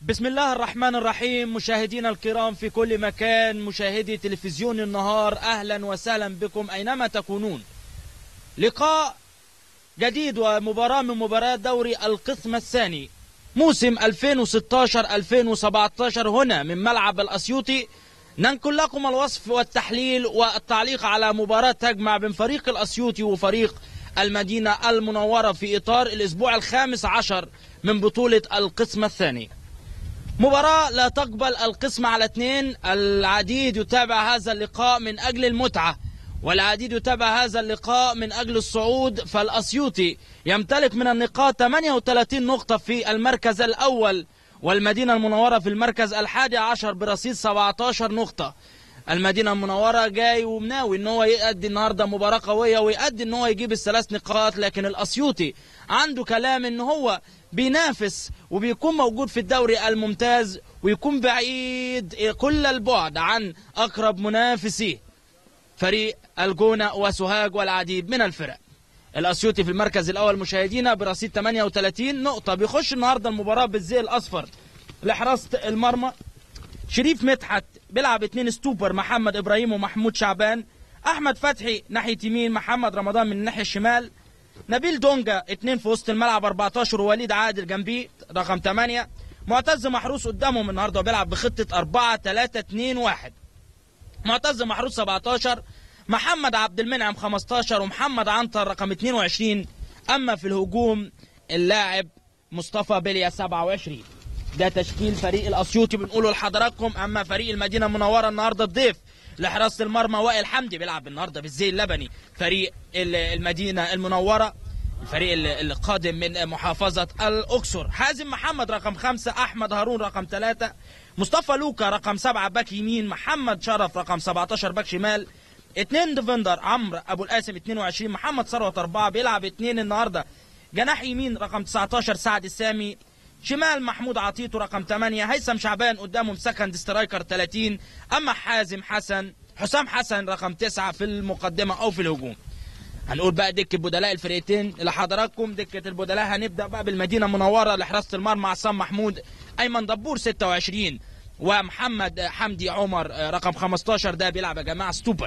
بسم الله الرحمن الرحيم مشاهدينا الكرام في كل مكان مشاهدي تلفزيون النهار اهلا وسهلا بكم اينما تكونون لقاء جديد ومباراة من مباريات دوري القسم الثاني موسم 2016 2017 هنا من ملعب الاسيوطي ننقل لكم الوصف والتحليل والتعليق على مباراة تجمع بين فريق الاسيوطي وفريق المدينة المنورة في اطار الاسبوع الخامس عشر من بطولة القسم الثاني مباراة لا تقبل القسم على اثنين العديد يتابع هذا اللقاء من أجل المتعة والعديد يتابع هذا اللقاء من أجل الصعود فالأسيوطي يمتلك من النقاط 38 نقطة في المركز الأول والمدينة المنورة في المركز الحادي عشر برصيد 17 نقطة المدينة المنورة جاي ومناوي ان هو يأدي النهاردة مباراة قوية ويأدي ان هو يجيب الثلاث نقاط لكن الأسيوطي عنده كلام ان هو بينافس وبيكون موجود في الدوري الممتاز ويكون بعيد كل البعد عن أقرب منافسيه فريق الجونة وسوهاج والعديد من الفرق الأسيوطي في المركز الأول مشاهدينا برصيد 38 نقطة بيخش النهاردة المباراة بالزي الأصفر لحراسة المرمى شريف مدحت بيلعب اتنين ستوبر محمد إبراهيم ومحمود شعبان أحمد فتحي ناحية يمين محمد رمضان من الناحية الشمال نبيل دونجا اتنين في وسط الملعب 14 ووليد عادل جنبيه رقم 8 معتز محروس قدامهم النهارده وبيلعب بخطه 4 3 2 1 معتز محروس 17 محمد عبد المنعم 15 ومحمد عنتر رقم 22 اما في الهجوم اللاعب مصطفى بليا 27 ده تشكيل فريق الاسيوطي بنقوله لحضراتكم اما فريق المدينه المنوره النهارده الضيف لحراسه المرمى وائل حمدي بيلعب النهارده بالزي اللبني فريق المدينه المنوره الفريق القادم من محافظة الأقصر حازم محمد رقم خمسة أحمد هارون رقم ثلاثة مصطفى لوكا رقم سبعة باك يمين محمد شرف رقم 17 باك شمال اتنين ديفندر عمرو أبو القاسم 22 محمد ثروت أربعة بيلعب اتنين النهاردة جناح يمين رقم 19 سعد السامي شمال محمود عطيته رقم 8 هيثم شعبان قدامهم سكند سترايكر 30 أما حازم حسن حسام حسن رقم 9 في المقدمة أو في الهجوم هنقول بقى دكة بدلاء الفرقتين لحضراتكم دكة البدلاء هنبدأ بقى بالمدينة المنورة لحراسة المرمى عصام محمود أيمن دبور 26 ومحمد حمدي عمر رقم 15 ده بيلعب يا جماعة ستوبر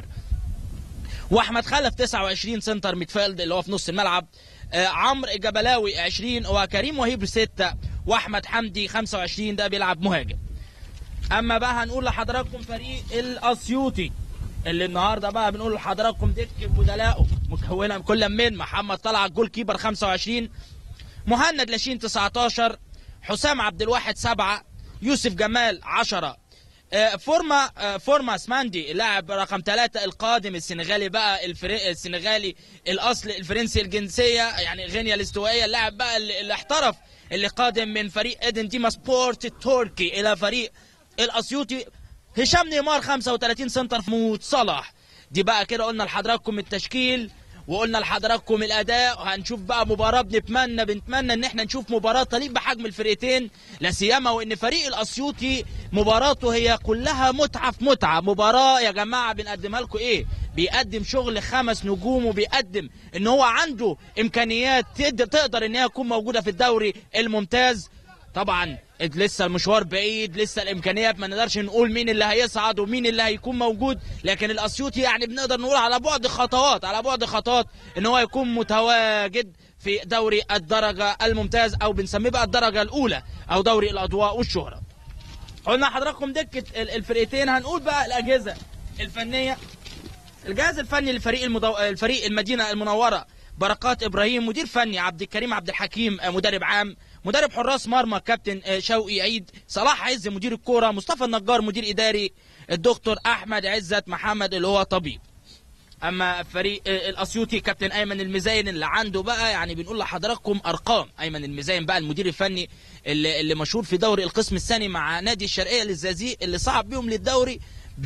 واحمد خلف 29 سنتر ميدفيلد اللي هو في نص الملعب عمرو جبلاوي 20 وكريم وهيب 6 واحمد حمدي 25 ده بيلعب مهاجم اما بقى هنقول لحضراتكم فريق الاسيوطي اللي النهارده بقى بنقول لحضراتكم دكه بدلاءه مكونه كل من محمد طلعت جول كيبر 25 مهند لاشين 19 حسام عبد الواحد 7 يوسف جمال 10 فورما فورما سماندي اللاعب رقم 3 القادم السنغالي بقى الفري السنغالي الاصل الفرنسي الجنسيه يعني غينيا الاستوائيه اللاعب بقى اللي, اللي احترف اللي قادم من فريق ادن ديما سبورت التركي الى فريق الاسيوطي هشام نيمار 35 سنتر موت صلاح دي بقى كده قلنا لحضراتكم التشكيل وقلنا لحضراتكم الاداء وهنشوف بقى مباراه بنتمنى بنتمنى ان احنا نشوف مباراه تليق بحجم الفرقتين لا سيما وان فريق الاسيوطي مباراته هي كلها متعه في متعه مباراه يا جماعه بنقدمها لكم ايه بيقدم شغل خمس نجوم وبيقدم ان هو عنده امكانيات تقدر تقدر ان هي تكون موجوده في الدوري الممتاز طبعا لسه المشوار بعيد لسه الامكانيات ما نقدرش نقول مين اللي هيصعد ومين اللي هيكون موجود لكن الاسيوطي يعني بنقدر نقول على بعد خطوات على بعد خطوات ان هو يكون متواجد في دوري الدرجه الممتاز او بنسميه بقى الدرجه الاولى او دوري الاضواء والشهره قلنا حضراتكم دكه الفرقتين هنقول بقى الاجهزه الفنيه الجهاز الفني للفريق المدو... الفريق المدينه المنوره بركات ابراهيم مدير فني عبد الكريم عبد الحكيم مدرب عام مدرب حراس مرمى كابتن شوقي عيد صلاح عز مدير الكوره مصطفى النجار مدير اداري الدكتور احمد عزت محمد اللي هو طبيب اما فريق الاسيوطي كابتن ايمن المزين اللي عنده بقى يعني بنقول لحضراتكم ارقام ايمن المزين بقى المدير الفني اللي, اللي مشهور في دوري القسم الثاني مع نادي الشرقيه للزقازيق اللي صعد بيهم للدوري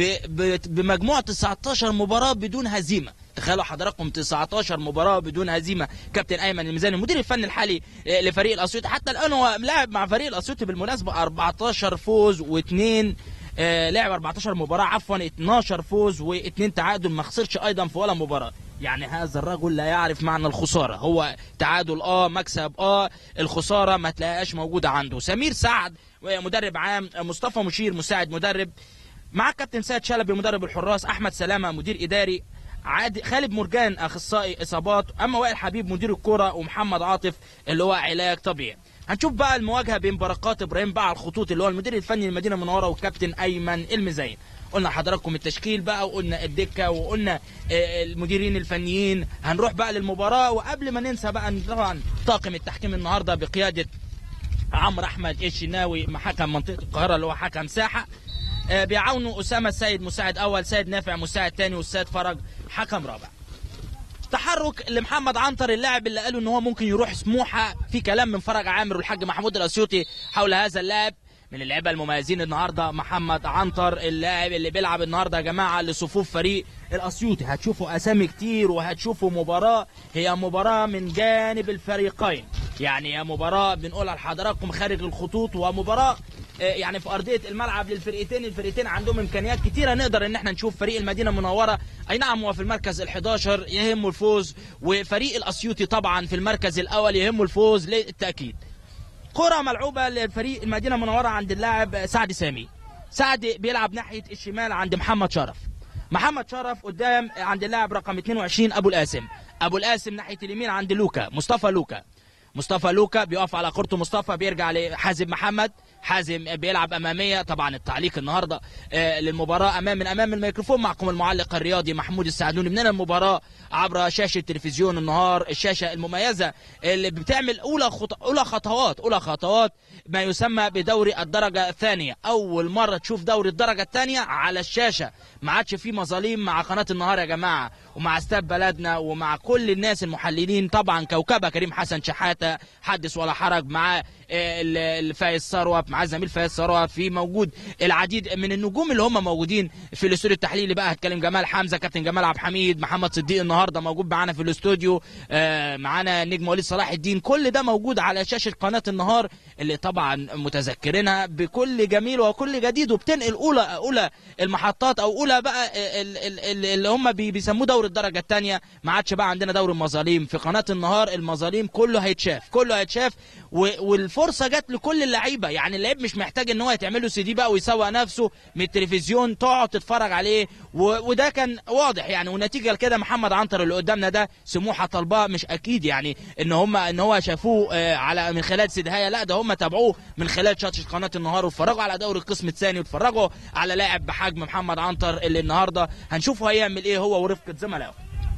بمجموع 19 مباراه بدون هزيمه تخيلوا حضراتكم 19 مباراه بدون هزيمه كابتن ايمن الميزاني المدير الفني الحالي لفريق الاسيوطي حتى الان هو لاعب مع فريق الاسيوطي بالمناسبه 14 فوز واثنين آه لعب 14 مباراه عفوا 12 فوز واثنين تعادل ما خسرش ايضا في ولا مباراه يعني هذا الرجل لا يعرف معنى الخساره هو تعادل اه مكسب اه الخساره ما تلاقيهاش موجوده عنده سمير سعد مدرب عام مصطفى مشير مساعد مدرب مع كابتن سيد شلبي مدرب الحراس احمد سلامه مدير اداري عاد خالد مرجان اخصائي اصابات اما وائل حبيب مدير الكره ومحمد عاطف اللي هو علاج طبيعي هنشوف بقى المواجهه بين بركات ابراهيم بقى على الخطوط اللي هو المدير الفني للمدينه المنوره والكابتن ايمن المزين قلنا لحضراتكم التشكيل بقى وقلنا الدكه وقلنا آه، المديرين الفنيين هنروح بقى للمباراه وقبل ما ننسى بقى طبعا طاقم التحكيم النهارده بقياده عمرو احمد الشناوي حكم منطقه القاهره اللي هو حكم ساحه آه، بيعاونوا اسامه السيد مساعد اول سيد نافع مساعد ثاني والسيد فرج حكم رابع تحرك لمحمد عنتر اللاعب اللي قالوا ان هو ممكن يروح سموحه في كلام من فرج عامر والحاج محمود الاسيوطي حول هذا اللاعب من اللعيبه المميزين النهارده محمد عنتر اللاعب اللي بيلعب النهارده يا جماعه لصفوف فريق الاسيوطي هتشوفوا اسامي كتير وهتشوفوا مباراه هي مباراه من جانب الفريقين يعني هي مباراه بنقولها لحضراتكم خارج الخطوط ومباراه آه، يعني في ارضيه الملعب للفرقتين الفرقتين عندهم امكانيات كتيره نقدر ان احنا نشوف فريق المدينه المنوره اي نعم هو في المركز ال11 يهمه الفوز وفريق الاسيوطي طبعا في المركز الاول يهمه الفوز للتاكيد كرة ملعوبة للفريق المدينة المنورة عند اللاعب سعد سامي سعد بيلعب ناحية الشمال عند محمد شرف محمد شرف قدام عند اللاعب رقم 22 ابو القاسم ابو القاسم ناحية اليمين عند لوكا مصطفى لوكا مصطفى لوكا بيقف على كورته مصطفى بيرجع لحازم محمد حازم بيلعب اماميه طبعا التعليق النهارده آه، للمباراه امام من امام الميكروفون معكم المعلق الرياضي محمود السعدوني من المباراه عبر شاشه تلفزيون النهار الشاشه المميزه اللي بتعمل اولى خط... اولى خطوات اولى خطوات ما يسمى بدوري الدرجه الثانيه اول مره تشوف دوري الدرجه الثانيه على الشاشه ما عادش في مظالم مع قناه النهار يا جماعه ومع استاد بلدنا ومع كل الناس المحللين طبعا كوكبه كريم حسن شحاته حدث ولا حرج مع الفايز ثروت مع زميل فايز ثروت في موجود العديد من النجوم اللي هم موجودين في الاستوديو التحليلي بقى هتكلم جمال حمزه كابتن جمال عبد الحميد محمد صديق النهارده موجود معانا في الاستوديو آه، معانا نجم وليد صلاح الدين كل ده موجود على شاشه قناه النهار اللي طبعا متذكرينها بكل جميل وكل جديد وبتنقل اولى اولى المحطات او اولى بقى ال- ال- ال- اللي هم بي- بيسموه دوري الدرجه الثانيه ما عادش بقى عندنا دوري المظالم في قناه النهار المظالم كله هيتشاف كله هيتشاف و- والفرصه جت لكل اللعيبه يعني اللعيب مش محتاج ان هو يتعمل له سي دي بقى ويسوق نفسه من التلفزيون تقعد تتفرج عليه و- وده كان واضح يعني ونتيجه لكده محمد عنتر اللي قدامنا ده سموحه طالباه مش اكيد يعني ان هم ان هو شافوه آه، على من خلال سيدهايه لا ده هم تابعوه من خلال شاشه قناه النهار واتفرجوا على دوري القسم الثاني واتفرجوا على لاعب بحجم محمد عنتر اللي النهارده هنشوفه هيعمل ايه هو ورفقه زملائه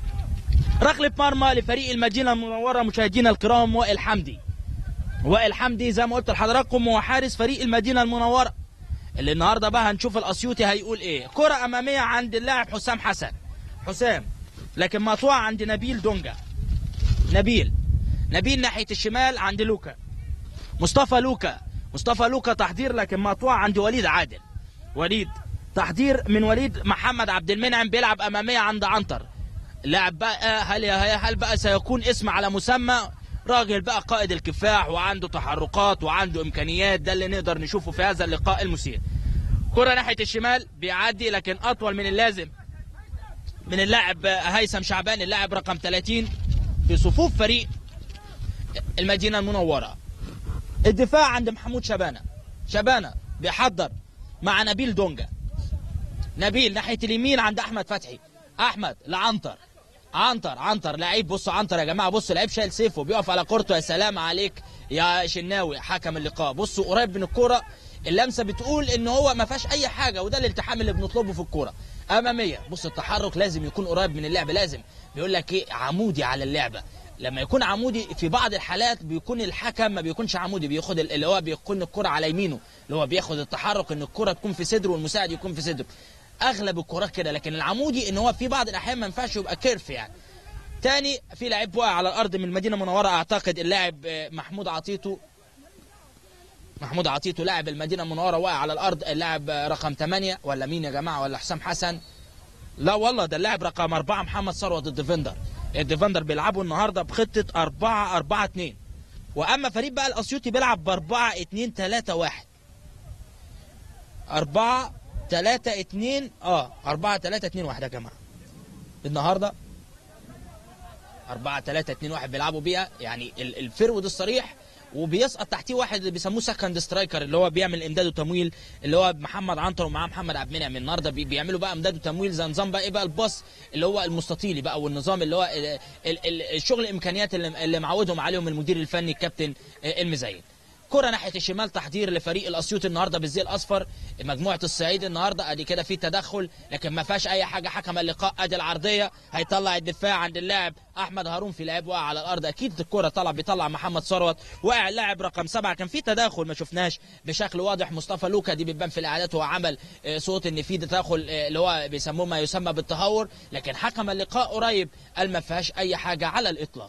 ركله مرمى لفريق المدينه المنوره مشاهدينا الكرام وائل حمدي وائل حمدي زي ما قلت لحضراتكم هو حارس فريق المدينه المنوره اللي النهارده بقى هنشوف الاسيوطي هيقول ايه كره اماميه عند اللاعب حسام حسن حسام لكن مقطوعه عند نبيل دونجا نبيل نبيل ناحيه الشمال عند لوكا مصطفى لوكا مصطفى لوكا تحضير لكن مقطوعه عند وليد عادل وليد تحضير من وليد محمد عبد المنعم بيلعب اماميه عند عنتر اللاعب بقى هل هل بقى سيكون اسم على مسمى راجل بقى قائد الكفاح وعنده تحركات وعنده امكانيات ده اللي نقدر نشوفه في هذا اللقاء المثير كرة ناحية الشمال بيعدي لكن أطول من اللازم من اللاعب هيثم شعبان اللاعب رقم 30 في صفوف فريق المدينة المنورة الدفاع عند محمود شبانة شبانة بيحضر مع نبيل دونجا نبيل ناحية اليمين عند أحمد فتحي أحمد لعنتر عنتر عنتر لعيب بص عنتر يا جماعه بص لعيب شايل سيفه بيقف على كورته يا سلام عليك يا شناوي حكم اللقاء بصوا قريب من الكوره اللمسه بتقول ان هو ما فيهاش اي حاجه وده الالتحام اللي بنطلبه في الكوره اماميه بص التحرك لازم يكون قريب من اللعب لازم بيقول لك ايه عمودي على اللعبه لما يكون عمودي في بعض الحالات بيكون الحكم ما بيكونش عمودي بياخد ال- اللي هو بيكون الكره على يمينه اللي هو بياخد التحرك ان الكره تكون في صدره والمساعد يكون في صدره اغلب الكرات كده لكن العمودي ان هو في بعض الاحيان ما ينفعش يبقى كيرف يعني تاني في لعيب وقع على الارض من المدينه المنوره اعتقد اللاعب آه، محمود عطيتو محمود عطيتو لاعب المدينه المنوره وقع على الارض اللاعب آه، رقم 8 ولا مين يا جماعه ولا حسام حسن لا والله ده اللاعب رقم 4 محمد ثروت الديفندر الديفندر بيلعبوا النهارده بخطه 4 4 2 واما فريق بقى الاسيوطي بيلعب ب 4 2 3 1 4 3 2 اه 4 3 2 1 يا جماعه النهارده 4 3 2 1 بيلعبوا بيها يعني ال- الفرود الصريح وبيسقط تحتيه واحد اللي بيسموه سكند سترايكر اللي هو بيعمل امداد وتمويل اللي هو محمد عنتر ومعاه محمد عبد المنعم النهارده بي- بيعملوا بقى امداد وتمويل زي نظام بقى ايه بقى الباص اللي هو المستطيلي بقى والنظام اللي هو ال- ال- ال- الشغل الامكانيات اللي اللي معودهم عليهم المدير الفني الكابتن آه، المزين كرة ناحية الشمال تحضير لفريق الأسيوط النهارده بالزي الأصفر مجموعة الصعيد النهارده ادي كده في تدخل لكن ما فيهاش أي حاجة حكم اللقاء ادي العرضية هيطلع الدفاع عند اللاعب أحمد هارون في لعب وقع على الأرض أكيد الكرة طلع بيطلع محمد ثروت وقع اللاعب رقم سبعة كان في تداخل ما شفناش بشكل واضح مصطفى لوكا دي بتبان في الإعادات هو عمل آه، صوت إن في تداخل آه، اللي هو بيسموه ما يسمى بالتهور لكن حكم اللقاء قريب قال ما فيهاش أي حاجة على الإطلاق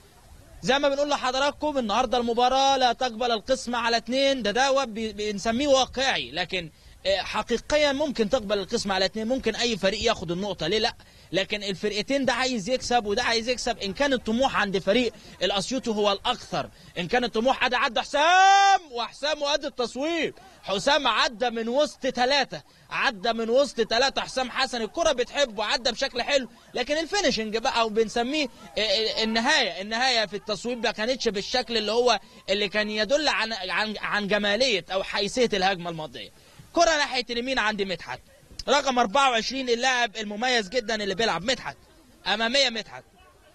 زي ما بنقول لحضراتكم النهارده المباراه لا تقبل القسمه على اثنين ده ده بي- بنسميه واقعي لكن آه، حقيقيا ممكن تقبل القسمه على اثنين ممكن اي فريق ياخد النقطه ليه لا لكن الفرقتين ده عايز يكسب وده عايز يكسب ان كان الطموح عند فريق الاسيوطي هو الاكثر ان كان الطموح ادي عدى حسام وحسام وادي التصويب حسام عدى من وسط ثلاثه عدى من وسط ثلاثه حسام حسن الكره بتحبه عدى بشكل حلو لكن الفينشنج بقى او بنسميه آه، آه، النهايه النهايه في التصويب ما كانتش بالشكل اللي هو اللي كان يدل عن عن عن جماليه او حيثيه الهجمه الماضيه كره ناحيه اليمين عند مدحت رقم 24 اللاعب المميز جدا اللي بيلعب مدحت اماميه مدحت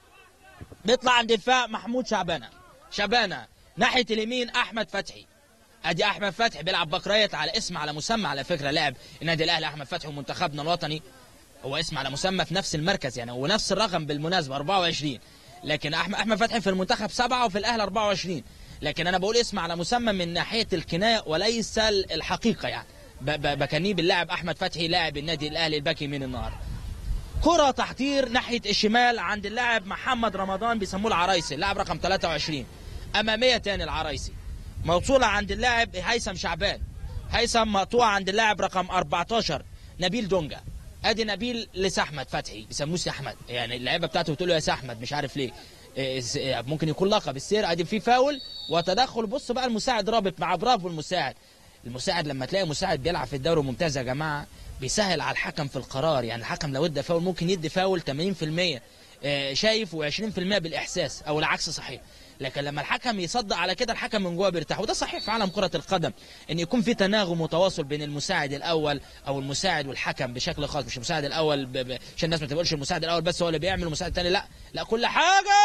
بيطلع عند الدفاع محمود شعبانه شعبانه ناحيه اليمين احمد فتحي ادي احمد فتحي بيلعب بكريت على اسم على مسمى على فكره لاعب النادي الاهلي احمد فتحي ومنتخبنا الوطني هو اسم على مسمى في نفس المركز يعني ونفس الرقم بالمناسبه 24 لكن احمد احمد فتحي في المنتخب سبعه وفي الاهلي 24 لكن انا بقول اسم على مسمى من ناحيه الكنايه وليس الحقيقه يعني ب- ب- بكنيه باللاعب احمد فتحي لاعب النادي الاهلي الباكي من النهار كرة تحضير ناحية الشمال عند اللاعب محمد رمضان بيسموه العرايسي اللاعب رقم 23 أمامية تاني العرايسي موصولة عند اللاعب هيثم شعبان هيثم مقطوعة عند اللاعب رقم 14 نبيل دونجا ادي نبيل لسحمد فتحي بيسموه سحمد يعني اللعيبه بتاعته بتقول له يا سحمد مش عارف ليه إيه، س- إيه، ممكن يكون لقب السير ادي في فاول وتدخل بص بقى المساعد رابط مع برافو المساعد المساعد لما تلاقي مساعد بيلعب في الدوري الممتاز يا جماعه بيسهل على الحكم في القرار يعني الحكم لو ادى فاول ممكن يدي فاول 80% آه، شايف و20% بالاحساس او العكس صحيح لكن لما الحكم يصدق على كده الحكم من جوه بيرتاح وده صحيح في عالم كره القدم ان يكون في تناغم وتواصل بين المساعد الاول او المساعد والحكم بشكل خاص مش المساعد الاول ب... ب... عشان الناس ما تقولش المساعد الاول بس هو اللي بيعمل المساعد الثاني لا لا كل حاجه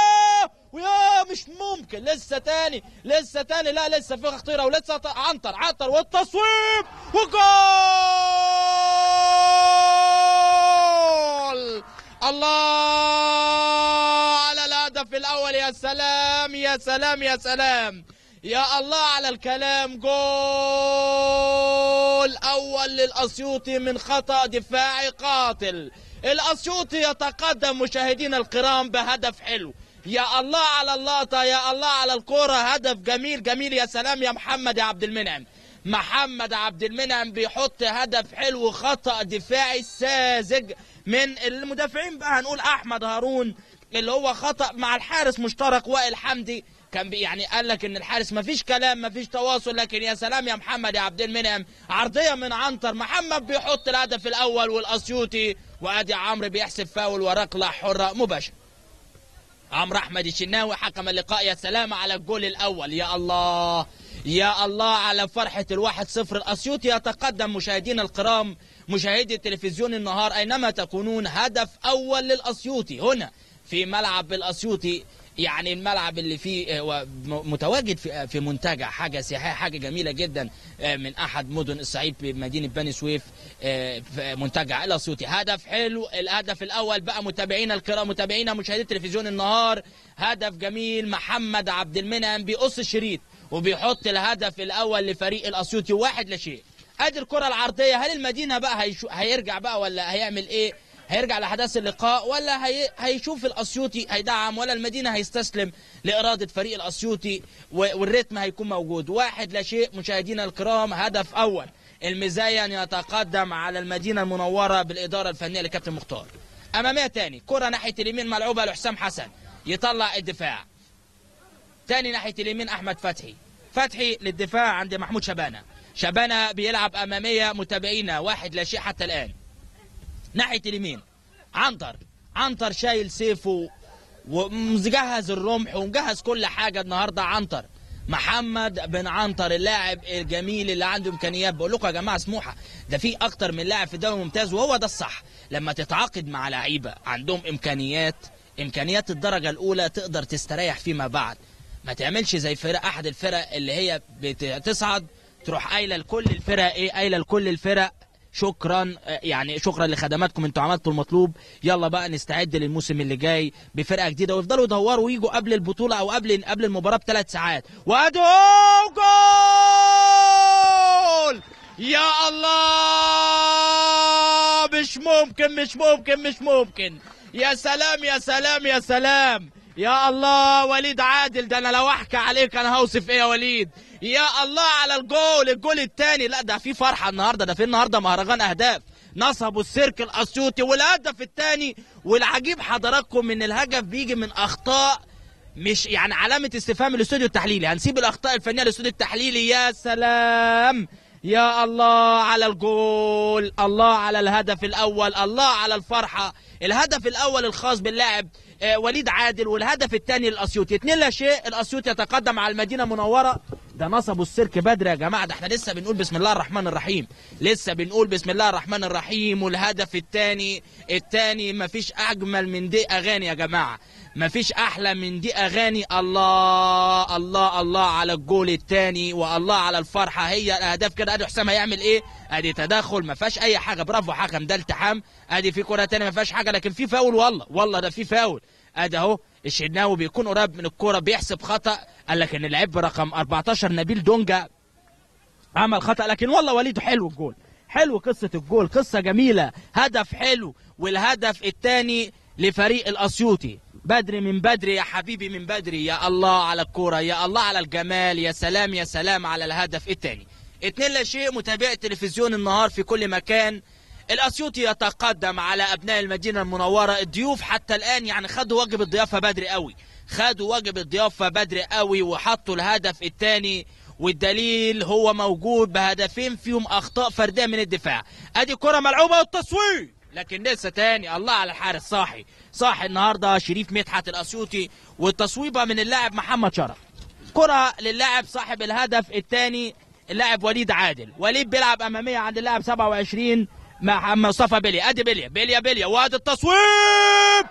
ويا مش ممكن لسه تاني لسه تاني لا لسه في خطيره ولسه ط- عنتر عنتر والتصويب وجول الله على الهدف الاول يا سلام يا سلام يا سلام يا الله على الكلام جول اول للاسيوطي من خطا دفاعي قاتل الاسيوطي يتقدم مشاهدينا الكرام بهدف حلو يا الله على اللقطه يا الله على الكوره هدف جميل جميل يا سلام يا محمد يا عبد المنعم محمد عبد المنعم بيحط هدف حلو خطأ دفاعي ساذج من المدافعين بقى هنقول احمد هارون اللي هو خطأ مع الحارس مشترك وائل حمدي كان بي يعني قال لك ان الحارس ما فيش كلام ما فيش تواصل لكن يا سلام يا محمد يا عبد المنعم عرضيه من عنتر محمد بيحط الهدف الاول والاسيوطي وادي عمرو بيحسب فاول وركله حره مباشره عمرو احمد الشناوي حكم اللقاء يا سلام على الجول الاول يا الله يا الله على فرحة الواحد صفر الأسيوطي يتقدم مشاهدينا الكرام مشاهدي تلفزيون النهار أينما تكونون هدف أول للأسيوطي هنا في ملعب الأسيوطي يعني الملعب اللي فيه آه، و- م- متواجد في في منتجع حاجه سياحيه حاجه جميله جدا آه، من احد مدن الصعيد بمدينه بني سويف آه، في منتجع الاسيوطي هدف حلو الهدف الاول بقى متابعينا الكرام متابعينا مشاهدي تلفزيون النهار هدف جميل محمد عبد المنعم بيقص الشريط وبيحط الهدف الاول لفريق الاسيوطي واحد لا شيء ادي الكره العرضيه هل المدينه بقى هيشو هيرجع بقى ولا هيعمل ايه هيرجع لأحداث اللقاء ولا هي... هيشوف الأسيوطي هيدعم ولا المدينة هيستسلم لإرادة فريق الأسيوطي و... والريتم هيكون موجود واحد لا شيء مشاهدينا الكرام هدف أول المزين يتقدم على المدينة المنورة بالإدارة الفنية لكابتن مختار أمامية تاني كرة ناحية اليمين ملعوبة لحسام حسن يطلع الدفاع تاني ناحية اليمين أحمد فتحي فتحي للدفاع عند محمود شبانة شبانة بيلعب أمامية متابعينا واحد لا شيء حتى الآن ناحية اليمين عنتر عنتر شايل سيفه ومجهز الرمح ومجهز كل حاجه النهارده عنتر محمد بن عنتر اللاعب الجميل اللي عنده امكانيات بقول لكم يا جماعه سموحه ده في اكتر من لاعب في الدوري الممتاز وهو ده الصح لما تتعاقد مع لعيبه عندهم امكانيات امكانيات الدرجه الاولى تقدر تستريح فيما بعد ما تعملش زي فرق احد الفرق اللي هي بتصعد تروح قايله لكل الفرق ايه قايله لكل الفرق شكرا آه، يعني شكرا لخدماتكم انتوا عملتوا المطلوب يلا بقى نستعد للموسم اللي جاي بفرقه جديده ويفضلوا يدوروا ويجوا قبل البطوله او قبل قبل المباراه بثلاث ساعات وادي هو جول يا الله مش ممكن مش ممكن مش ممكن يا سلام يا سلام يا سلام يا الله وليد عادل ده انا لو احكي عليك انا هوصف ايه يا وليد يا الله على الجول الجول الثاني لا ده في فرحه النهارده ده في النهارده مهرجان اهداف نصبوا السيرك الاسيوطي والهدف الثاني والعجيب حضراتكم ان الهدف بيجي من اخطاء مش يعني علامه استفهام الاستوديو التحليلي هنسيب الاخطاء الفنيه للاستوديو التحليلي يا سلام يا الله على الجول الله على الهدف الاول الله على الفرحه الهدف الاول الخاص باللاعب آه، وليد عادل والهدف الثاني للاسيوطي اتنين لا شيء الاسيوطي يتقدم على المدينه المنوره ده نصبوا السيرك بدري يا جماعه ده احنا لسه بنقول بسم الله الرحمن الرحيم لسه بنقول بسم الله الرحمن الرحيم والهدف الثاني الثاني مفيش اجمل من دي اغاني يا جماعه مفيش احلى من دي اغاني الله الله الله على الجول الثاني والله على الفرحه هي الاهداف كده ادي حسام هيعمل ايه ادي تدخل ما فيهاش اي حاجه برافو حكم ده التحام ادي في كره تانية ما فيهاش حاجه لكن في فاول والله والله ده في فاول ادي اهو الشناوي بيكون قريب من الكوره بيحسب خطا قال لك ان اللعيب رقم 14 نبيل دونجا عمل خطا لكن والله وليد حلو الجول حلو قصه الجول قصه جميله هدف حلو والهدف الثاني لفريق الاسيوطي بدري من بدري يا حبيبي من بدري يا الله على الكوره يا الله على الجمال يا سلام يا سلام على الهدف الثاني اتنين لا شيء متابعي تلفزيون النهار في كل مكان الاسيوطي يتقدم على ابناء المدينه المنوره الضيوف حتى الان يعني خدوا واجب الضيافه بدري قوي خدوا واجب الضيافه بدري قوي وحطوا الهدف الثاني والدليل هو موجود بهدفين فيهم اخطاء فرديه من الدفاع ادي كره ملعوبه والتصوير لكن لسه تاني الله على الحارس صاحي صاحي النهارده شريف مدحت الاسيوطي والتصويبه من اللاعب محمد شرف كره للاعب صاحب الهدف الثاني اللاعب وليد عادل وليد بيلعب اماميه عند اللاعب 27 مع مصطفى بليا ادي بليا بليا بليا وادي التصويب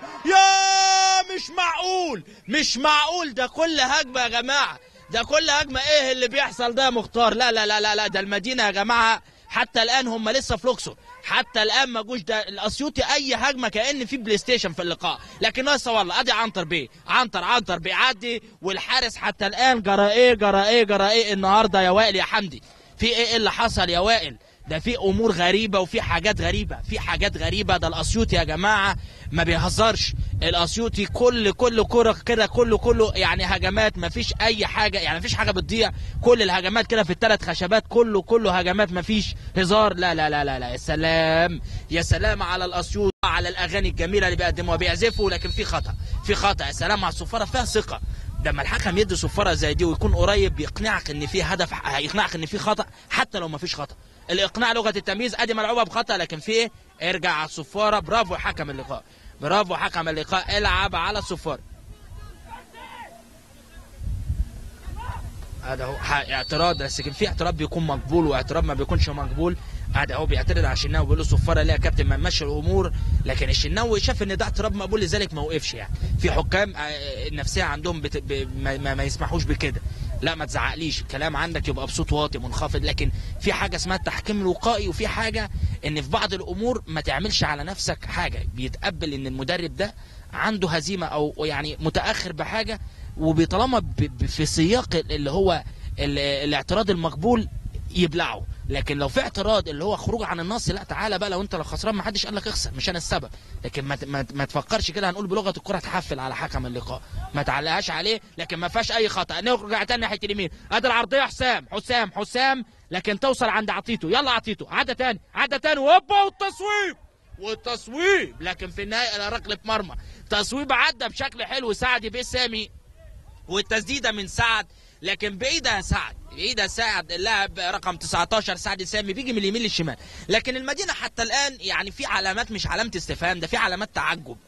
يا مش معقول مش معقول ده كل هجمه يا جماعه ده كل هجمه ايه اللي بيحصل ده يا مختار لا لا لا لا لا ده المدينه يا جماعه حتى الان هم لسه في لوكسور حتى الان ما جوش ده الاسيوطي اي هجمه كان في بلاي ستيشن في اللقاء لكن لسه والله ادي عنتر بيه عنتر عنتر بيعدي والحارس حتى الان جرى ايه جرى ايه جرى ايه النهارده يا وائل يا حمدي في ايه اللي حصل يا وائل ده في امور غريبه وفي حاجات غريبه في حاجات غريبه ده الاسيوطي يا جماعه ما بيهزرش الاسيوطي كل كل كره كده كله كله يعني هجمات ما فيش اي حاجه يعني ما فيش حاجه بتضيع كل الهجمات كده في الثلاث خشبات كله كله هجمات ما فيش هزار لا لا لا لا لا يا سلام يا سلام على الاسيوطي على الاغاني الجميله اللي بيقدموها بيعزفوا لكن في خطا في خطا يا سلام على الصفاره فيها ثقه لما الحكم يدي صفاره زي دي ويكون قريب بيقنعك ان في هدف هيقنعك ان في خطا حتى لو ما فيش خطا الاقناع لغه التمييز ادي ملعوبه بخطا لكن في ايه ارجع على الصفاره برافو حكم اللقاء برافو حكم اللقاء العب على الصفاره هذا هو ح- اعتراض بس كان في اعتراض بيكون مقبول واعتراض ما بيكونش مقبول هذا هو بيعترض على الشناوي بيقول له صفاره ليه يا كابتن ما نمشي الامور لكن الشناوي شاف ان ده اعتراض مقبول لذلك ما وقفش يعني في حكام آه، النفسيه عندهم بت... ب... ما... ما- ما يسمحوش بكده لا ما تزعقليش الكلام عندك يبقى بصوت واطي منخفض لكن في حاجه اسمها التحكيم الوقائي وفي حاجه ان في بعض الامور ما تعملش على نفسك حاجه بيتقبل ان المدرب ده عنده هزيمه او يعني متاخر بحاجه وبطالما ب- ب- في سياق اللي هو ال- الاعتراض المقبول يبلعه لكن لو في اعتراض اللي هو خروج عن النص لا تعالى بقى لو انت لو خسران ما حدش قال لك اخسر مش انا السبب لكن ما, ت- ما, ت- ما تفكرش كده هنقول بلغه الكره تحفل على حكم اللقاء ما تعلقهاش عليه لكن ما فيهاش اي خطا نرجع تاني ناحيه اليمين ادي العرضيه حسام حسام حسام لكن توصل عند عطيته يلا عطيته عدى تاني عدى تاني وهوبا والتصويب والتصويب لكن في النهايه الى ركله مرمى تصويب عدى بشكل حلو سعد بيه سامي والتسديده من سعد لكن بعيده يا سعد بعيده سعد اللاعب رقم 19 سعد سامي بيجي من اليمين للشمال لكن المدينه حتى الان يعني في علامات مش علامه استفهام ده في علامات تعجب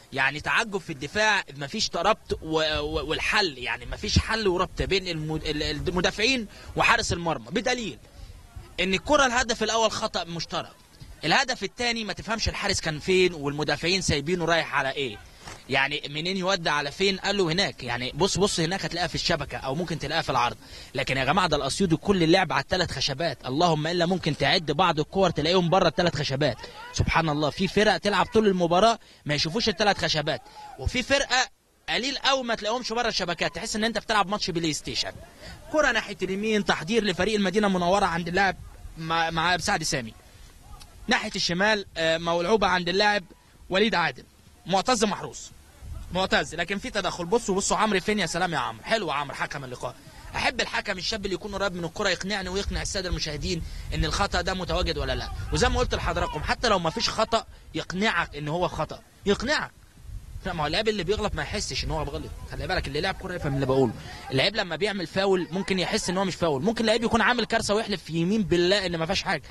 يعني تعجب في الدفاع مفيش ربط و- و- والحل يعني مفيش حل وربط بين الم- المدافعين وحارس المرمى بدليل ان الكره الهدف الاول خطا مشترك الهدف الثاني ما تفهمش الحارس كان فين والمدافعين سايبينه رايح على ايه يعني منين يودي على فين قال له هناك يعني بص بص هناك هتلاقيها في الشبكه او ممكن تلاقيها في العرض لكن يا جماعه ده الاسيوطي كل اللعب على الثلاث خشبات اللهم الا ممكن تعد بعض الكور تلاقيهم بره الثلاث خشبات سبحان الله في فرق تلعب طول المباراه ما يشوفوش الثلاث خشبات وفي فرقه قليل قوي ما تلاقيهمش بره الشبكات تحس ان انت بتلعب ماتش بلاي ستيشن كره ناحيه اليمين تحضير لفريق المدينه المنوره عند اللاعب مع, مع سعد سامي ناحيه الشمال آه، ملعوبه عند اللاعب وليد عادل معتز محروس معتز لكن في تدخل بصوا بصوا عمرو فين يا سلام يا عمرو حلو عمرو حكم اللقاء احب الحكم الشاب اللي يكون قريب من الكره يقنعني ويقنع الساده المشاهدين ان الخطا ده متواجد ولا لا وزي ما قلت لحضراتكم حتى لو ما فيش خطا يقنعك ان هو خطا يقنعك لا ما هو اللاعب اللي بيغلط ما يحسش ان هو غلط خلي بالك اللي لعب كوره يفهم اللي بقوله اللعيب لما بيعمل فاول ممكن يحس ان هو مش فاول ممكن اللعيب يكون عامل كارثه ويحلف في يمين بالله ان ما فيهاش حاجه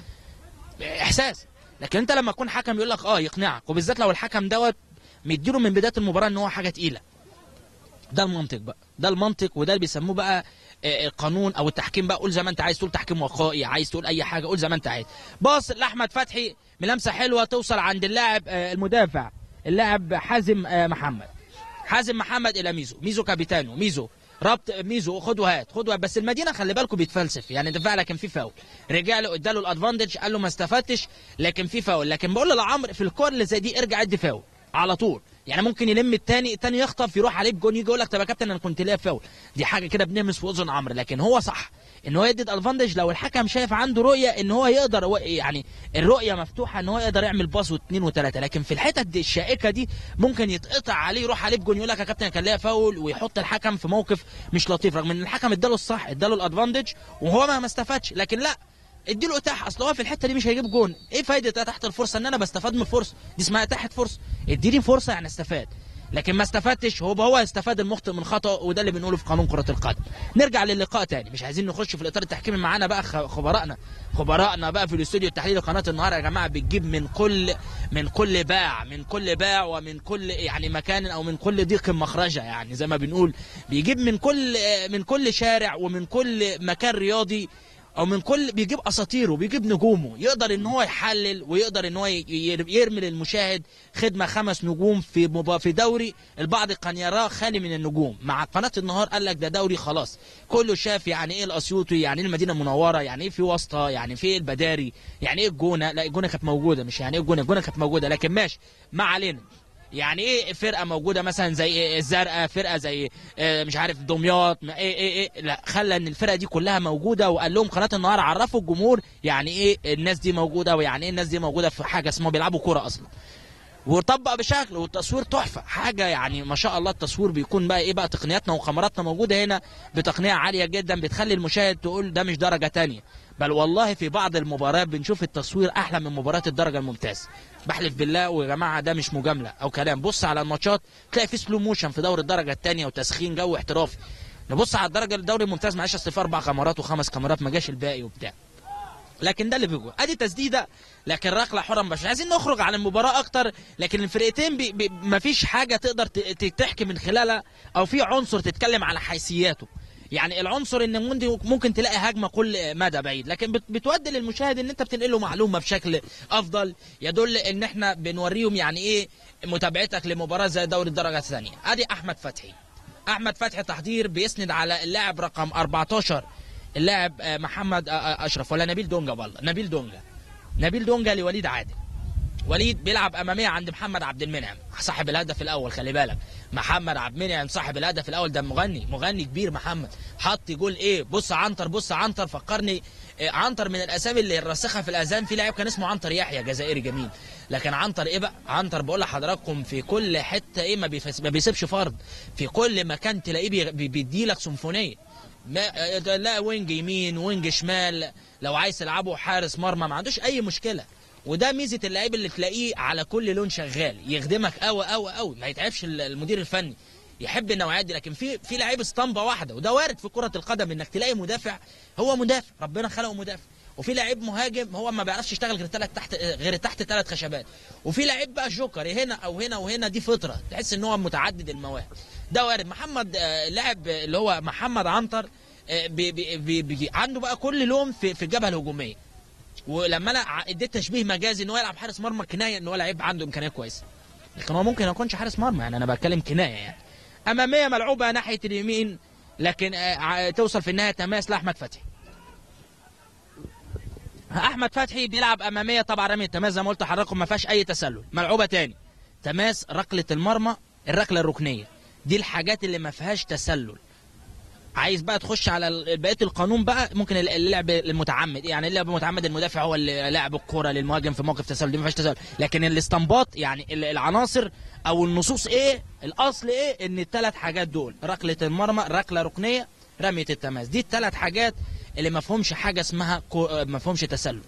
احساس لكن انت لما تكون حكم يقول لك اه يقنعك وبالذات لو الحكم دوت مديله من بدايه المباراه ان هو حاجه تقيله ده المنطق بقى ده المنطق وده اللي بيسموه بقى آه، القانون او التحكيم بقى قول زي ما انت عايز تقول تحكيم وقائي عايز تقول اي حاجه قول زي ما انت عايز باص لاحمد فتحي ملامسه حلوه توصل عند اللاعب آه، المدافع اللاعب حازم آه، محمد حازم محمد الى ميزو ميزو كابيتانو ميزو ربط ميزو خد وهات خد وهات بس المدينه خلي بالكم بيتفلسف يعني دفاع لكن في فاول رجع له اداله الادفانتج قال له ما استفدتش لكن في فاول لكن بقول له لعمرو في الكور اللي زي دي ارجع ادي فاول على طول يعني ممكن يلم التاني التاني يخطف يروح عليه بجون يجي يقول لك طب يا كابتن انا كنت ليا فاول دي حاجه كده بنمس في اذن عمرو لكن هو صح ان هو يدي الادفانتج لو الحكم شايف عنده رؤيه ان هو يقدر هو- يعني الرؤيه مفتوحه ان هو يقدر يعمل باص واثنين وثلاثه لكن في الحتت دي الشائكه دي ممكن يتقطع عليه يروح عليه بجون يقول لك يا كابتن كان ليا فاول ويحط الحكم في موقف مش لطيف رغم ان الحكم اداله الصح اداله الادفانتج وهو ما ما استفادش لكن لا اديله اتاح اصل هو في الحته دي مش هيجيب جون ايه فايده تحت الفرصه ان انا بستفاد من الفرصه دي اسمها اتاحه فرصه اديني فرصه يعني استفاد لكن ما استفدتش هو هو استفاد المخطئ من خطأ وده اللي بنقوله في قانون كرة القدم نرجع للقاء تاني مش عايزين نخش في الاطار التحكيمي معانا بقى خ- خبراءنا خبراءنا بقى في الاستوديو التحليلي قناة النهار يا جماعة بتجيب من كل من كل باع من كل باع ومن كل يعني مكان او من كل ضيق مخرجة يعني زي ما بنقول بيجيب من كل من كل شارع ومن كل مكان رياضي او من كل بيجيب اساطيره بيجيب نجومه يقدر ان هو يحلل ويقدر ان هو ي- ي- يرمي للمشاهد خدمه خمس نجوم في مبا في دوري البعض كان يراه خالي من النجوم مع قناه النهار قال لك ده دوري خلاص كله شاف يعني ايه الاسيوطي يعني ايه المدينه المنوره يعني ايه في واسطه يعني في ايه البداري يعني ايه الجونه لا الجونه كانت موجوده مش يعني ايه الجونه الجونه كانت موجوده لكن ماشي ما علينا يعني ايه فرقه موجوده مثلا زي إيه الزرقاء فرقه زي آه، مش عارف دمياط ما ايه ايه ايه لا خلى ان الفرقه دي كلها موجوده وقال لهم قناه النهار عرفوا الجمهور يعني ايه الناس دي موجوده ويعني ايه الناس دي موجوده في حاجه اسمها بيلعبوا كوره اصلا وطبق بشكل والتصوير تحفه حاجه يعني ما شاء الله التصوير بيكون بقى ايه بقى تقنياتنا وكاميراتنا موجوده هنا بتقنيه عاليه جدا بتخلي المشاهد تقول ده مش درجه تانية بل والله في بعض المباريات بنشوف التصوير احلى من مباريات الدرجه الممتازه بحلف بالله ويا جماعه ده مش مجامله او كلام بص على الماتشات تلاقي في سلو موشن في دوري الدرجه الثانيه وتسخين جو احترافي نبص على الدرجه الدوري الممتاز معلش اصل في اربع كاميرات وخمس كاميرات ما جاش الباقي وبتاع لكن ده اللي بيجوا ادي تسديده لكن ركله حره مش عايزين نخرج عن المباراه اكتر لكن الفرقتين بي بي مفيش حاجه تقدر ت- ت- تحكي من خلالها او في عنصر تتكلم على حيثياته يعني العنصر ان ممكن- ممكن تلاقي هجمه كل مدى بعيد لكن بت- بتودي للمشاهد ان انت بتنقل له معلومه بشكل افضل يدل ان احنا بنوريهم يعني ايه متابعتك لمباراه زي دوري الدرجه الثانيه ادي احمد فتحي احمد فتحي تحضير بيسند على اللاعب رقم 14 اللاعب آه، محمد آه، آه، اشرف ولا نبيل دونجا والله نبيل دونجا نبيل دونجا لوليد عادل وليد بيلعب اماميه عند محمد عبد المنعم صاحب الهدف الاول خلي بالك محمد عبد المنعم صاحب الهدف الاول ده مغني مغني كبير محمد حط جول ايه بص عنتر بص عنتر فكرني إيه عنتر من الاسامي اللي راسخه في الاذهان في لاعب كان اسمه عنتر يحيى جزائري جميل لكن عنتر ايه بقى عنتر بقول لحضراتكم في كل حته ايه ما, بيفس ما بيسيبش فرد في كل مكان تلاقيه بي- بي- بيديلك سيمفونيه ما لا وينج يمين وينج شمال لو عايز تلعبه حارس مرمى ما عندوش اي مشكله وده ميزه اللعيب اللي تلاقيه على كل لون شغال يخدمك قوي قوي قوي ما يتعبش ال- المدير الفني يحب النوعيات دي لكن في في لعيب اسطمبه واحده وده وارد في كره القدم انك تلاقي مدافع هو مدافع ربنا خلقه مدافع وفي لعيب مهاجم هو ما بيعرفش يشتغل غير ثلاث تحت غير تحت ثلاث خشبات وفي لعيب بقى جوكر هنا او هنا وهنا دي فطره تحس ان هو متعدد المواهب ده وارد محمد آه، لاعب اللي هو محمد عنتر آه، بي بي بي بي عنده بقى كل لون في في الجبهه الهجوميه ولما انا ع- اديت تشبيه مجازي ان هو يلعب حارس مرمى كنايه ان هو لعيب عنده امكانيه كويسه لكن هو ممكن ما يكونش حارس مرمى يعني انا بتكلم كنايه يعني اماميه ملعوبه ناحيه اليمين لكن آه، ع- توصل في النهايه تماس لاحمد فتحي احمد فتحي بيلعب اماميه طبعا رمي التماس زي ما قلت لحضراتكم ما فيهاش اي تسلل ملعوبه تاني تماس ركله المرمى الركله الركنيه دي الحاجات اللي ما فيهاش تسلل عايز بقى تخش على ال- بقيه القانون بقى ممكن ال- اللعب المتعمد يعني اللعب المتعمد المدافع هو اللي لاعب الكره للمهاجم في موقف تسلل دي ما فيهاش تسلل لكن الاستنباط يعني ال- العناصر او النصوص ايه الاصل ايه ان الثلاث حاجات دول ركله المرمى ركله ركنيه رميه التماس دي الثلاث حاجات اللي ما فيهمش حاجه اسمها كو... ما فيهمش تسلل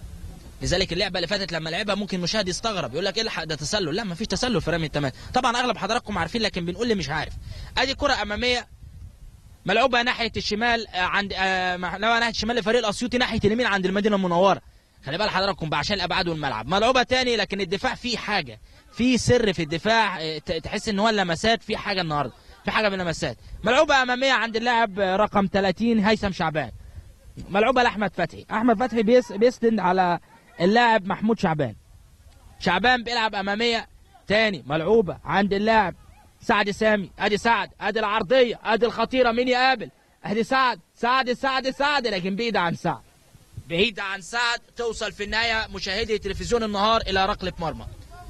لذلك اللعبه اللي فاتت لما لعبها ممكن مشاهد يستغرب يقول لك ايه الحق ده تسلل لا ما فيش تسلل في رمي التماس طبعا اغلب حضراتكم عارفين لكن بنقول اللي مش عارف ادي كره اماميه ملعوبه ناحيه الشمال آه، عند آه، ملعوبه ناحيه الشمال لفريق الاسيوطي ناحيه اليمين عند المدينه المنوره خلي بال حضراتكم بقى عشان الابعاد والملعب ملعوبه تاني لكن الدفاع فيه حاجه في سر في الدفاع آه، ت- تحس ان هو اللمسات في حاجه النهارده في حاجه من اللمسات ملعوبه اماميه عند اللاعب آه، رقم 30 هيثم شعبان ملعوبه لاحمد فتحي احمد فتحي بيس بيستند على اللاعب محمود شعبان شعبان بيلعب اماميه تاني ملعوبه عند اللاعب سعد سامي ادي سعد ادي العرضيه ادي الخطيره مين يقابل ادي سعد سعد سعد سعد لكن بعيد عن سعد بعيد عن سعد توصل في النهايه مشاهدي تلفزيون النهار الى ركله مرمى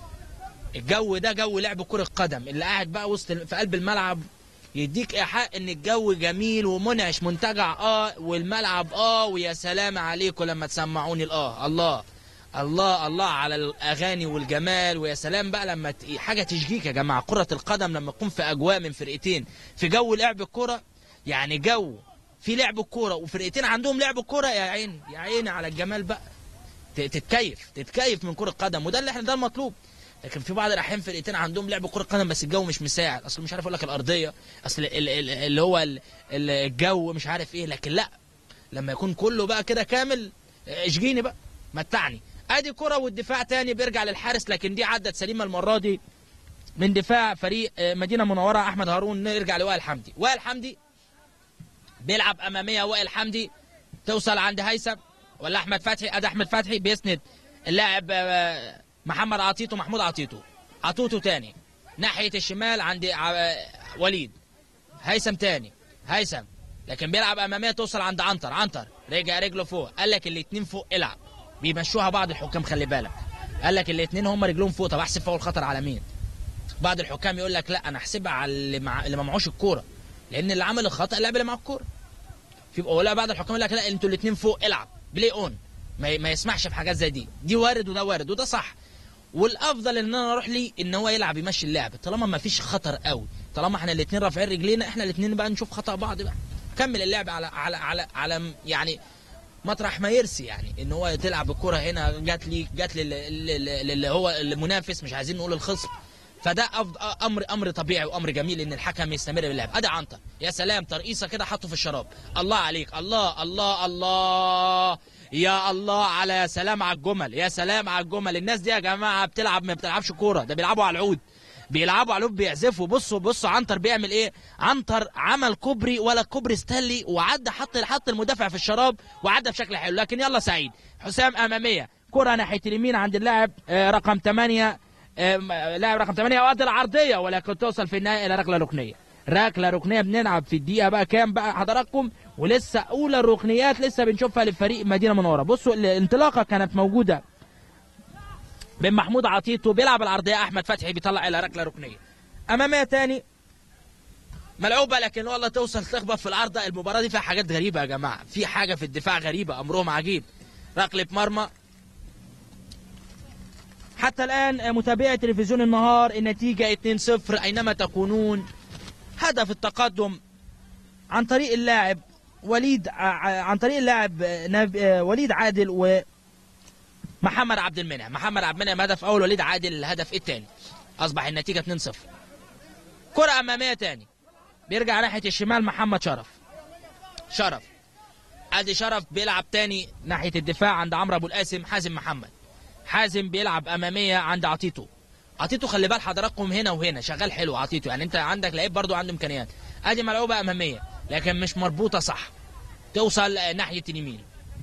الجو ده جو لعب كرة قدم اللي قاعد بقى وسط في قلب الملعب يديك ايحاء ان الجو جميل ومنعش منتجع اه والملعب اه ويا سلام عليكم لما تسمعوني الاه الله الله الله على الاغاني والجمال ويا سلام بقى لما ت... حاجه تشجيك يا جماعه كره القدم لما تكون في اجواء من فرقتين في جو لعب الكره يعني جو في لعب الكوره وفرقتين عندهم لعب الكوره يا عيني يا عيني على الجمال بقى ت- تتكيف تتكيف من كره قدم وده اللي احنا ده المطلوب لكن في بعض الاحيان فرقتين عندهم لعب كره قدم بس الجو مش مساعد اصل مش عارف اقول لك الارضيه اصل ال- ال- اللي هو ال- ال- الجو مش عارف ايه لكن لا لما يكون كله بقى كده كامل اه، اشجيني بقى متعني ادي كره والدفاع تاني بيرجع للحارس لكن دي عدت سليمه المره دي من دفاع فريق اه، مدينه منوره احمد هارون نرجع لوائل حمدي وائل حمدي بيلعب اماميه وائل حمدي توصل عند هيثم ولا احمد فتحي ادي احمد فتحي بيسند اللاعب اه، محمد عطيتو محمود عطيتو عطوتو تاني ناحيه الشمال عند ع- وليد هيثم تاني هيثم لكن بيلعب اماميه توصل عند عنتر عنتر رجع رجله فوق قال لك الاتنين فوق العب بيمشوها بعض الحكام خلي بالك قال لك الاتنين هم رجلهم فوق طب احسب فاول خطر على مين بعض الحكام يقول لك لا انا احسبها على اللي, مع... اللي ما معوش الكوره لان اللي عمل الخطا اللاعب اللي معاه الكوره في ولا بعض الحكام يقول لك لا انتوا الاتنين فوق العب بلاي اون ما, ي... ما يسمحش في حاجات زي دي دي وارد وده وارد وده صح والافضل ان انا اروح لي ان هو يلعب يمشي اللعب طالما ما فيش خطر قوي طالما احنا الاثنين رافعين رجلينا احنا الاثنين بقى نشوف خطا بعض بقى كمل اللعب على على على على يعني مطرح ما يرسي يعني ان هو تلعب الكره هنا جات لي جات لي اللي هو المنافس مش عايزين نقول الخصم فده أفضل امر امر طبيعي وامر جميل ان الحكم يستمر باللعب ادي عنتر يا سلام ترقيصه كده حطه في الشراب الله عليك الله الله الله يا الله على يا سلام على الجمل يا سلام على الجمل الناس دي يا جماعه بتلعب ما بتلعبش كوره ده بيلعبوا على العود بيلعبوا على العود بيعزفوا بصوا بصوا عنتر بيعمل ايه عنتر عمل كوبري ولا كوبري ستانلي وعدى حط حط المدافع في الشراب وعدى بشكل حلو لكن يلا سعيد حسام اماميه كره ناحيه اليمين عند اللاعب آه، رقم 8 لاعب رقم 8 وادي العرضيه ولكن توصل في النهايه الى ركله ركنيه ركله ركنيه بنلعب في الدقيقه بقى كام بقى حضراتكم ولسه اولى الركنيات لسه بنشوفها لفريق مدينه منوره بصوا الانطلاقه كانت موجوده بين محمود عطيتو بيلعب العرضيه احمد فتحي بيطلع الى ركله ركنيه اماميه تاني ملعوبه لكن والله توصل تخبط في العارضه المباراه دي فيها حاجات غريبه يا جماعه في حاجه في الدفاع غريبه امرهم عجيب ركله مرمى حتى الآن متابعي تلفزيون النهار النتيجة 2-0 أينما تكونون هدف التقدم عن طريق اللاعب وليد ع- عن طريق اللاعب نب... وليد عادل ومحمد عبد المنعم محمد عبد المنعم هدف أول وليد عادل الهدف الثاني أصبح النتيجة 2-0 كرة أمامية تاني بيرجع ناحية الشمال محمد شرف شرف ادي شرف بيلعب تاني ناحيه الدفاع عند عمرو ابو القاسم حازم محمد حازم بيلعب اماميه عند عطيتو عطيتو خلي بال حضراتكم هنا وهنا شغال حلو عطيتو يعني انت عندك لعيب برضو عنده امكانيات ادي ملعوبه اماميه لكن مش مربوطه صح توصل ناحيه اليمين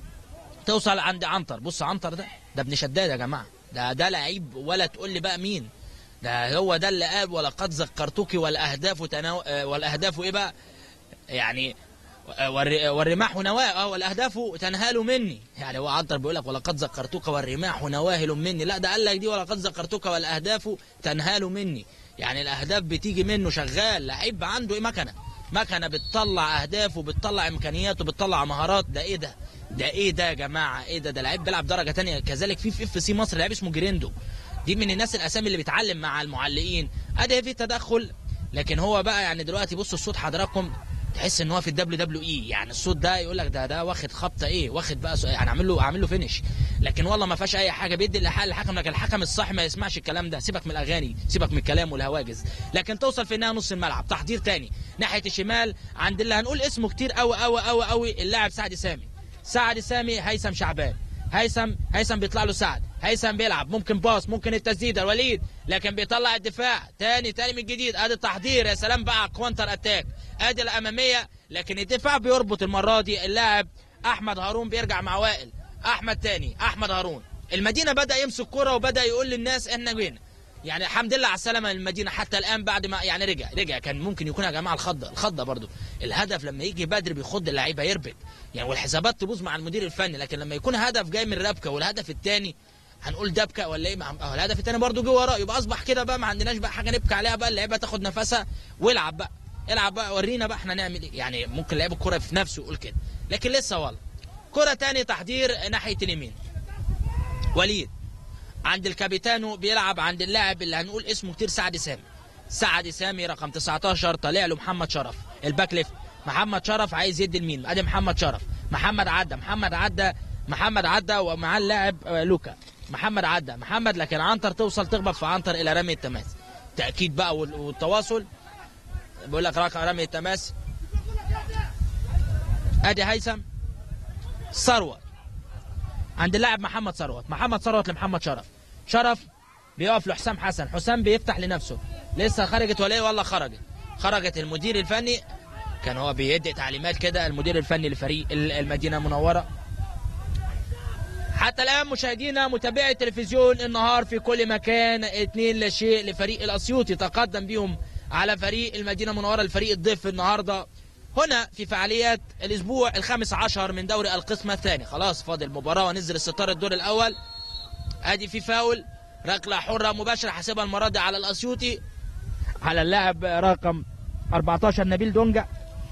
توصل عند عنتر بص عنتر ده ده ابن شداد يا جماعه ده ده لعيب ولا تقول لي بقى مين ده هو ده اللي قال ولقد ذكرتك والاهداف تناو... آه، والاهداف ايه بقى يعني آه، والر- والرماح نواهل اه والاهداف تنهال مني يعني هو عنتر بيقول لك ولقد ذكرتك والرماح نواهل مني لا ده قال لك دي ولقد ذكرتك والاهداف تنهال مني يعني الاهداف بتيجي منه شغال لعيب عنده ايه مكنه مكنه بتطلع اهداف وبتطلع امكانيات وبتطلع مهارات ده ايه ده ده ايه ده يا جماعه ايه ده ده لعيب بيلعب درجه تانية كذلك في في اف سي مصر لعيب اسمه جريندو دي من الناس الاسامي اللي بيتعلم مع المعلقين ادي في تدخل لكن هو بقى يعني دلوقتي بصوا الصوت حضراتكم تحس ان هو في الدبليو دبليو اي يعني الصوت ده يقول لك ده ده واخد خبطه ايه واخد بقى سو- يعني عامل له عامل له فينش لكن والله ما فيهاش اي حاجه بيدي الحق الحكم لكن الحكم الصح ما يسمعش الكلام ده سيبك من الاغاني سيبك من الكلام والهواجس لكن توصل في النهايه نص الملعب تحضير تاني ناحيه الشمال عند اللي هنقول اسمه كتير قوي قوي قوي قوي اللاعب سعد سامي سعد سامي هيثم شعبان هيثم هيثم بيطلع له سعد هيثم بيلعب ممكن باص ممكن التسديده الوليد لكن بيطلع الدفاع تاني تاني من جديد ادي التحضير يا سلام بقى على الكوانتر اتاك ادي الاماميه لكن الدفاع بيربط المره دي اللاعب احمد هارون بيرجع مع وائل احمد تاني احمد هارون المدينه بدا يمسك كرة وبدا يقول للناس احنا جينا يعني الحمد لله على السلامه للمدينه حتى الان بعد ما يعني رجع رجع كان ممكن يكون يا جماعه الخضه الخضه برضو الهدف لما يجي بدري بيخض اللعيبه يربك يعني والحسابات تبوظ مع المدير الفني لكن لما يكون هدف جاي من ربكه والهدف الثاني هنقول دبكه ولا ايه ما- اه الهدف الثاني برضو جه وراه يبقى اصبح كده بقى ما عندناش بقى حاجه نبكي عليها بقى اللعيبه تاخد نفسها والعب بقى العب بقى ورينا بقى احنا نعمل ايه يعني ممكن لعيب الكره في نفسه يقول كده لكن لسه والله كره تاني تحضير ناحيه اليمين وليد عند الكابيتانو بيلعب عند اللاعب اللي هنقول اسمه كتير سعد سامي سعد سامي رقم 19 طالع له محمد شرف الباك ليفت محمد شرف عايز يدي لمين ادي محمد شرف محمد عدى محمد عدى محمد عدى ومعاه اللاعب آه، لوكا محمد عدى محمد لكن عنتر توصل تخبط في عنتر الى رمي التماس تاكيد بقى وال- والتواصل بيقول لك رقم رمي التماس ادي هيثم ثروت عند اللاعب محمد ثروت محمد ثروت لمحمد شرف شرف بيقف لحسام حسن حسام بيفتح لنفسه لسه خرجت ولا ايه والله خرجت خرجت المدير الفني كان هو بيدي تعليمات كده المدير الفني لفريق ال- المدينه المنوره حتى الان مشاهدينا متابعي تلفزيون النهار في كل مكان اتنين لا شيء لفريق الاسيوطي تقدم بيهم على فريق المدينه المنوره الفريق الضيف النهارده هنا في فعاليات الاسبوع الخامس عشر من دوري القسم الثاني خلاص فاضل مباراه وننزل الستار الدور الاول ادي في فاول ركله حره مباشره حاسبها المره دي على الاسيوطي على اللاعب رقم 14 نبيل دونجا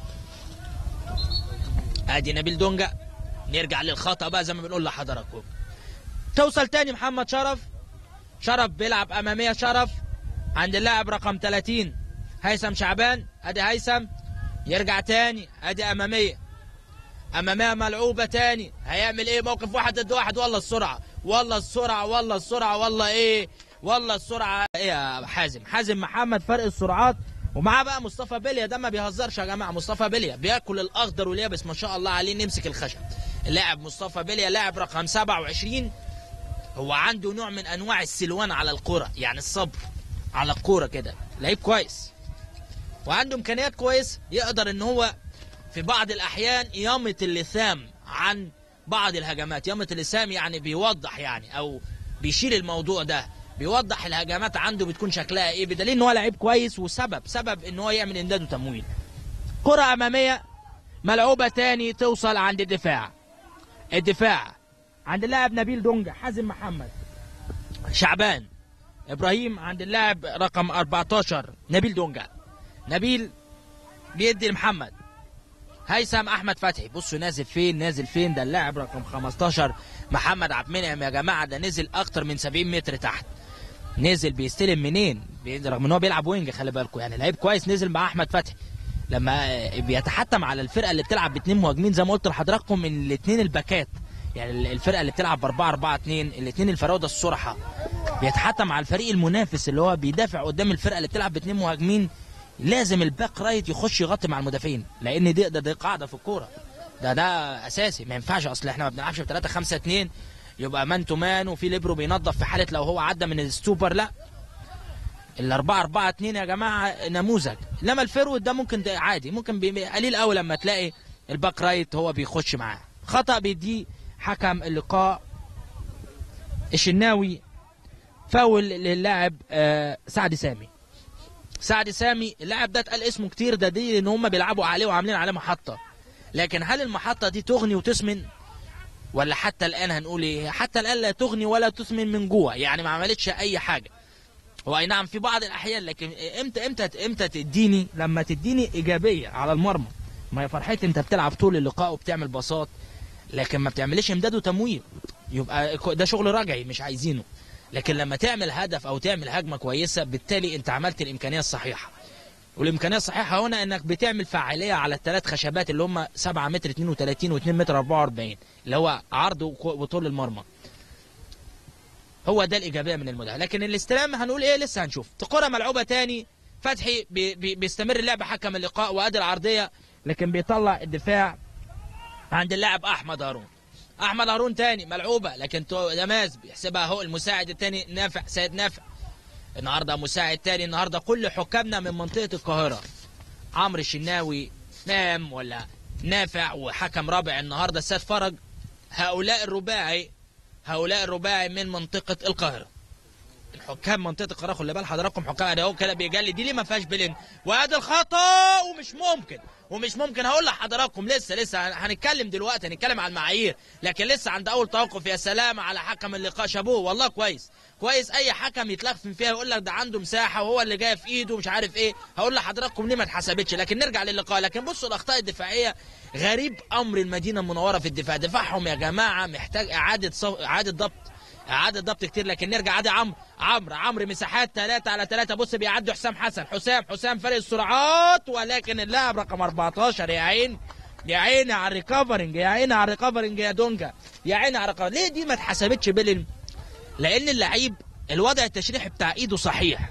ادي نبيل دونجا نرجع للخطا بقى زي ما بنقول لحضراتكم توصل تاني محمد شرف شرف بيلعب اماميه شرف عند اللاعب رقم 30 هيثم شعبان ادي هيثم يرجع تاني ادي اماميه اماميه ملعوبه تاني هيعمل ايه موقف واحد ضد واحد والله السرعه والله السرعه والله السرعه والله ايه والله السرعه ايه يا حازم حازم محمد فرق السرعات ومعاه بقى مصطفى بليا ده ما بيهزرش يا جماعه مصطفى بليا بياكل الاخضر واليابس ما شاء الله عليه نمسك الخشب اللاعب مصطفى بليا لاعب رقم 27 هو عنده نوع من انواع السلوان على الكوره يعني الصبر على الكوره كده لعيب كويس وعنده امكانيات كويس يقدر ان هو في بعض الاحيان يمط اللثام عن بعض الهجمات يمط اللثام يعني بيوضح يعني او بيشيل الموضوع ده بيوضح الهجمات عنده بتكون شكلها ايه بدليل ان هو لعيب كويس وسبب سبب ان هو يعمل امداد وتمويل كرة امامية ملعوبة تاني توصل عند الدفاع الدفاع عند اللاعب نبيل دونجا حازم محمد شعبان ابراهيم عند اللاعب رقم 14 نبيل دونجا نبيل بيدي لمحمد هيثم احمد فتحي بصوا نازل فين نازل فين ده اللاعب رقم 15 محمد عبد المنعم يا جماعه ده نزل اكتر من 70 متر تحت نزل بيستلم منين بي- رغم ان هو بيلعب وينج خلي بالكم يعني لعيب كويس نزل مع احمد فتحي لما آه، بيتحتم على الفرقه اللي بتلعب باثنين مهاجمين زي ما قلت لحضراتكم من الاثنين الباكات يعني ال- الفرقه اللي بتلعب ب 4 4 2 الاثنين الفراوده الصرحه بيتحتم على الفريق المنافس اللي هو بيدافع قدام الفرقه اللي بتلعب باثنين مهاجمين لازم الباك رايت يخش يغطي مع المدافعين لان دي ده, دي قاعده في الكوره ده ده اساسي ما ينفعش اصل احنا ما بنلعبش ب 3 5 2 يبقى مان تو مان وفي ليبرو بينظف في حاله لو هو عدى من السوبر لا ال 4 4 2 يا جماعه نموذج انما الفيرود ده ممكن ده عادي ممكن بي- قليل قوي لما تلاقي الباك رايت هو بيخش معاه خطا بيديه حكم اللقاء الشناوي فاول للاعب آه، سعد سامي سعد سامي اللاعب ده اتقال اسمه كتير ده دي ان هم بيلعبوا عليه وعاملين عليه محطه لكن هل المحطه دي تغني وتسمن ولا حتى الان هنقول ايه حتى الان لا تغني ولا تسمن من جوه يعني ما عملتش اي حاجه هو اي نعم في بعض الاحيان لكن امتى امتى امتى تديني لما تديني ايجابيه على المرمى ما هي فرحتي انت بتلعب طول اللقاء وبتعمل باصات لكن ما بتعملش امداد وتمويل يبقى ده شغل رجعي مش عايزينه لكن لما تعمل هدف او تعمل هجمه كويسه بالتالي انت عملت الامكانيه الصحيحه والامكانيه الصحيحه هنا انك بتعمل فعاليه على الثلاث خشبات اللي هم 7 متر 32 و2 متر 44 اللي هو عرض وك- وطول المرمى هو ده الايجابيه من المدافع لكن الاستلام هنقول ايه لسه هنشوف كره ملعوبه تاني فتحي بي بي بيستمر اللعب حكم اللقاء وادي العرضيه لكن بيطلع الدفاع عند اللاعب احمد هارون احمد هارون تاني ملعوبه لكن تو- دماز بيحسبها هو المساعد التاني نافع سيد نافع النهارده مساعد تاني النهارده كل حكامنا من منطقه القاهره عمرو الشناوي نام ولا نافع وحكم رابع النهارده السيد فرج هؤلاء الرباعي هؤلاء الرباعي من منطقه القاهره الحكام منطقه القاهره خلي بال حضراتكم حكام ده هو كده بيجلي دي ليه ما فيهاش بلين وادي الخطا ومش ممكن ومش ممكن هقول لحضراتكم لسه لسه هنتكلم دلوقتي هنتكلم على المعايير لكن لسه عند اول توقف يا سلام على حكم اللقاء شابوه والله كويس كويس اي حكم يتلخفن فيها يقول لك ده عنده مساحه وهو اللي جاي في ايده ومش عارف ايه هقول لحضراتكم ليه ما اتحسبتش لكن نرجع للقاء لكن بصوا الاخطاء الدفاعيه غريب امر المدينه المنوره في الدفاع دفاعهم يا جماعه محتاج اعاده صو... اعاده ضبط اعاده ضبط كتير لكن نرجع عادي عمرو عمرو عمرو مساحات ثلاثة على ثلاثة بص بيعدي حسام حسن حسام حسام فارق السرعات ولكن اللاعب رقم 14 يا عين يا عيني على الريكفرنج يا عيني على الريكفرنج يا دونجا يا عيني على الريكفرنج ليه دي ما اتحسبتش بيلين لان اللعيب الوضع التشريحي بتاع ايده صحيح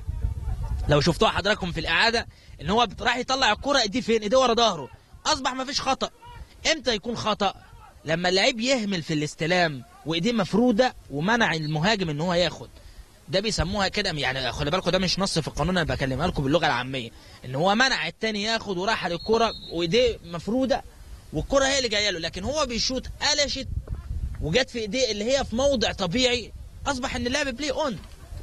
لو شفتوها حضراتكم في الاعاده ان هو راح يطلع الكره ايديه فين ايديه ورا ظهره اصبح ما فيش خطا امتى يكون خطا لما اللعيب يهمل في الاستلام وايديه مفروده ومنع المهاجم ان هو ياخد ده بيسموها كده يعني خلي بالكم ده مش نص في القانون انا بكلمها لكم باللغه العاميه ان هو منع التاني ياخد وراح للكره وايديه مفروده والكره هي اللي جايه له لكن هو بيشوط قلشت وجت في ايديه اللي هي في موضع طبيعي اصبح ان اللعب بلاي اون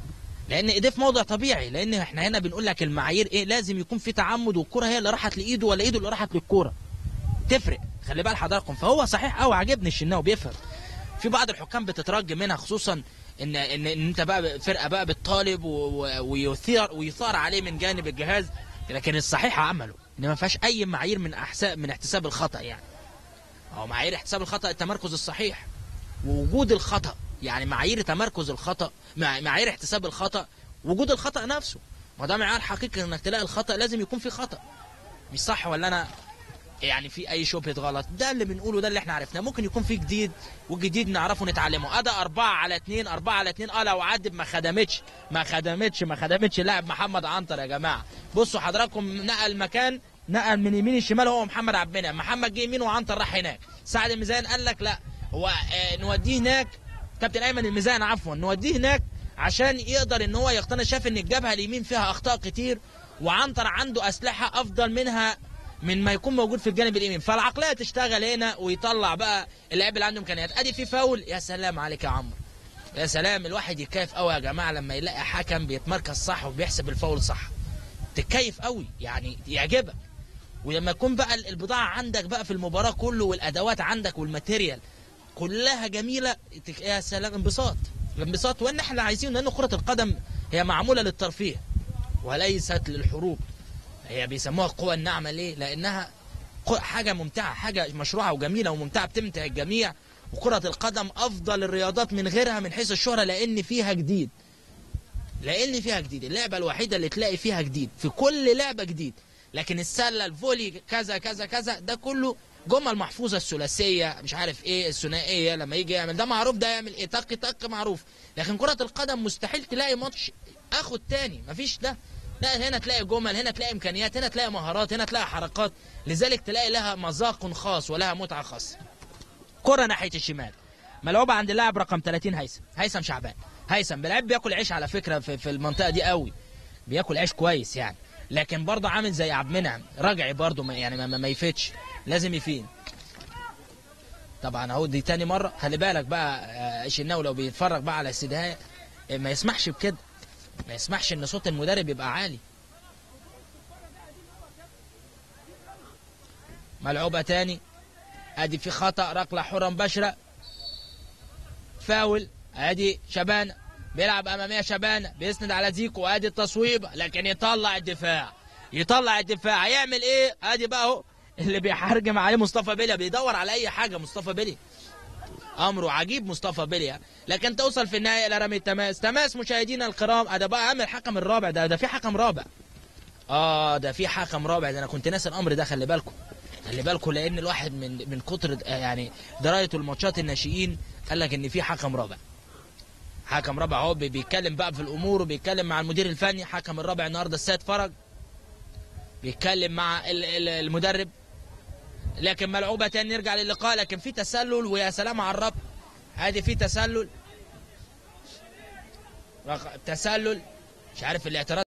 لان ايديه في موضع طبيعي لان احنا هنا بنقول لك المعايير ايه لازم يكون في تعمد والكره هي اللي راحت لايده ولا ايده اللي راحت للكوره تفرق خلي بال حضراتكم فهو صحيح قوي عجبني الشناوي بيفهم في بعض الحكام بتترجى منها خصوصا ان ان, إن انت بقى فرقه بقى بتطالب و- و- ويثير ويثار عليه من جانب الجهاز لكن الصحيح عمله ان ما فيهاش اي معايير من احساب من احتساب الخطا يعني هو معايير احتساب الخطا التمركز الصحيح ووجود الخطا يعني معايير تمركز الخطا مع- معايير احتساب الخطا وجود الخطا نفسه ما ده معيار حقيقي انك تلاقي الخطا لازم يكون في خطا مش صح ولا انا يعني في اي شبهه غلط ده اللي بنقوله ده اللي احنا عرفناه ممكن يكون في جديد والجديد نعرفه نتعلمه اداء أربعة على اتنين أربعة على اتنين اه لو عدب ما خدمتش ما خدمتش ما خدمتش لاعب محمد عنتر يا جماعه بصوا حضراتكم نقل مكان نقل من يمين الشمال هو محمد عبد المنعم محمد جه يمين وعنتر راح هناك سعد الميزان قال لك لا هو آه نوديه هناك كابتن ايمن الميزان عفوا نوديه هناك عشان يقدر ان هو يقتنع شاف ان الجبهه اليمين فيها اخطاء كتير وعنتر عنده اسلحه افضل منها من ما يكون موجود في الجانب اليمين فالعقليه تشتغل هنا ويطلع بقى اللاعب اللي عنده امكانيات ادي في فاول يا سلام عليك يا عمرو يا سلام الواحد يتكيف قوي يا جماعه لما يلاقي حكم بيتمركز صح وبيحسب الفاول صح تتكيف قوي يعني يعجبك ولما يكون بقى البضاعه عندك بقى في المباراه كله والادوات عندك والماتيريال كلها جميله تك- يا سلام انبساط انبساط وان احنا عايزين لان كره القدم هي معموله للترفيه وليست للحروب هي بيسموها القوى الناعمه ليه؟ لانها قو- حاجه ممتعه حاجه مشروعه وجميله وممتعه بتمتع الجميع وكره القدم افضل الرياضات من غيرها من حيث الشهره لان فيها جديد لان فيها جديد اللعبه الوحيده اللي تلاقي فيها جديد في كل لعبه جديد لكن السله الفولي كذا كذا كذا ده كله جمل محفوظه الثلاثيه مش عارف ايه الثنائيه لما يجي يعمل ده معروف ده يعمل ايه طق طق معروف لكن كره القدم مستحيل تلاقي ماتش اخد تاني مفيش ده لا هنا تلاقي جمل هنا تلاقي امكانيات هنا تلاقي مهارات هنا تلاقي حركات لذلك تلاقي لها مذاق خاص ولها متعه خاصه كره ناحيه الشمال ملعوبه عند اللاعب رقم 30 هيثم هيثم شعبان هيثم بيلعب بياكل عيش على فكره في, في المنطقه دي قوي بياكل عيش كويس يعني لكن برضه عامل زي عبد المنعم رجعي برضه ما يعني ما, ما, ما يفيدش لازم يفيد طبعا اهو دي تاني مره خلي بالك بقى آه، الشناوي لو بيتفرج بقى على استدهاء آه، ما يسمحش بكده ما يسمحش ان صوت المدرب يبقى عالي ملعوبه تاني ادي في خطا ركله حره مباشره فاول ادي شبانه بيلعب اماميه شبانه بيسند على زيكو ادي التصويبه لكن يطلع الدفاع يطلع الدفاع يعمل ايه ادي بقى اهو اللي بيحرجم عليه مصطفى بيليا بيدور على اي حاجه مصطفى بيليا امره عجيب مصطفى بيليا لكن توصل في النهايه الى رمي التماس تماس مشاهدينا الكرام ده بقى عامل الحكم الرابع ده ده في حكم رابع اه ده في حكم رابع ده انا كنت ناسي الامر ده خلي بالكم خلي بالكم لان الواحد من من كتر آه، يعني درايته الماتشات الناشئين قال لك ان في حكم رابع حكم رابع اهو بي- بيتكلم بقى في الامور وبيتكلم مع المدير الفني حكم الرابع النهارده السيد فرج بيتكلم مع ال- ال- المدرب لكن ملعوبه تاني نرجع للقاء لكن في تسلل ويا سلام على الربط ادي في تسلل رق- تسلل مش عارف الاعتراض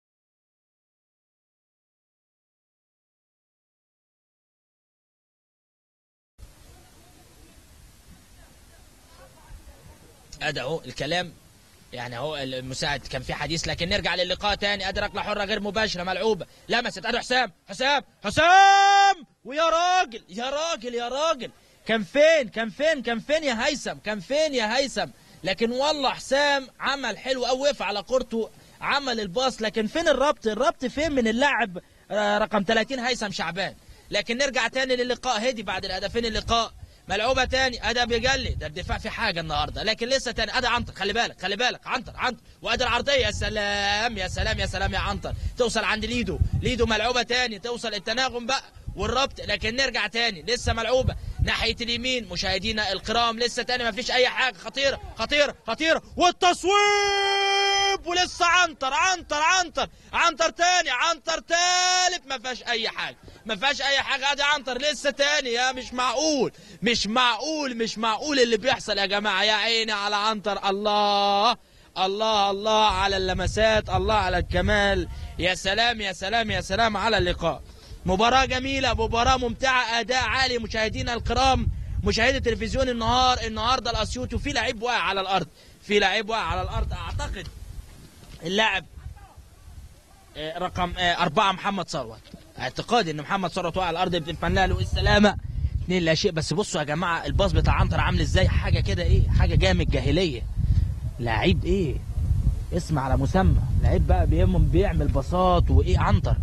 ادي اهو الكلام يعني اهو المساعد كان في حديث لكن نرجع للقاء تاني ادي ركله حره غير مباشره ملعوبه لمست ادي حسام حسام حسام ويا راجل يا راجل يا راجل كان فين كان فين كان فين يا هيثم كان فين يا هيثم لكن والله حسام عمل حلو قوي وقف على كورته عمل الباص لكن فين الربط الربط فين من اللاعب آه، رقم 30 هيثم شعبان لكن نرجع تاني للقاء هدي بعد الهدفين اللقاء ملعوبه تاني ادى بيجلي ده الدفاع في حاجه النهارده لكن لسه تاني ادى عنتر خلي بالك خلي بالك عنتر عنتر وادى العرضيه يا سلام يا سلام يا سلام يا عنتر توصل عند ليدو ليدو ملعوبه تاني توصل التناغم بقى والربط لكن نرجع تاني لسه ملعوبه ناحيه اليمين مشاهدينا الكرام لسه تاني ما فيش اي حاجه خطيره خطيره خطيره والتصويب ولسه عنتر عنتر عنتر عنتر تاني عنتر تالت ما فيهاش اي حاجه ما فيهاش اي حاجه ادي عنتر لسه تاني يا مش معقول مش معقول مش معقول اللي بيحصل يا جماعه يا عيني على عنتر الله الله الله على اللمسات الله على الكمال يا سلام يا سلام يا سلام على اللقاء مباراة جميلة مباراة ممتعة أداء عالي مشاهدينا الكرام مشاهدي تلفزيون النهار النهارده الأسيوطي وفي لعيب واقع على الأرض في لعيب واقع على الأرض أعتقد اللاعب آه، رقم آه، أربعة محمد ثروت اعتقادي إن محمد ثروت واقع على الأرض بنتمنى له السلامة اتنين لا شيء بس بصوا يا جماعة الباص بتاع عنتر عامل ازاي حاجة كده ايه حاجة جاية من الجاهلية لعيب ايه اسم على مسمى لعيب بقى بيعمل بيعمل باصات وايه عنتر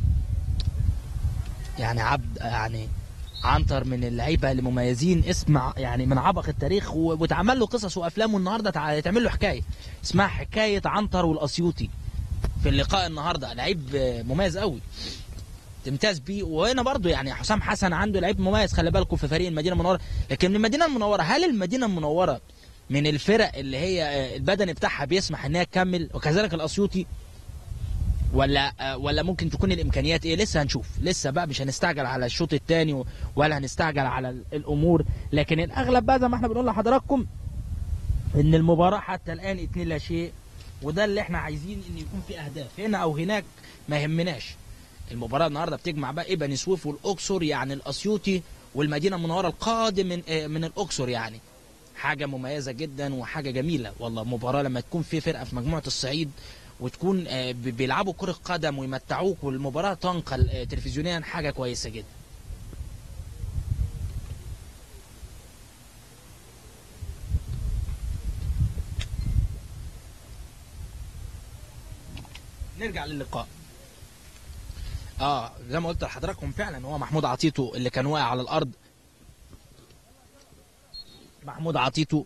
يعني عبد يعني عنتر من اللعيبه المميزين اسمع يعني من عبق التاريخ و- واتعمل له قصص وافلام والنهارده تع- تعمل له حكايه اسمها حكايه عنتر والاسيوطي في اللقاء النهارده لعيب آه، مميز قوي تمتاز بيه وهنا برضو يعني حسام حسن عنده لعيب مميز خلي بالكم في فريق المدينه المنوره لكن من المدينه المنوره هل المدينه المنوره من الفرق اللي هي آه، البدني بتاعها بيسمح انها تكمل وكذلك الاسيوطي ولا آه، ولا ممكن تكون الامكانيات ايه لسه هنشوف لسه بقى مش هنستعجل على الشوط الثاني ولا هنستعجل على ال- الامور لكن الاغلب بقى زي ما احنا بنقول لحضراتكم ان المباراه حتى الان اتنين لا شيء وده اللي احنا عايزين ان يكون في اهداف هنا او هناك ما يهمناش المباراه النهارده بتجمع بقى ايه بني سويف والاقصر يعني الاسيوطي والمدينه المنوره القادم من آه، من الاقصر يعني حاجه مميزه جدا وحاجه جميله والله مباراه لما تكون في فرقه في مجموعه الصعيد وتكون آه، ب- بيلعبوا كره قدم ويمتعوك والمباراه تنقل آه، تلفزيونيا حاجه كويسه جدا نرجع للقاء اه زي ما قلت لحضراتكم فعلا هو محمود عطيتو اللي كان واقع على الارض محمود عطيتو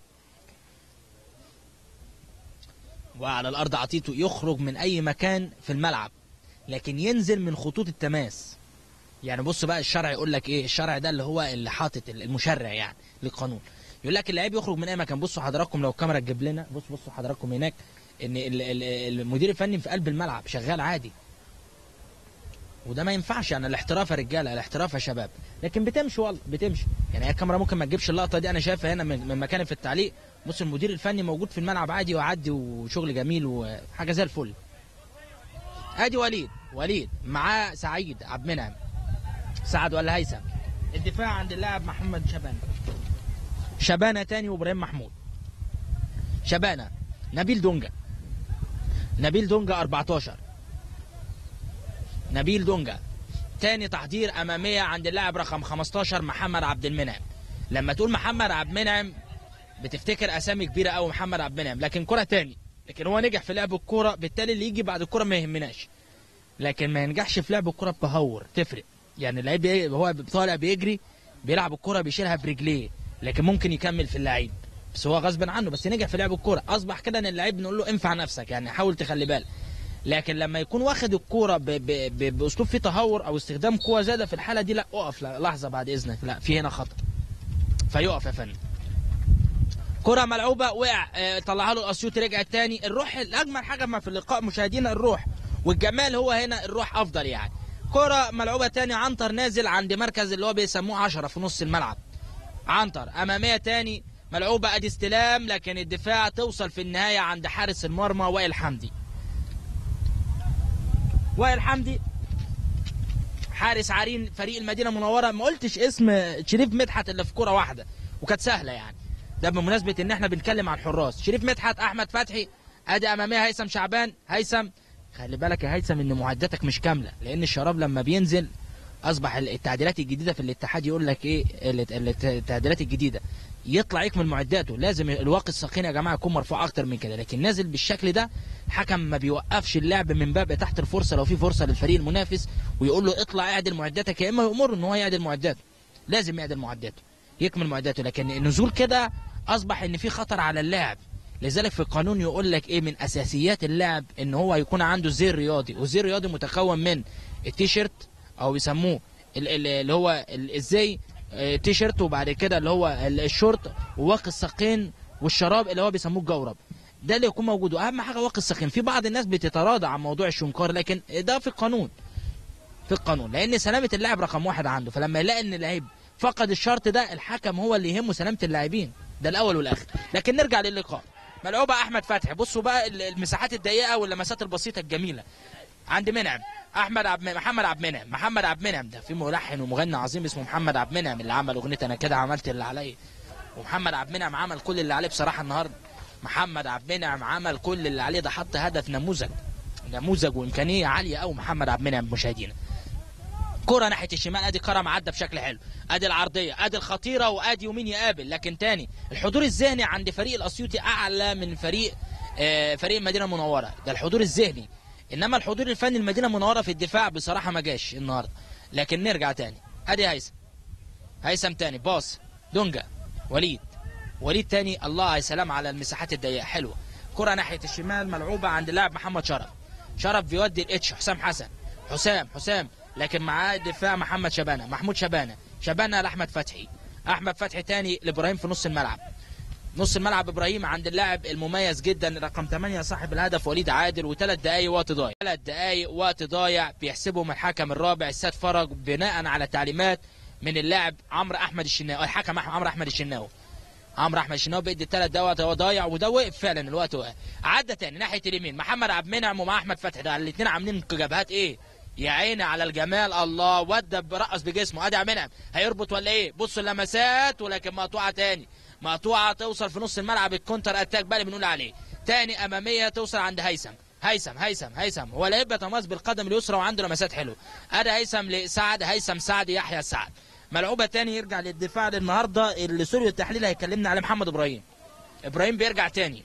وعلى الارض عطيته يخرج من اي مكان في الملعب لكن ينزل من خطوط التماس يعني بص بقى الشرع يقول لك ايه الشرع ده اللي هو اللي حاطط المشرع يعني للقانون يقول لك اللعيب يخرج من اي مكان بصوا حضراتكم لو الكاميرا تجيب لنا بص بصوا حضراتكم هناك ان ال- ال- المدير الفني في قلب الملعب شغال عادي وده ما ينفعش يعني الاحتراف يا رجاله الاحتراف يا شباب لكن بتمشي والله بتمشي يعني هي الكاميرا ممكن ما تجيبش اللقطه دي انا شايفها هنا من من مكاني في التعليق بص المدير الفني موجود في الملعب عادي وعدي وشغل جميل وحاجه زي الفل ادي وليد وليد معاه سعيد عبد المنعم سعد ولا هيثم الدفاع عند اللاعب محمد شبانه شبانه تاني وابراهيم محمود شبانه نبيل دونجا نبيل دونجا 14 نبيل دونجا تاني تحضير اماميه عند اللاعب رقم 15 محمد عبد المنعم لما تقول محمد عبد المنعم بتفتكر اسامي كبيره قوي محمد عبد المنعم لكن كره تاني لكن هو نجح في لعب الكوره بالتالي اللي يجي بعد الكوره ما يهمناش لكن ما ينجحش في لعب الكوره بتهور تفرق يعني اللعيب بي- هو طالع بيجري بيلعب الكوره بيشيلها برجليه لكن ممكن يكمل في اللعيب بس هو غصب عنه بس نجح في لعب الكوره اصبح كده ان اللعيب نقول له انفع نفسك يعني حاول تخلي بالك لكن لما يكون واخد الكوره ب... ب... ب... باسلوب فيه تهور او استخدام قوه زياده في الحاله دي لا اقف لا لحظه بعد اذنك لا في هنا خطا فيقف يا فندم كرة ملعوبة وقع آه، طلعها له الاسيوطي رجعت تاني الروح الاجمل حاجة ما في اللقاء مشاهدينا الروح والجمال هو هنا الروح افضل يعني كرة ملعوبة تاني عنتر نازل عند مركز اللي هو بيسموه عشرة في نص الملعب عنتر امامية تاني ملعوبة ادي استلام لكن الدفاع توصل في النهاية عند حارس المرمى وائل حمدي وائل حمدي حارس عرين فريق المدينه المنوره ما قلتش اسم شريف مدحت الا في كوره واحده وكانت سهله يعني ده بمناسبه ان احنا بنتكلم عن حراس شريف مدحت احمد فتحي ادي اماميه هيثم شعبان هيثم خلي بالك يا هيثم ان معداتك مش كامله لان الشراب لما بينزل اصبح التعديلات الجديده في الاتحاد يقول لك ايه الت- الت- التعديلات الجديده يطلع يكمل معداته لازم الواقي الساقين يا جماعه يكون مرفوع اكتر من كده لكن نازل بالشكل ده الحكم ما بيوقفش اللعب من باب تحت الفرصه لو في فرصه للفريق المنافس ويقول له اطلع اعدل معداتك يا اما يامر ان هو يعدل معداته لازم يعدل معداته يكمل معداته لكن النزول كده اصبح ان في خطر على اللاعب لذلك في القانون يقول لك ايه من اساسيات اللاعب ان هو يكون عنده زي رياضي والزي الرياضي متكون من التيشيرت او بيسموه ال- ال- اللي هو ال- الزي آه، تيشيرت وبعد كده اللي هو ال- الشورت وواقي الساقين والشراب اللي هو بيسموه الجورب ده اللي يكون موجود واهم حاجه واقي الساقين في بعض الناس بتتراضى عن موضوع الشنكار لكن ده في القانون في القانون لان سلامه اللاعب رقم واحد عنده فلما يلاقي ان اللعيب فقد الشرط ده الحكم هو اللي يهمه سلامه اللاعبين ده الاول والاخر لكن نرجع للقاء ملعوبه احمد فتحي بصوا بقى ال- المساحات الضيقه واللمسات البسيطه الجميله عند منعم احمد عبد محمد عبد المنعم محمد عبد المنعم ده في ملحن ومغني عظيم اسمه محمد عبد المنعم اللي عمل اغنيه انا كده عملت اللي عليا ومحمد عبد المنعم عمل كل اللي عليه بصراحه النهارده محمد عبد المنعم عمل كل اللي عليه ده حط هدف نموذج نموذج وامكانيه عاليه قوي محمد عبد المنعم مشاهدينا كرة ناحية الشمال ادي كرم عدى بشكل حلو ادي العرضية ادي الخطيرة وادي يمين يقابل لكن تاني الحضور الذهني عند فريق الاسيوطي اعلى من فريق آه، فريق المدينة المنورة ده الحضور الذهني انما الحضور الفني المدينة المنورة في الدفاع بصراحة ما جاش النهاردة لكن نرجع تاني ادي هيثم هيثم تاني باص دونجا وليد وليد تاني الله يا سلام على المساحات الضيقة حلوة كرة ناحية الشمال ملعوبة عند اللاعب محمد شرف شرف بيودي الاتش حسام حسن حسام حسام لكن معاه دفاع محمد شبانه محمود شبانه شبانه لاحمد فتحي احمد فتحي تاني لابراهيم في نص الملعب نص الملعب ابراهيم عند اللاعب المميز جدا رقم 8 صاحب الهدف وليد عادل وثلاث دقائق وقت ضايع ثلاث دقائق وقت ضايع بيحسبهم الحكم الرابع السيد فرج بناء على تعليمات من اللاعب عمرو احمد الشناوي الحكم أح- عمرو احمد الشناوي عمرو احمد الشناوي بيدي ثلاث دقائق هو ضايع وده وقف فعلا الوقت وقف عدى تاني ناحيه اليمين محمد عبد المنعم ومع احمد فتحي ده الاثنين عاملين جبهات ايه يا عيني على الجمال الله ودى برقص بجسمه ادي عبد المنعم هيربط ولا ايه بصوا اللمسات ولكن مقطوعه تاني مقطوعه توصل في نص الملعب الكونتر اتاك بقى اللي بنقول عليه تاني اماميه توصل عند هيثم هيثم هيثم هيثم هو لعيب بيتميز بالقدم اليسرى وعنده لمسات حلوه ادي هيثم لسعد هيثم سعد يحيى سعد ملعوبه تاني يرجع للدفاع النهارده اللي سوري التحليل هيكلمنا عليه محمد ابراهيم ابراهيم بيرجع تاني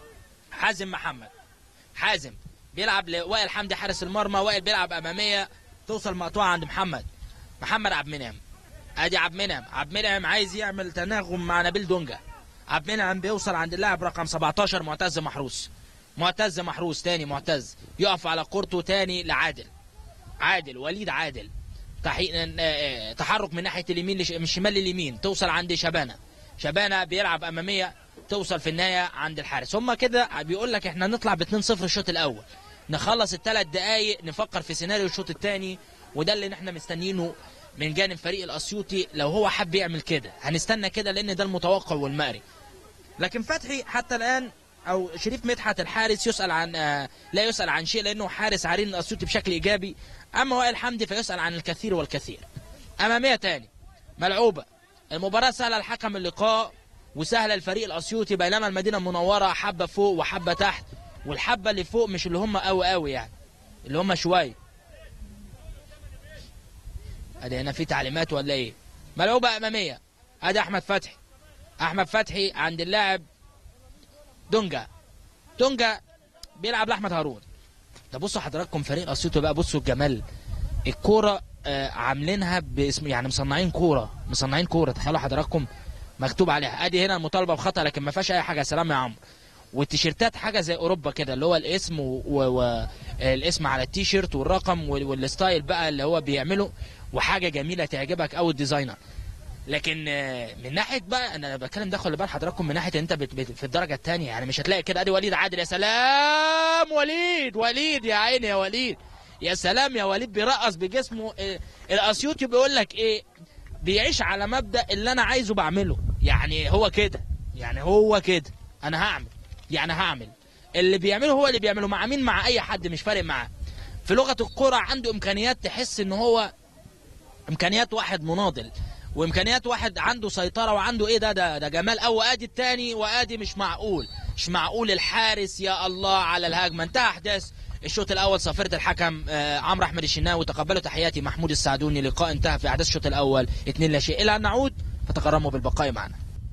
حازم محمد حازم بيلعب لوائل حمدي حارس المرمى وائل بيلعب اماميه توصل مقطوعه عند محمد محمد عبد المنعم ادي عبد المنعم عبد المنعم عايز يعمل تناغم مع نبيل دونجا عبد المنعم بيوصل عند اللاعب رقم 17 معتز محروس معتز محروس تاني معتز يقف على كورته تاني لعادل عادل وليد عادل تحي... آه، تحرك من ناحيه اليمين لش... من الشمال لليمين توصل عند شبانه شبانه بيلعب اماميه توصل في النهايه عند الحارس هما كده بيقول لك احنا نطلع ب 2-0 الشوط الاول نخلص الثلاث دقايق نفكر في سيناريو الشوط الثاني وده اللي احنا مستنيينه من جانب فريق الاسيوطي لو هو حب يعمل كده هنستنى كده لان ده المتوقع والمقري لكن فتحي حتى الان او شريف مدحت الحارس يسال عن آه لا يسال عن شيء لانه حارس عرين الاسيوطي بشكل ايجابي اما وائل حمدي فيسال عن الكثير والكثير اماميه تاني ملعوبه المباراه سهله الحكم اللقاء وسهله الفريق الاسيوطي بينما المدينه المنوره حبه فوق وحبه تحت والحبه اللي فوق مش اللي هم قوي قوي يعني اللي هم شويه ادي هنا في تعليمات ولا ايه ملعوبه اماميه ادي احمد فتحي احمد فتحي عند اللاعب دونجا دونجا بيلعب لاحمد هارون ده بصوا حضراتكم فريق اسيوطي بقى بصوا الجمال الكوره آه عاملينها باسم يعني مصنعين كوره مصنعين كوره تخيلوا حضراتكم مكتوب عليها ادي هنا المطالبه بخطا لكن ما فيهاش اي حاجه سلام يا عمرو والتيشيرتات حاجه زي اوروبا كده اللي هو الاسم والاسم على التيشيرت والرقم وال- والستايل بقى اللي هو بيعمله وحاجه جميله تعجبك او الديزاينر لكن آه، من ناحيه بقى انا بتكلم ده خلي بال حضراتكم من ناحيه ان انت بت- بت- في الدرجه الثانيه يعني مش هتلاقي كده ادي وليد عادل يا سلام وليد وليد يا عيني يا وليد يا سلام يا وليد بيرقص بجسمه آه، الاسيوطي بيقول لك ايه بيعيش على مبدا اللي انا عايزه بعمله يعني هو كده يعني هو كده انا هعمل يعني هعمل اللي بيعمله هو اللي بيعمله مع مين مع اي حد مش فارق معاه في لغه الكره عنده امكانيات تحس ان هو امكانيات واحد مناضل وامكانيات واحد عنده سيطره وعنده ايه ده ده ده جمال او ادي التاني وادي مش معقول مش معقول الحارس يا الله على الهجمه انتهى احداث الشوط الاول صافره الحكم آه عمرو احمد الشناوي تقبلوا تحياتي محمود السعدوني لقاء انتهى في احداث الشوط الاول 2 لا شيء الى ان نعود فتكرموا بالبقاء معنا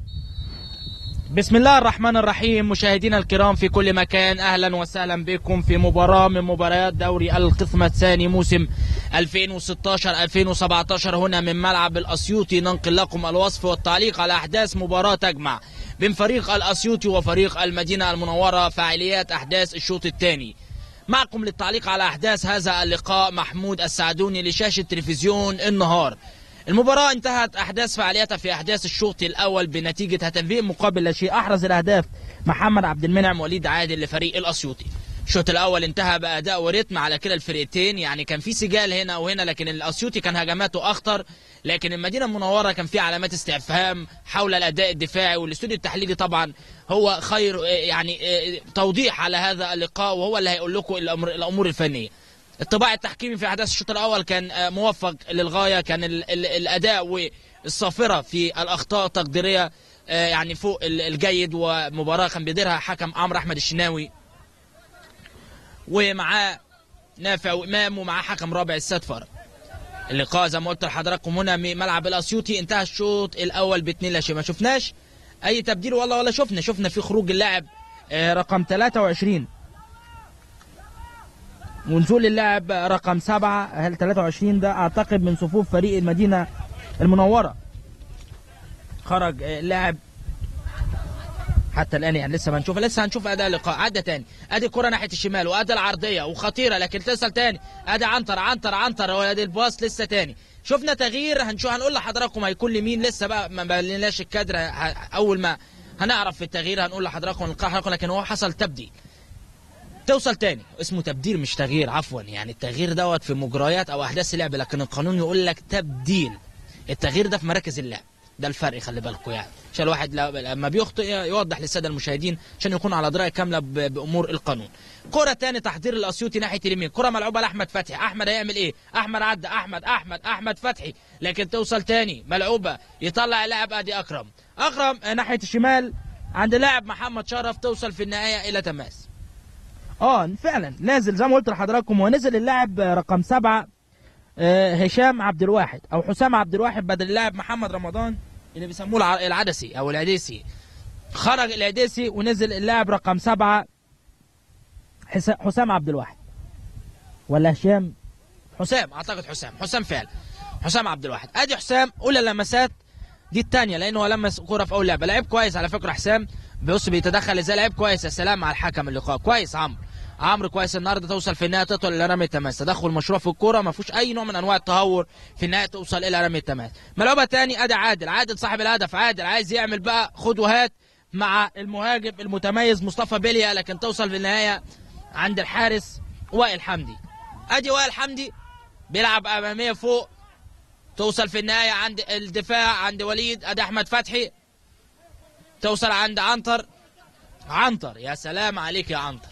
بسم الله الرحمن الرحيم مشاهدينا الكرام في كل مكان اهلا وسهلا بكم في مباراة من مباريات دوري القسم الثاني موسم 2016 2017 هنا من ملعب الاسيوطي ننقل لكم الوصف والتعليق على احداث مباراة تجمع بين فريق الاسيوطي وفريق المدينة المنورة فعاليات احداث الشوط الثاني معكم للتعليق على احداث هذا اللقاء محمود السعدوني لشاشة تلفزيون النهار المباراة انتهت أحداث فعاليتها في أحداث الشوط الأول بنتيجة هدفين مقابل لا شيء أحرز الأهداف محمد عبد المنعم وليد عادل لفريق الأسيوطي الشوط الأول انتهى بأداء وريتم على كلا الفرقتين يعني كان في سجال هنا وهنا لكن الأسيوطي كان هجماته أخطر لكن المدينة المنورة كان في علامات استفهام حول الأداء الدفاعي والاستوديو التحليلي طبعا هو خير يعني توضيح على هذا اللقاء وهو اللي هيقول لكم الأمر الأمور الفنية الطباع التحكيمي في احداث الشوط الاول كان آه، موفق للغايه كان ال ال الاداء والصافره في الاخطاء التقديريه آه، يعني فوق ال- الجيد ومباراه كان بيديرها حكم عمرو احمد الشناوي ومعاه نافع وامام ومعاه حكم رابع الساد فرج اللقاء زي ما قلت لحضراتكم هنا من ملعب الاسيوطي انتهى الشوط الاول باتنين لا شيء ما شفناش اي تبديل والله ولا شفنا شفنا في خروج اللاعب آه، رقم 23 ونزول اللاعب رقم سبعة هل 23 ده اعتقد من صفوف فريق المدينة المنورة خرج آه، اللاعب حتى الان يعني لسه ما نشوف لسه هنشوف اداء اللقاء عدى تاني ادي كرة ناحيه الشمال وادي العرضيه وخطيره لكن تصل تاني ادي عنتر عنتر عنتر وادي الباص لسه تاني شفنا تغيير هنشوف هنقول لحضراتكم هيكون لمين لسه بقى ما بلناش الكادر ه- اول ما هنعرف في التغيير هنقول لحضراتكم نلقاء حضراتكم لكن هو حصل تبديل توصل تاني اسمه تبديل مش تغيير عفوا يعني التغيير دوت في مجريات او احداث اللعب لكن القانون يقول لك تبديل التغيير ده في مراكز اللعب ده الفرق خلي بالكم يعني عشان الواحد لا- لما بيخطئ يوضح للساده المشاهدين عشان يكون على درايه كامله ب- بامور القانون كرة تاني تحضير الاسيوطي ناحيه اليمين كرة ملعوبه لاحمد فتحي احمد هيعمل ايه احمد عدى احمد احمد احمد فتحي لكن توصل تاني ملعوبه يطلع اللاعب ادي اكرم اكرم آه، ناحيه الشمال عند لاعب محمد شرف توصل في النهايه الى تماس اه فعلا نازل زي ما قلت لحضراتكم هو نزل اللاعب رقم سبعة آه، هشام عبد الواحد او حسام عبد الواحد بدل اللاعب محمد رمضان اللي بيسموه الع- العدسي او العديسي خرج العديسي ونزل اللاعب رقم سبعة حس- حسام عبد الواحد ولا هشام حسام اعتقد حسام حسام فعلا حسام عبد الواحد ادي حسام اولى لمسات دي الثانيه لانه هو لمس كوره في اول لعبه لعيب كويس على فكره حسام بص بيتدخل ازاي لعيب كويس يا سلام على الحكم اللقاء كويس عمرو عمرو كويس النهارده توصل في النهايه تطول الى رمي التماس تدخل مشروع في الكوره ما فيهوش اي نوع من انواع التهور في النهايه توصل الى رمي التماس ملعوبه تاني ادي عادل عادل صاحب الهدف عادل عايز يعمل بقى خد وهات مع المهاجم المتميز مصطفى بيليا لكن توصل في النهايه عند الحارس وائل حمدي ادي وائل حمدي بيلعب اماميه فوق توصل في النهايه عند الدفاع عند وليد ادي احمد فتحي توصل عند عنتر عنتر يا سلام عليك يا عنتر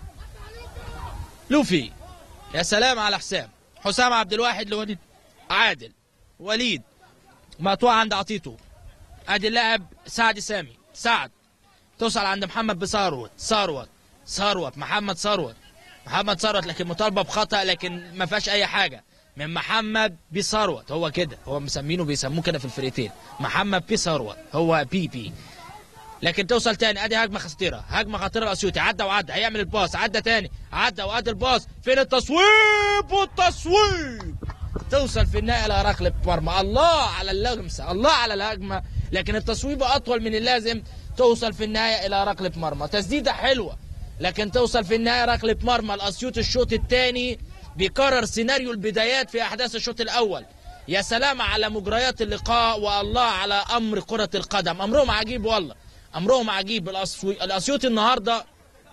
لوفي يا سلام على حسام حسام عبد الواحد لوليد عادل وليد مقطوع عند عطيته ادي اللاعب سعد سامي سعد توصل عند محمد بثروت ثروت ثروت محمد ثروت محمد ثروت لكن مطالبه بخطا لكن ما فيهاش اي حاجه من محمد بثروت هو كده هو مسمينه بيسموه كده في الفرقتين محمد بي ثروت هو بي بي لكن توصل تاني ادي هجمه خطيره هجمه خطيره الاسيوطي عدى وعدى هيعمل الباص عدى تاني عدى وادي الباص فين التصويب والتصويب توصل في النهايه الى ركله مرمى الله على اللمسه الله على الهجمه لكن التصويبه اطول من اللازم توصل في النهايه الى ركله مرمى تسديده حلوه لكن توصل في النهايه ركله مرمى الاسيوط الشوط الثاني بيكرر سيناريو البدايات في احداث الشوط الاول يا سلام على مجريات اللقاء والله على امر كره القدم امرهم عجيب والله امرهم عجيب الأسوي... الاسيوطي النهارده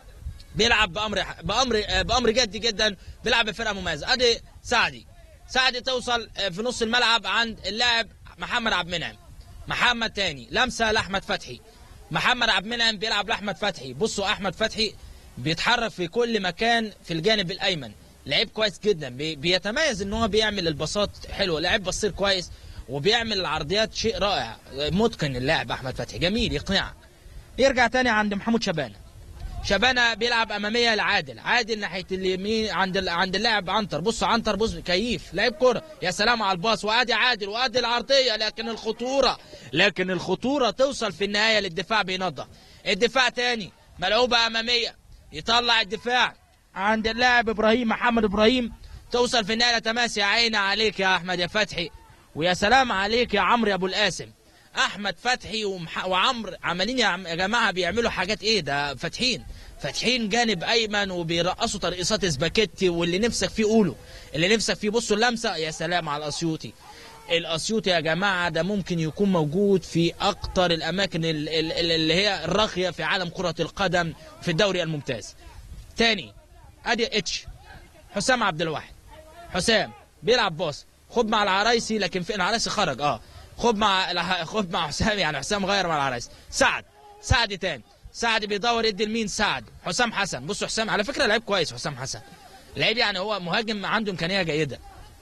بيلعب بامر بامر بامر جدي جدا بيلعب بفرقه مميزه ادي سعدي سعدي توصل في نص الملعب عند اللاعب محمد عبد المنعم محمد تاني لمسه لاحمد فتحي محمد عبد المنعم بيلعب لاحمد فتحي بصوا احمد فتحي بيتحرك في كل مكان في الجانب الايمن لعيب كويس جدا بي... بيتميز ان هو بيعمل الباصات حلوه لعيب بصير كويس وبيعمل العرضيات شيء رائع متقن اللاعب احمد فتحي جميل يقنعك يرجع تاني عند محمود شبانه شبانه بيلعب اماميه لعادل عادل ناحيه اليمين عند ال... عند اللاعب عنتر بص عنتر بص كيف لعيب كره يا سلام على الباص وادي عادل وادي العرضيه لكن الخطوره لكن الخطوره توصل في النهايه للدفاع بينضح الدفاع تاني ملعوبه اماميه يطلع الدفاع عند اللاعب ابراهيم محمد ابراهيم توصل في النهايه تماس يا عيني عليك يا احمد يا فتحي ويا سلام عليك يا عمرو يا ابو القاسم احمد فتحي ومح... وعمرو عمالين يا, عم... يا جماعه بيعملوا حاجات ايه ده فاتحين فاتحين جانب ايمن وبيرقصوا ترقيصات سباكيتي واللي نفسك فيه قوله اللي نفسك فيه بصوا اللمسه يا سلام على الاسيوطي الاسيوطي يا جماعه ده ممكن يكون موجود في اكتر الاماكن ال- ال- ال- اللي هي الراقيه في عالم كره القدم في الدوري الممتاز تاني ادي اتش حسام عبد الواحد حسام بيلعب باص خد مع العرايسي لكن في العرايسي خرج اه خد مع الع- خد مع حسام يعني حسام غير مع العرايسي سعد سعد تاني سعد بيدور يدي لمين سعد حسام حسن بصوا حسام على فكره لعيب كويس حسام حسن لعيب يعني هو مهاجم عنده امكانيه جيده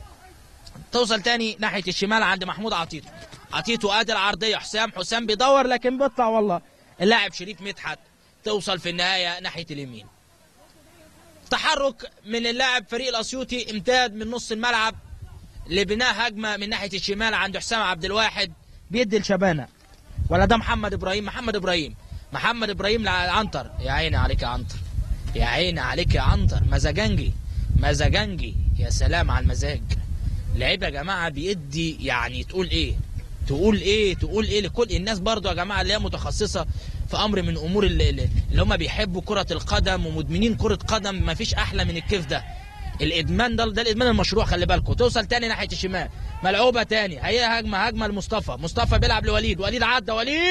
توصل تاني ناحيه الشمال عند محمود عطيتو عطيتو ادي العرضيه حسام حسام بيدور لكن بيطلع والله اللاعب شريف مدحت توصل في النهايه ناحيه اليمين تحرك من اللاعب فريق الاسيوطي امتاد من نص الملعب لبناء هجمه من ناحيه الشمال عند حسام عبد الواحد بيدي لشبانه ولا ده محمد ابراهيم محمد ابراهيم محمد ابراهيم لعنتر يا عيني عليك يا عنتر يا عيني عليك يا عنتر مزاجنجي مزاجنجي يا سلام على المزاج لعيب يا جماعه بيدي يعني تقول ايه تقول ايه تقول ايه لكل الناس برضو يا جماعه اللي هي متخصصه في امر من امور اللي, اللي هم بيحبوا كره القدم ومدمنين كره قدم ما فيش احلى من الكيف ده الادمان ده ده الادمان المشروع خلي بالكم توصل تاني ناحيه الشمال ملعوبه تاني هي هجمه هجمه لمصطفى مصطفى بيلعب لوليد وليد عدى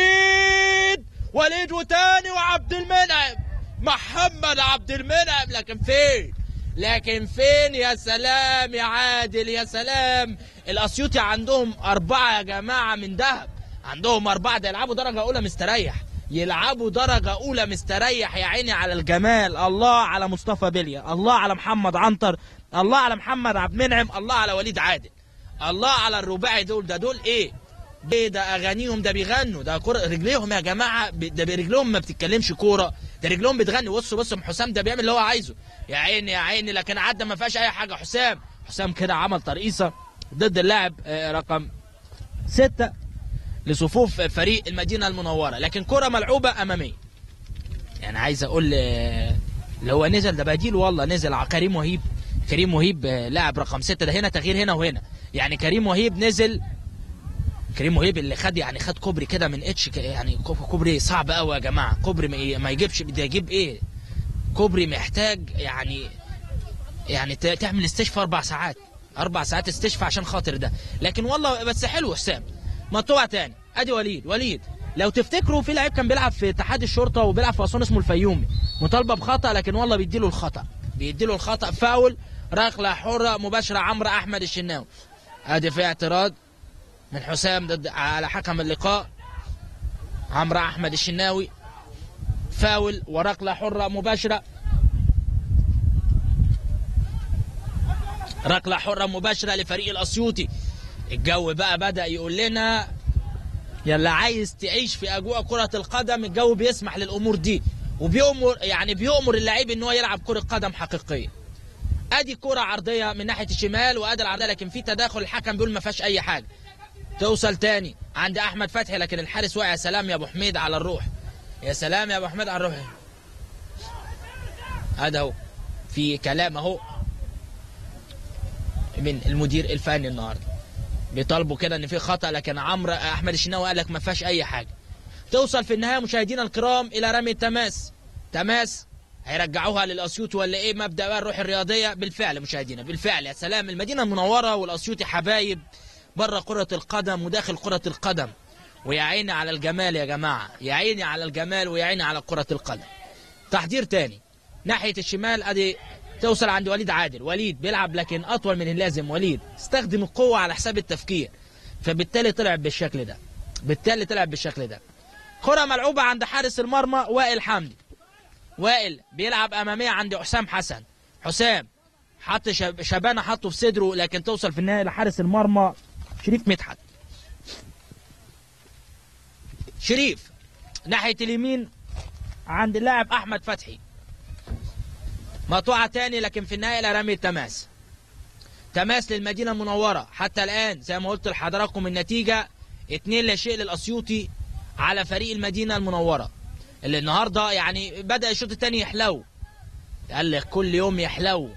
وليد وليد وتاني وعبد المنعم محمد عبد المنعم لكن فين لكن فين يا سلام يا عادل يا سلام الاسيوطي عندهم اربعه يا جماعه من ذهب عندهم اربعه ده يلعبوا درجه اولى مستريح يلعبوا درجه اولى مستريح يا عيني على الجمال الله على مصطفى بليا الله على محمد عنتر الله على محمد عبد المنعم الله على وليد عادل الله على الرباعي دول ده دول ايه ايه ده اغانيهم ده بيغنوا ده كرة رجليهم يا جماعه ب- ده برجلهم ما بتتكلمش كوره ده رجلهم بتغني بصوا بصوا حسام ده بيعمل اللي هو عايزه يا عيني يا عيني لكن عدى ما فيهاش اي حاجه حسام حسام كده عمل ترقيصه ضد اللاعب آه، رقم ستة لصفوف فريق المدينه المنوره لكن كره ملعوبه اماميه يعني عايز اقول آه، اللي هو نزل ده بديل والله نزل على كريم وهيب كريم وهيب آه، لاعب رقم ستة ده هنا تغيير هنا وهنا يعني كريم وهيب نزل كريم وهيب اللي خد يعني خد كوبري كده من اتش ك- يعني كو- كوبري صعب قوي يا جماعه كوبري ما ي- ما يجيبش ده يجيب ايه كوبري محتاج يعني يعني ت- تعمل استشفاء اربع ساعات اربع ساعات استشفاء عشان خاطر ده لكن والله بس حلو حسام مقطوع تاني ادي وليد وليد لو تفتكروا في لعيب كان بيلعب في اتحاد الشرطه وبيلعب في اسوان اسمه الفيومي مطالبه بخطا لكن والله بيديله الخطا بيديله الخطا فاول ركله حره مباشره عمرو احمد الشناوي ادي في اعتراض من حسام ضد على حكم اللقاء عمرو احمد الشناوي فاول وركله حره مباشره ركله حره مباشره لفريق الاسيوطي الجو بقى بدا يقول لنا يلا عايز تعيش في اجواء كره القدم الجو بيسمح للامور دي وبيأمر يعني بيأمر اللعيب ان هو يلعب كره قدم حقيقيه ادي كره عرضيه من ناحيه الشمال وادي العرضيه لكن في تداخل الحكم بيقول ما فيهاش اي حاجه توصل تاني عند احمد فتحي لكن الحارس وقع يا سلام يا ابو حميد على الروح يا سلام يا ابو حميد على الروح هذا اهو في كلام اهو من المدير الفني النهارده بيطالبوا كده ان في خطا لكن عمرو احمد الشناوي قال لك ما فيهاش اي حاجه توصل في النهايه مشاهدينا الكرام الى رمي التماس تماس هيرجعوها للاسيوط ولا ايه مبدا بقى الروح الرياضيه بالفعل مشاهدينا بالفعل يا سلام المدينه المنوره والاسيوطي حبايب بره كره القدم وداخل كره القدم ويا عيني على الجمال يا جماعه يا عيني على الجمال ويا عيني على كره القدم تحضير تاني ناحيه الشمال ادي توصل عند وليد عادل وليد بيلعب لكن اطول من اللازم وليد استخدم القوه على حساب التفكير فبالتالي طلع بالشكل ده بالتالي طلع بالشكل ده كره ملعوبه عند حارس المرمى وائل حمدي وائل بيلعب اماميه عند حسام حسن حسام حط شب- شبانه حطه في صدره لكن توصل في النهايه لحارس المرمى شريف مدحت شريف ناحيه اليمين عند اللاعب احمد فتحي مقطوعه تاني لكن في النهايه الى رمي التماس تماس للمدينه المنوره حتى الان زي ما قلت لحضراتكم النتيجه اتنين لا شيء للاسيوطي على فريق المدينه المنوره اللي النهارده يعني بدا الشوط الثاني يحلو قال لك كل يوم يحلو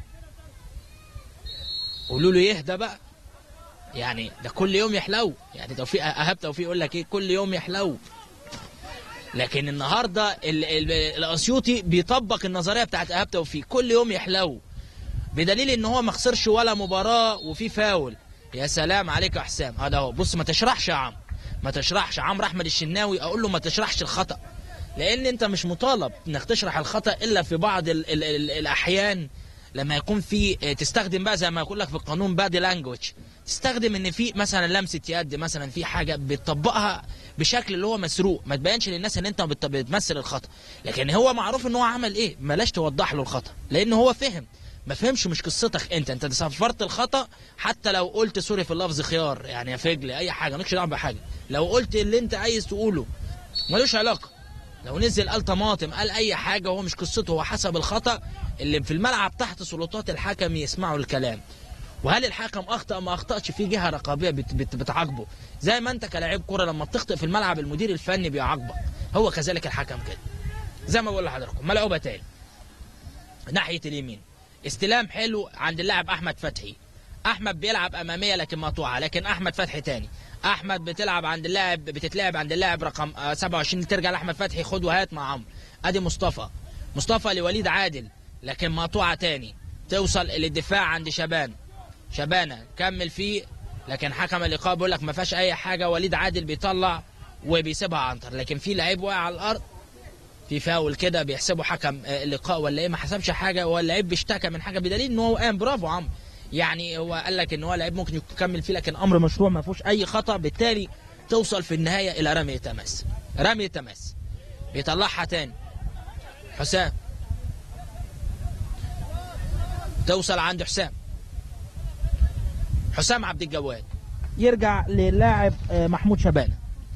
قولوا له يهدى بقى يعني ده كل يوم يحلو يعني توفيق اهاب توفيق يقول لك ايه كل يوم يحلو لكن النهارده ال- ال- الاسيوطي بيطبق النظريه بتاعت ايهاب توفيق كل يوم يحلو بدليل ان هو ما خسرش ولا مباراه وفي فاول يا سلام عليك يا حسام هذا هو بص ما تشرحش يا عم ما تشرحش عمرو احمد الشناوي اقول له ما تشرحش الخطا لان انت مش مطالب انك تشرح الخطا الا في بعض ال ال ال الاحيان لما يكون في اه، تستخدم بقى زي ما يقول لك في القانون بادي لانجوج تستخدم ان في مثلا لمسه يد مثلا في حاجه بتطبقها بشكل اللي هو مسروق ما تبينش للناس ان انت بت- بتمثل الخطا لكن هو معروف ان هو عمل ايه بلاش توضح له الخطا لان هو فهم ما فهمش مش قصتك انت انت صفرت الخطا حتى لو قلت سوري في اللفظ خيار يعني يا فجل اي حاجه مالكش دعوه بحاجه لو قلت اللي انت عايز تقوله ملوش علاقه لو نزل قال طماطم قال اي حاجه هو مش قصته هو حسب الخطا اللي في الملعب تحت سلطات الحكم يسمعوا الكلام وهل الحكم اخطا ما اخطاش في جهه رقابيه بت بت بتعاقبه زي ما انت كلاعب كره لما بتخطئ في الملعب المدير الفني بيعاقبك هو كذلك الحكم كده زي ما بقول لحضراتكم ملعوبه تاني ناحيه اليمين استلام حلو عند اللاعب احمد فتحي احمد بيلعب اماميه لكن مقطوعه لكن احمد فتحي تاني احمد بتلعب عند اللاعب بتتلعب عند اللاعب رقم آه، 27 ترجع لاحمد فتحي خد وهات مع عمرو ادي مصطفى مصطفى لوليد عادل لكن مقطوعه تاني توصل للدفاع عند شبان شبانه كمل فيه لكن حكم اللقاء بيقول لك ما فيهاش اي حاجه وليد عادل بيطلع وبيسيبها عنتر لكن في لعيب واقع على الارض في فاول كده بيحسبوا حكم آه، اللقاء ولا ايه ما حسبش حاجه ولا اللعيب بيشتكى من حاجه بدليل ان هو قام برافو يا عمرو يعني هو قال لك ان هو لعيب ممكن يكمل فيه لكن امر مشروع ما فيهوش اي خطا بالتالي توصل في النهايه الى رمي تماس رمي تماس بيطلعها تاني حسام توصل عند حسام حسام عبد الجواد يرجع للاعب آه، محمود شبانه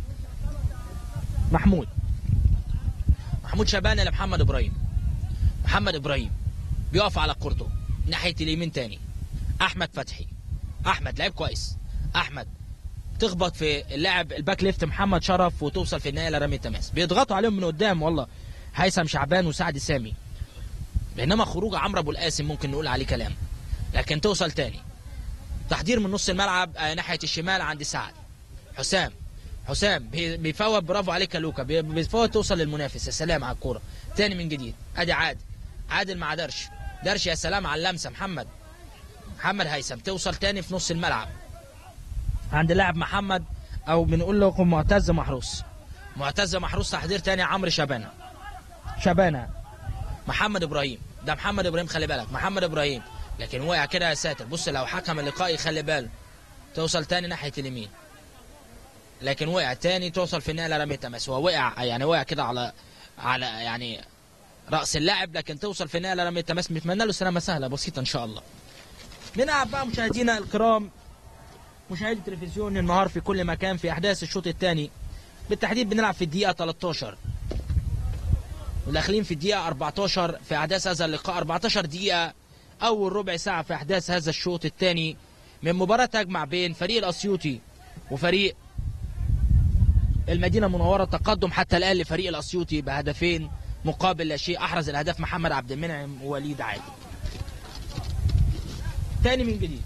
محمود محمود شبانه لمحمد ابراهيم محمد ابراهيم بيقف على كورته ناحيه اليمين تاني احمد فتحي احمد لعيب كويس احمد تخبط في اللاعب الباك ليفت محمد شرف وتوصل في النهايه لرمي التماس بيضغطوا عليهم من قدام والله هيثم شعبان وسعد سامي بينما خروج عمرو ابو القاسم ممكن نقول عليه كلام لكن توصل تاني تحضير من نص الملعب آه، ناحيه الشمال عند سعد حسام حسام بي- بيفوت برافو عليك يا لوكا بي- بيفوت توصل للمنافس يا سلام على الكوره تاني من جديد ادي عادل عادل مع درش درش يا سلام على اللمسه محمد محمد هيثم توصل تاني في نص الملعب عند اللاعب محمد او بنقول لكم معتز محروس معتز محروس تحضير تاني عمرو شبانه شبانه محمد ابراهيم ده محمد ابراهيم خلي بالك محمد ابراهيم لكن وقع كده يا ساتر بص لو حكم اللقاء يخلي باله توصل تاني ناحيه اليمين لكن وقع تاني توصل في النهايه لرميه تماس هو وقع يعني وقع كده على على يعني راس اللاعب لكن توصل في النهايه لرميه تماس بنتمنى له سلامه سهله بسيطه ان شاء الله بنلعب بقى مشاهدينا الكرام مشاهدي تلفزيون النهار في كل مكان في احداث الشوط الثاني بالتحديد بنلعب في الدقيقه 13 وداخلين في الدقيقه 14 في احداث هذا اللقاء 14 دقيقه اول ربع ساعه في احداث هذا الشوط الثاني من مباراه تجمع بين فريق الاسيوطي وفريق المدينه المنوره تقدم حتى الان لفريق الاسيوطي بهدفين مقابل لا شيء احرز الاهداف محمد عبد المنعم ووليد عادل تاني من جديد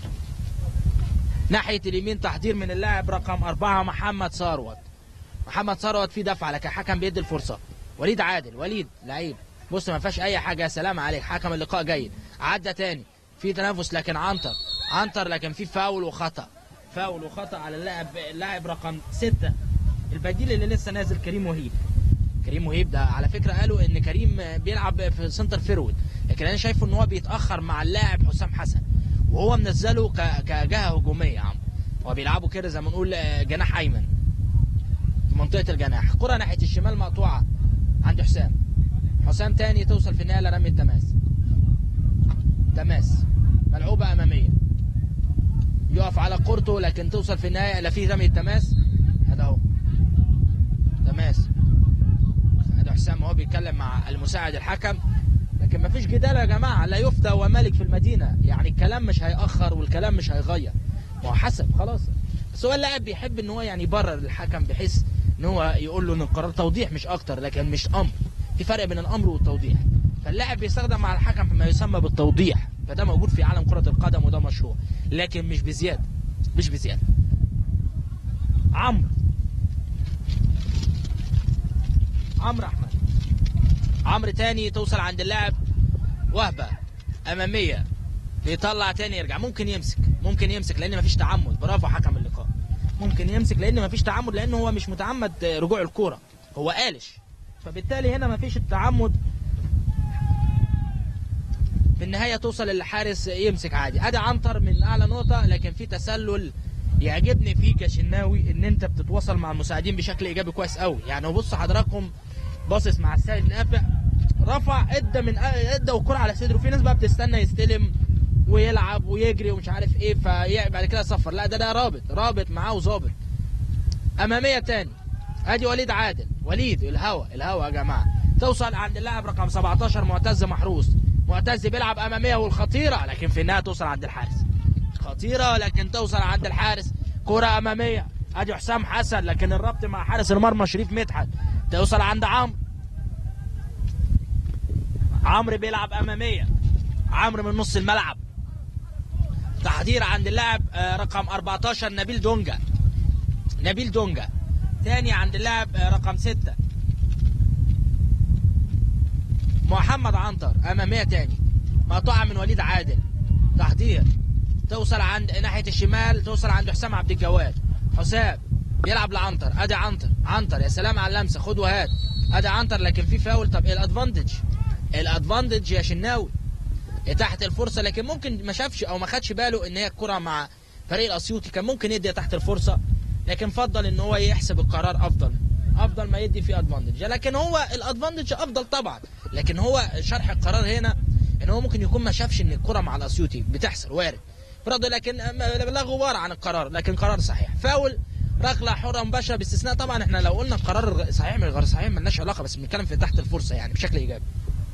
ناحية اليمين تحضير من اللاعب رقم أربعة محمد ثروت محمد ثروت في دفعة لكن الحكم بيدي الفرصة وليد عادل وليد لعيب بص ما فيهاش أي حاجة يا سلام عليك حكم اللقاء جيد عدى تاني في تنافس لكن عنتر عنتر لكن في فاول وخطأ فاول وخطأ على اللاعب اللاعب رقم ستة البديل اللي لسه نازل كريم وهيب كريم وهيب ده على فكرة قالوا إن كريم بيلعب في سنتر فيرود لكن أنا شايفه إن هو بيتأخر مع اللاعب حسام حسن وهو منزله ك- كجهه هجوميه يا عم هو بيلعبوا كده زي ما نقول آه، جناح ايمن في منطقه الجناح كره ناحيه الشمال مقطوعه عند حسام حسام تاني توصل في النهايه لرمي التماس تماس ملعوبه اماميه يقف على كورته لكن توصل في النهايه لا في رمي التماس هذا اهو تماس هذا حسام هو بيتكلم مع المساعد الحكم لكن مفيش جدال يا جماعه لا يفتى وملك في المدينه يعني الكلام مش هيأخر والكلام مش هيغير ما هو حسب خلاص بس هو اللاعب بيحب ان هو يعني يبرر الحكم بحيث ان هو يقول له ان القرار توضيح مش اكتر لكن مش امر في فرق بين الامر والتوضيح فاللاعب بيستخدم مع الحكم ما يسمى بالتوضيح فده موجود في عالم كره القدم وده مشروع لكن مش بزياده مش بزياده عمرو عمرو احمد عمرو تاني توصل عند اللاعب وهبه اماميه بيطلع تاني يرجع ممكن يمسك ممكن يمسك لان مفيش تعمد برافو حكم اللقاء ممكن يمسك لان مفيش تعمد لان هو مش متعمد رجوع الكوره هو قالش فبالتالي هنا مفيش التعمد في النهايه توصل للحارس يمسك عادي ادي عنتر من اعلى نقطه لكن في تسلل يعجبني فيك يا شناوي ان انت بتتواصل مع المساعدين بشكل ايجابي كويس قوي يعني بص حضراتكم باصص مع السيد نافع رفع ادى من ادى والكره على صدره في ناس بقى بتستنى يستلم ويلعب ويجري ومش عارف ايه فبعد كده صفر لا ده ده رابط رابط معاه وظابط اماميه تاني ادي وليد عادل وليد الهوا الهوا يا جماعه توصل عند اللاعب رقم 17 معتز محروس معتز بيلعب اماميه والخطيره لكن في النهايه توصل عند الحارس خطيره لكن توصل عند الحارس كره اماميه ادي حسام حسن لكن الربط مع حارس المرمى شريف مدحت توصل عند عمرو عمرو بيلعب اماميه عمرو من نص الملعب تحضير عند اللاعب آه، رقم 14 نبيل دونجا نبيل دونجا تاني عند اللاعب آه، رقم 6 محمد عنتر اماميه تاني مقطوعه من وليد عادل تحضير توصل عند ناحيه الشمال توصل عند حسام عبد الجواد حسام بيلعب لعنتر ادي عنتر عنتر يا سلام على اللمسه خد وهات ادي عنتر لكن في فاول طب ايه الادفانتج الادفانتج يا شناوي تحت الفرصه لكن ممكن ما شافش او ما خدش باله ان هي الكره مع فريق الاسيوطي كان ممكن يدي تحت الفرصه لكن فضل ان هو يحسب القرار افضل افضل ما يدي فيه ادفانتج لكن هو الادفانتج افضل طبعا لكن هو شرح القرار هنا ان هو ممكن يكون ما شافش ان الكره مع الاسيوطي بتحصل وارد برضه لكن لا غبار عن القرار لكن قرار صحيح فاول ركله حره مباشره باستثناء طبعا احنا لو قلنا القرار صحيح من غير صحيح ملناش علاقه بس بنتكلم في تحت الفرصه يعني بشكل ايجابي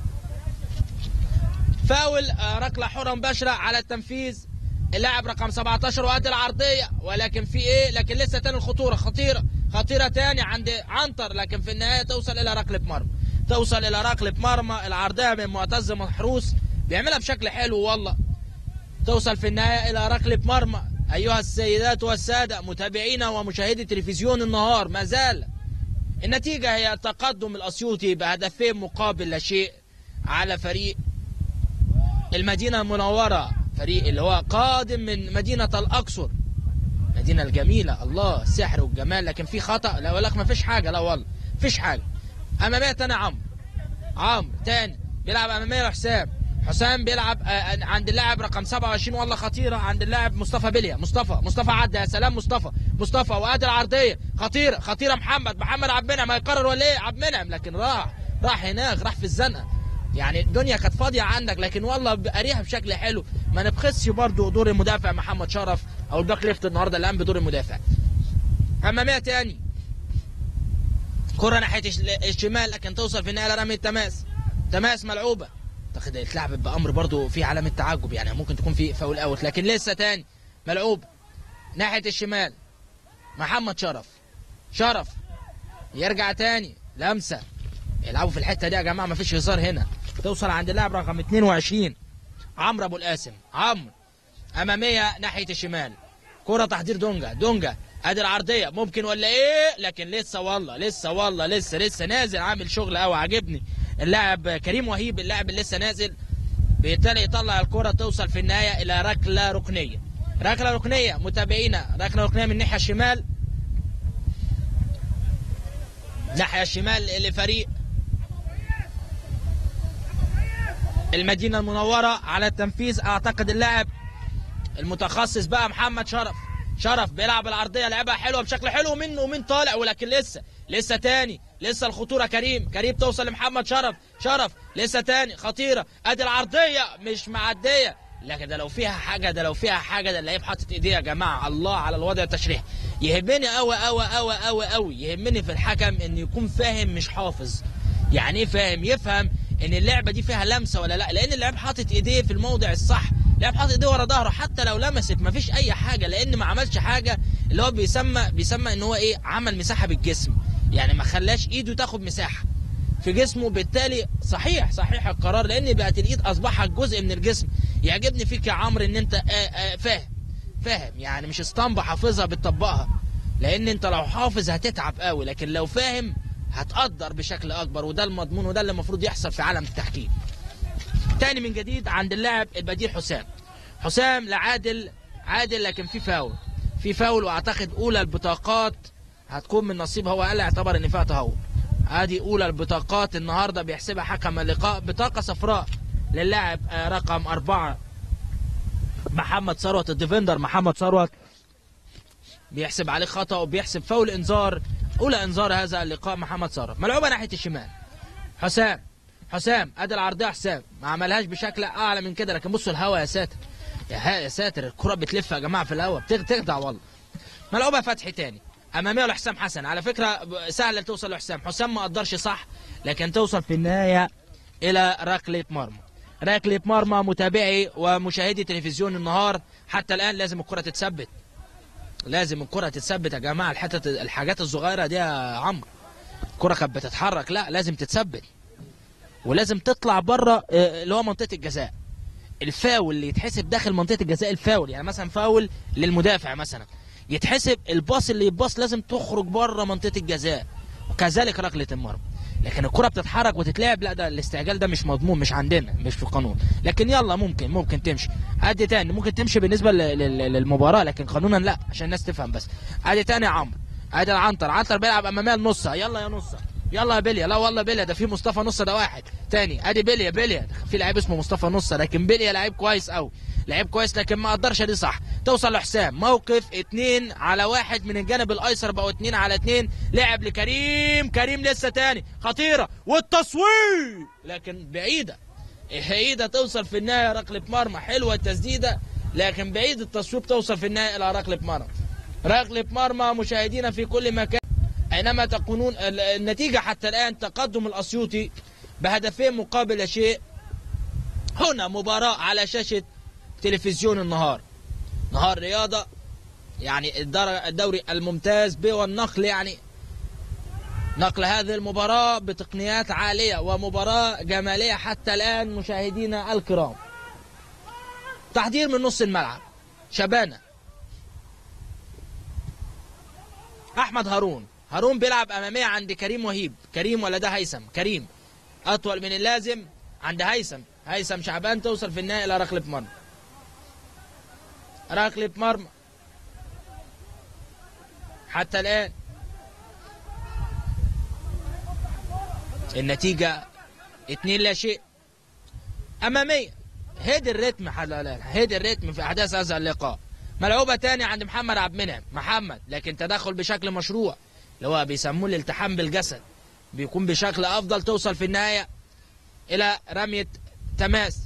فاول آه، ركله حره مباشره على التنفيذ اللاعب رقم 17 وادي العرضيه ولكن في ايه لكن لسه تاني الخطوره خطيره خطيره تاني عند عنتر لكن في النهايه توصل الى ركله مرمى توصل الى ركله مرمى العرضيه من معتز محروس بيعملها بشكل حلو والله توصل في النهايه الى ركله مرمى ايها السيدات والساده متابعينا ومشاهدي تلفزيون النهار ما زال النتيجه هي تقدم الاسيوطي بهدفين مقابل لا شيء على فريق المدينة المنورة فريق اللي هو قادم من مدينة الأقصر مدينة الجميلة الله السحر والجمال لكن في خطأ لا أقول لك ما فيش حاجة لا والله فيش حاجة أمامية تاني عمرو عمرو تاني بيلعب أمامية لحسام حسام بيلعب آه، عند اللاعب رقم 27 والله خطيره عند اللاعب مصطفى بليا مصطفى مصطفى عدى يا سلام مصطفى مصطفى وادي العرضيه خطيره خطيره محمد محمد عبد المنعم هيقرر ولا ايه عبد المنعم لكن راح راح هناك راح في الزنقه يعني الدنيا كانت فاضيه عندك لكن والله قاريها بشكل حلو ما نبخسش برضو دور المدافع محمد شرف او الباك ليفت النهارده اللي قام بدور المدافع اماميه تاني كرة ناحية الش- الشمال لكن توصل في النهاية لرمي التماس تماس ملعوبة اعتقد اتلعبت بأمر برضو في علامة تعجب يعني ممكن تكون في فاول اوت لكن لسه تاني ملعوب ناحية الشمال محمد شرف شرف يرجع تاني لمسة يلعبوا في الحتة دي يا جماعة مفيش هزار هنا توصل عند اللاعب رقم 22 عمرو ابو القاسم عمرو امامية ناحية الشمال كرة تحضير دونجا دونجا ادي العرضية ممكن ولا ايه لكن لسه والله لسه والله لسه لسه نازل عامل شغل قوي عاجبني اللاعب كريم وهيب اللاعب اللي لسه نازل بيبتدي يطلع الكرة توصل في النهاية الى ركلة ركنية ركلة ركنية متابعينا ركلة ركنية من الناحية الشمال الناحية الشمال لفريق المدينة المنورة على التنفيذ اعتقد اللاعب المتخصص بقى محمد شرف شرف بيلعب العرضيه لعبها حلوه بشكل حلو منه ومن طالع ولكن لسه لسه تاني لسه الخطوره كريم كريم توصل لمحمد شرف شرف لسه تاني خطيره ادي العرضيه مش معديه لكن ده لو فيها حاجه ده لو فيها حاجه ده اللعيب حاطط ايديه يا جماعه الله على الوضع التشريحي يهمني قوي قوي قوي قوي قوي يهمني في الحكم ان يكون فاهم مش حافظ يعني ايه فاهم يفهم ان اللعبه دي فيها لمسه ولا لا لان اللاعب حاطط ايديه في الموضع الصح لاعب حاطط ايديه ورا ظهره حتى لو لمست مفيش اي حاجه لان ما عملش حاجه اللي هو بيسمى بيسمى ان هو ايه عمل مساحه بالجسم يعني ما خلاش ايده تاخد مساحه في جسمه بالتالي صحيح صحيح القرار لان بقت الايد اصبحت جزء من الجسم يعجبني فيك يا عمرو ان انت آه آه فاهم فاهم يعني مش اسطمبه حافظها بتطبقها لان انت لو حافظ هتتعب قوي لكن لو فاهم هتقدر بشكل اكبر وده المضمون وده اللي المفروض يحصل في عالم التحكيم تاني من جديد عند اللاعب البديل حسام حسام لا عادل عادل لكن في فاول في فاول واعتقد اولى البطاقات هتكون من نصيب هو قال اعتبر ان فيها تهور ادي اولى البطاقات النهارده بيحسبها حكم اللقاء بطاقه صفراء للاعب آه، رقم أربعة محمد ثروت الديفندر محمد ثروت بيحسب عليه خطأ وبيحسب فاول انذار اولى انذار هذا اللقاء محمد ثروت ملعوبه ناحيه الشمال حسام حسام ادي العرضيه حسام ما عملهاش بشكل اعلى من كده لكن بصوا الهوا يا ساتر يا ها يا ساتر الكره بتلف يا جماعه في الهوا بتغ- بتخدع والله ملعوبه فتحي تاني اماميه لحسام حسن على فكره ب- سهله توصل لحسام حسام ما قدرش صح لكن توصل في النهايه الى ركله مرمى ركله مرمى متابعي ومشاهدي تلفزيون النهار حتى الان لازم الكره تتثبت لازم الكره تتثبت يا جماعه الحتت الحاجات الصغيره دي يا عمرو الكره كانت بتتحرك لا لازم تتثبت ولازم تطلع بره آه، اللي هو منطقه الجزاء الفاول اللي يتحسب داخل منطقه الجزاء الفاول يعني مثلا فاول للمدافع مثلا يتحسب الباص اللي يتباص لازم تخرج بره منطقه الجزاء وكذلك ركله المرمى لكن الكره بتتحرك وتتلعب لا ده الاستعجال ده مش مضمون مش عندنا مش في القانون لكن يلا ممكن ممكن تمشي ادي تاني ممكن تمشي بالنسبه لل- لل- للمباراه لكن قانونا لا عشان الناس تفهم بس ادي تاني يا عمرو ادي العنتر عنتر بيلعب اماميه النص يلا يا نص يلا يا بليا لا والله بليا ده في مصطفى نص ده واحد تاني ادي بليا بليا في لعيب اسمه مصطفى نص لكن بليا لعيب كويس قوي لعيب كويس لكن ما قدرش دي صح توصل لحسام موقف اتنين على واحد من الجانب الايسر بقوا اتنين على اتنين لعب لكريم كريم لسه تاني خطيره والتصوير لكن بعيده بعيده توصل في النهايه ركله مرمى حلوه التسديده لكن بعيد التصويب توصل في النهايه الى ركله مرمى ركله مرمى مشاهدينا في كل مكان اينما تكونون ال- النتيجه حتى الان تقدم الاسيوطي بهدفين مقابل لا شيء هنا مباراه على شاشه تلفزيون النهار نهار رياضه يعني الدر- الدوري الممتاز ب والنقل يعني نقل هذه المباراة بتقنيات عالية ومباراة جمالية حتى الآن مشاهدينا الكرام تحضير من نص الملعب شبانة أحمد هارون هارون بيلعب أمامية عند كريم وهيب كريم ولا ده هيثم كريم أطول من اللازم عند هيثم هيثم شعبان توصل في النهاية إلى ركلة مرمى ركلة مرمى حتى الآن النتيجة اتنين لا شيء أمامية هدي الريتم حلال هدي الريتم في احداث هذا اللقاء ملعوبه تاني عند محمد عبد المنعم محمد لكن تدخل بشكل مشروع اللي هو بيسموه الالتحام بالجسد بيكون بشكل افضل توصل في النهايه الى رميه تماس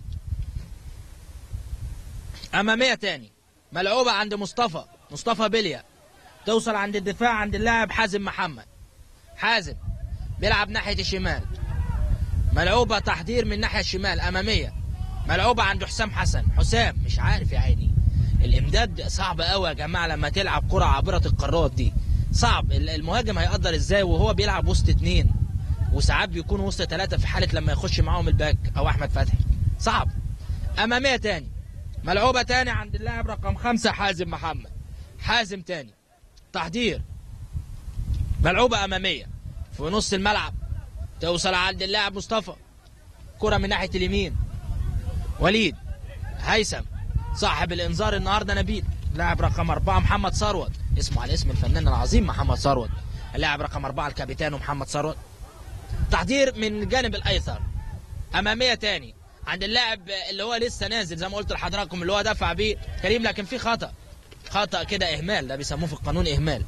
اماميه تاني ملعوبه عند مصطفى مصطفى بليا توصل عند الدفاع عند اللاعب حازم محمد حازم بيلعب ناحيه الشمال ملعوبه تحضير من الناحيه الشمال اماميه ملعوبه عند حسام حسن حسام مش عارف يا عيني الامداد صعب قوي يا جماعه لما تلعب كره عابره القارات دي صعب المهاجم هيقدر ازاي وهو بيلعب وسط اتنين وساعات بيكون وسط ثلاثه في حاله لما يخش معاهم الباك او احمد فتحي صعب اماميه تاني ملعوبه تاني عند اللاعب رقم خمسة حازم محمد حازم تاني تحضير ملعوبه اماميه في نص الملعب توصل عند اللاعب مصطفى كره من ناحيه اليمين وليد هيثم صاحب الانذار النهارده نبيل لاعب رقم أربعة محمد ثروت اسمه على اسم الفنان العظيم محمد ثروت اللاعب رقم أربعة الكابيتان محمد ثروت تحضير من الجانب الايسر اماميه تاني عند اللاعب اللي هو لسه نازل زي ما قلت لحضراتكم اللي هو دفع بيه كريم لكن في خطا خطا كده اهمال ده بيسموه في القانون اهمال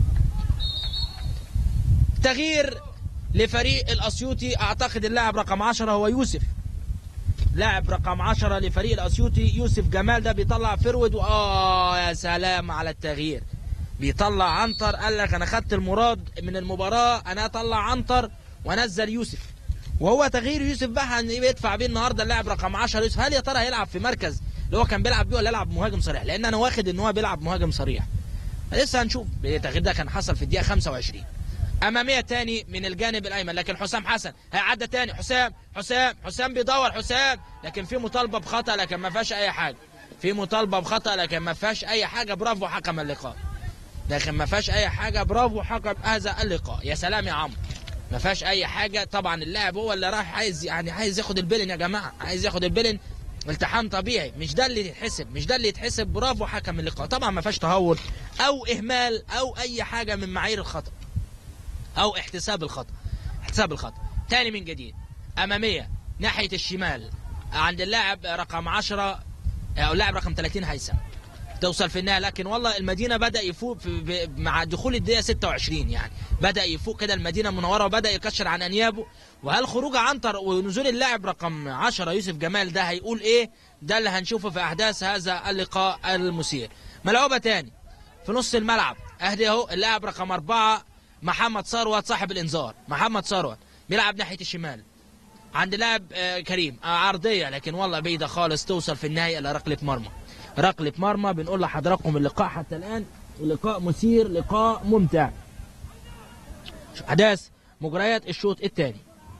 تغيير لفريق الاسيوطي اعتقد اللاعب رقم 10 هو يوسف لاعب رقم 10 لفريق الاسيوطي يوسف جمال ده بيطلع فرود اه يا سلام على التغيير بيطلع عنتر قال لك انا خدت المراد من المباراه انا اطلع عنتر وانزل يوسف وهو تغيير يوسف بقى يدفع بيه النهارده اللاعب رقم 10 يوسف هل يا ترى هيلعب في مركز اللي هو كان بيلعب بيه ولا يلعب مهاجم صريح لان انا واخد ان هو بيلعب مهاجم صريح لسه هنشوف التغيير ده كان حصل في الدقيقه 25 اماميه تاني من الجانب الايمن لكن حسام حسن هيعدى تاني حسام حسام حسام بيدور حسام لكن في مطالبه بخطا لكن ما فيهاش اي حاجه في مطالبه بخطا لكن ما فيهاش اي حاجه برافو حكم اللقاء لكن ما فيهاش اي حاجه برافو حكم هذا اللقاء يا سلام يا عمرو ما فيهاش اي حاجه طبعا اللاعب هو اللي راح عايز يعني عايز ياخد البلن يا جماعه عايز ياخد البلن التحام طبيعي مش ده اللي يتحسب مش ده اللي يتحسب برافو حكم اللقاء طبعا ما فيهاش تهور او اهمال او اي حاجه من معايير الخطا او احتساب الخطا احتساب الخطا تاني من جديد اماميه ناحيه الشمال عند اللاعب رقم 10 او اللاعب رقم 30 هيثم توصل في النهايه لكن والله المدينه بدا يفوق في ب- مع دخول الدقيقه 26 يعني بدا يفوق كده المدينه المنوره وبدا يكشر عن انيابه وهل خروج عنتر ونزول اللاعب رقم 10 يوسف جمال ده هيقول ايه ده اللي هنشوفه في احداث هذا اللقاء المثير ملعوبه تاني في نص الملعب اهدي اهو اللاعب رقم أربعة محمد ثروت صاحب الانذار محمد ثروت بيلعب ناحيه الشمال عند لاعب آه، كريم آه، عرضيه لكن والله بعيده خالص توصل في النهايه الى ركله مرمى ركله مرمى بنقول لحضراتكم اللقاء حتى الان لقاء مثير لقاء ممتع احداث مجريات الشوط الثاني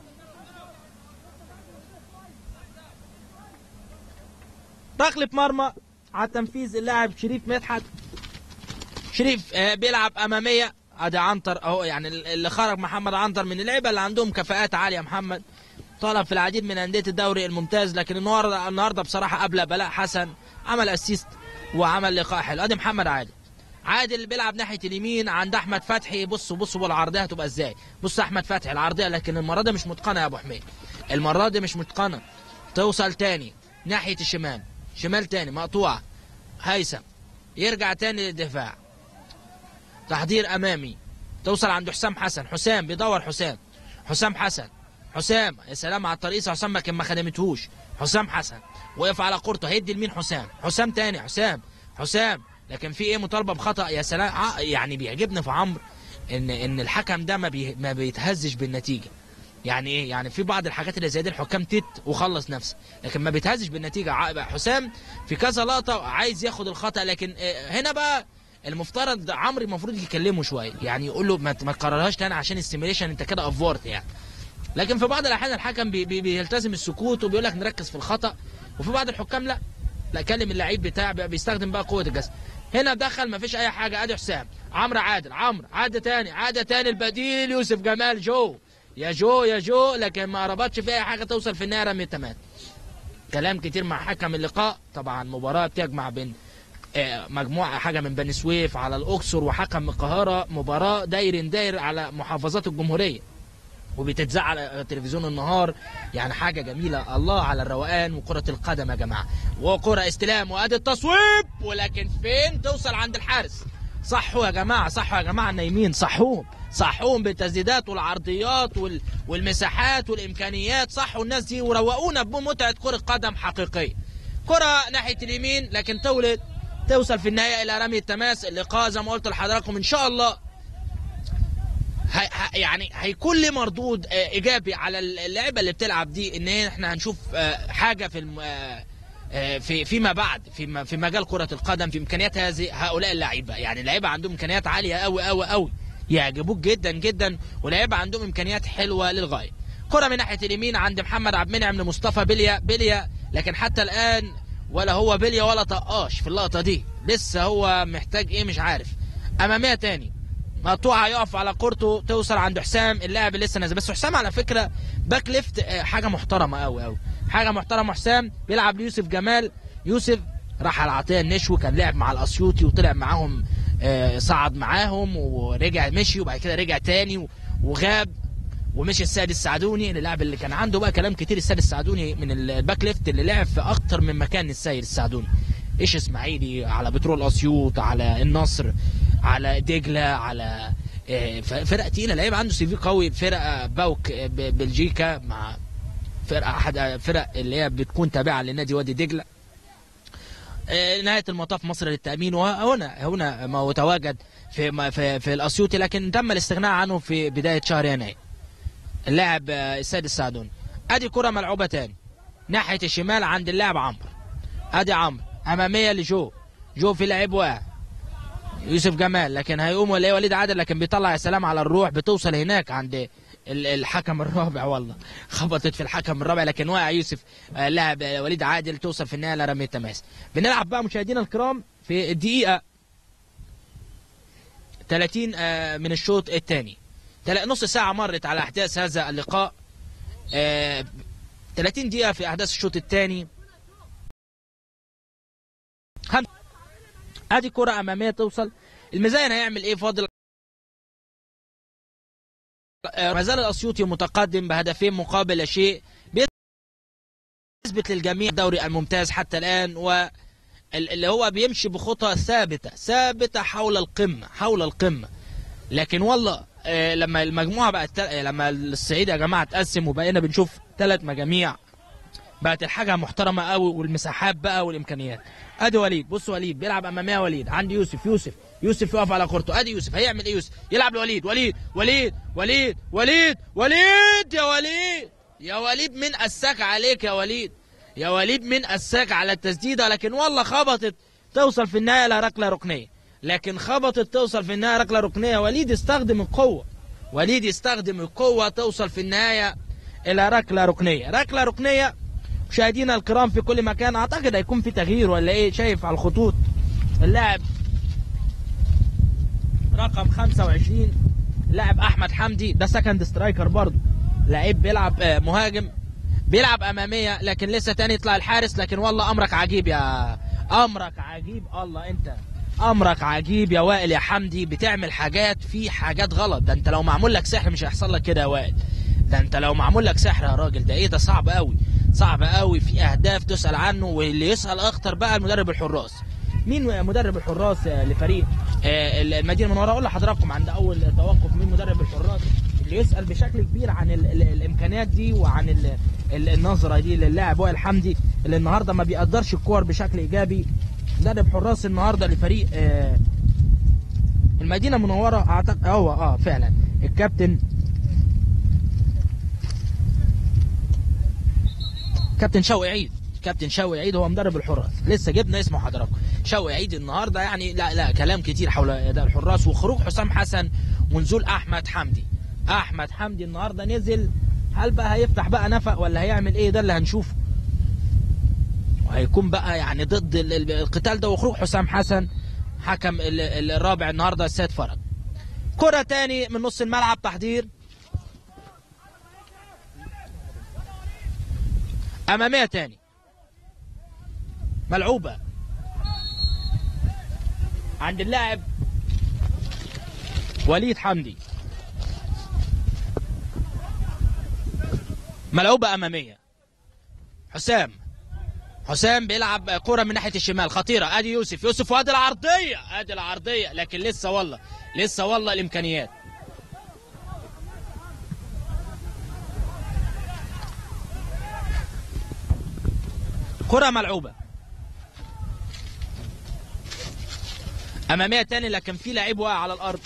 ركله مرمى على تنفيذ اللاعب شريف مدحت شريف آه، بيلعب اماميه ادي عنتر اهو يعني اللي خرج محمد عنتر من اللعيبه اللي عندهم كفاءات عاليه محمد طلب في العديد من انديه الدوري الممتاز لكن النهارده النهارده بصراحه قبل بلاء حسن عمل اسيست وعمل لقاء حلو ادي محمد عادل عادل بيلعب ناحيه اليمين عند احمد فتحي بصوا بصوا العرضيه هتبقى ازاي بص احمد فتحي العرضيه لكن المره دي مش متقنه يا ابو حميد المره دي مش متقنه توصل تاني ناحيه الشمال شمال تاني مقطوعه هيثم يرجع تاني للدفاع تحضير امامي توصل عند حسام حسن حسام بيدور حسام حسام حسن حسام يا سلام على الترقيصه حسام لكن ما خدمتهوش حسام حسن وقف على قرطه هيدي لمين حسام حسام تاني حسام حسام لكن في ايه مطالبه بخطا يا سلام ع- يعني بيعجبني في عمرو ان ان الحكم ده ما بي ما بيتهزش بالنتيجه يعني ايه يعني في بعض الحاجات اللي زي دي الحكام تت وخلص نفسه لكن ما بيتهزش بالنتيجه ع- حسام في كذا لقطه عايز ياخد الخطا لكن آه، هنا بقى المفترض عمرو المفروض يكلمه شويه يعني يقول له ما ت- ما تكررهاش تاني عشان السيميليشن انت كده افورت يعني لكن في بعض الاحيان الحكم بي بي بيلتزم السكوت وبيقول لك نركز في الخطا وفي بعض الحكام لا لا كلم اللعيب بتاع بقى بيستخدم بقى قوه الجسد هنا دخل ما فيش اي حاجه ادي حسام عمرو عادل عمرو عاد تاني عاد تاني البديل يوسف جمال جو يا جو يا جو لكن ما ربطش في اي حاجه توصل في النهايه رمي تمام كلام كتير مع حكم اللقاء طبعا مباراه بتجمع بين آه، مجموعه حاجه من بني سويف على الاقصر وحكم من القاهره مباراه داير داير على محافظات الجمهوريه وبتتذاع على تلفزيون النهار يعني حاجه جميله الله على الروقان وكره القدم يا جماعه وكره استلام وادي التصويب ولكن فين توصل عند الحارس صحوا يا جماعه صحوا يا جماعه النايمين صحوهم صحوهم بالتسديدات والعرضيات وال... والمساحات والامكانيات صحوا الناس دي وروقونا بمتعه كره قدم حقيقيه كره ناحيه اليمين لكن تولد توصل في النهايه الى رمي التماس اللقاء زي ما قلت لحضراتكم ان شاء الله هي هي- يعني هيكون لي مردود آه، ايجابي على اللعيبه اللي بتلعب دي ان احنا هنشوف آه، حاجه في الم... آه، آه، في فيما بعد في م- في مجال كره القدم في امكانيات هذه هؤلاء اللعيبه يعني اللعيبه عندهم امكانيات عاليه قوي قوي قوي يعجبوك جدا جدا ولعيبه عندهم امكانيات حلوه للغايه كره من ناحيه اليمين عند محمد عبد المنعم لمصطفى بليا بليا لكن حتى الان ولا هو بليا ولا طقاش في اللقطه دي لسه هو محتاج ايه مش عارف اماميه تاني مقطوعه يقف على كورته توصل عند حسام اللاعب اللي لسه نازل بس حسام على فكره باك ليفت آه، حاجه محترمه قوي قوي حاجه محترمه حسام بيلعب ليوسف جمال يوسف راح على عطيه النشوي كان لعب مع الاسيوطي وطلع معاهم آه، صعد معاهم ورجع مشي وبعد كده رجع تاني و- وغاب ومشي السيد السعدوني اللاعب اللي كان عنده بقى كلام كتير السيد السعدوني من الباك ليفت اللي لعب في اكتر من مكان السيد السعدوني ايش اسماعيلي على بترول اسيوط على النصر على دجله على آه، ف- فرق تقيله لعيب عنده سي في قوي فرقه باوك آه، ب- بلجيكا مع فرقه احد فرق اللي هي بتكون تابعه لنادي وادي دجله آه، نهايه المطاف مصر للتامين وهنا هنا ما هو تواجد في ما- في, في الاسيوطي لكن تم الاستغناء عنه في بدايه شهر يناير اللاعب آه، السيد السعدوني ادي كره ملعوبه تاني ناحيه الشمال عند اللاعب عمرو ادي عمرو اماميه لجو جو في لعيب واقع يوسف جمال لكن هيقوم ولا ايه وليد عادل لكن بيطلع يا سلام على الروح بتوصل هناك عند ال- الحكم الرابع والله خبطت في الحكم الرابع لكن واقع يوسف آه، لاعب آه، وليد عادل توصل في النهايه لرمي التماس بنلعب بقى مشاهدينا الكرام في الدقيقه 30 آه، من الشوط الثاني نص ساعه مرت على احداث هذا اللقاء آه، 30 دقيقه في احداث الشوط الثاني خم... ادي كره اماميه توصل الميزان هيعمل ايه فاضل آه، ما زال الاسيوطي متقدم بهدفين مقابل لا شيء بيثبت للجميع الدوري الممتاز حتى الان و ال- اللي هو بيمشي بخطى ثابته ثابته حول القمه حول القمه لكن والله آه، لما المجموعه بقت تل- آه، لما الصعيد يا جماعه اتقسم وبقينا بنشوف ثلاث مجاميع بقت الحاجه محترمه قوي والمساحات بقى والامكانيات ادي وليد بص وليد بيلعب اماميه وليد عند يوسف يوسف يوسف يقف على كورته ادي يوسف هيعمل ايه يوسف يلعب لوليد وليد وليد وليد وليد وليد يا وليد يا وليد من اساك عليك يا وليد يا وليد من اساك على التسديده لكن والله خبطت توصل في النهايه لركله ركنيه لكن خبطت توصل في النهايه ركله ركنيه وليد استخدم القوه وليد يستخدم القوه توصل في النهايه الى ركله ركنيه ركله ركنيه مشاهدينا الكرام في كل مكان اعتقد هيكون في تغيير ولا ايه شايف على الخطوط اللاعب رقم 25 لاعب احمد حمدي ده سكند سترايكر برضه لعيب بيلعب آه، مهاجم بيلعب اماميه لكن لسه تاني يطلع الحارس لكن والله امرك عجيب يا امرك عجيب الله انت امرك عجيب يا وائل يا حمدي بتعمل حاجات في حاجات غلط ده انت لو معمول لك سحر مش هيحصل لك كده يا وائل ده انت لو معمول لك سحر يا راجل ده ايه ده صعب قوي صعب قوي في اهداف تسال عنه واللي يسال اخطر بقى المدرب الحراس مين مدرب الحراس آه، لفريق آه، المدينه المنوره اقول لحضراتكم عند اول توقف مين مدرب الحراس اللي يسال بشكل كبير عن ال ال الامكانيات دي وعن ال ال النظره دي للاعب وائل حمدي اللي النهارده ما بيقدرش الكور بشكل ايجابي مدرب حراس النهارده لفريق آه، المدينه المنوره اعتقد هو اه فعلا الكابتن كابتن شوقي عيد كابتن شوقي عيد هو مدرب الحراس لسه جبنا اسمه حضراتكم شوقي عيد النهارده يعني لا لا كلام كتير حول اداء الحراس وخروج حسام حسن ونزول احمد حمدي احمد حمدي النهارده نزل هل بقى هيفتح بقى نفق ولا هيعمل ايه ده اللي هنشوفه وهيكون بقى يعني ضد ال- ال- القتال ده وخروج حسام حسن حكم ال- ال- الرابع النهارده السيد فرج كرة تاني من نص الملعب تحضير أمامية تاني ملعوبة عند اللاعب وليد حمدي ملعوبه اماميه حسام حسام بيلعب كرة من ناحية الشمال خطيرة ادي يوسف يوسف وادي العرضية ادي العرضية لكن لسه والله لسه والله الامكانيات كرة ملعوبة أمامية تاني لكن في لعيب واقع على الأرض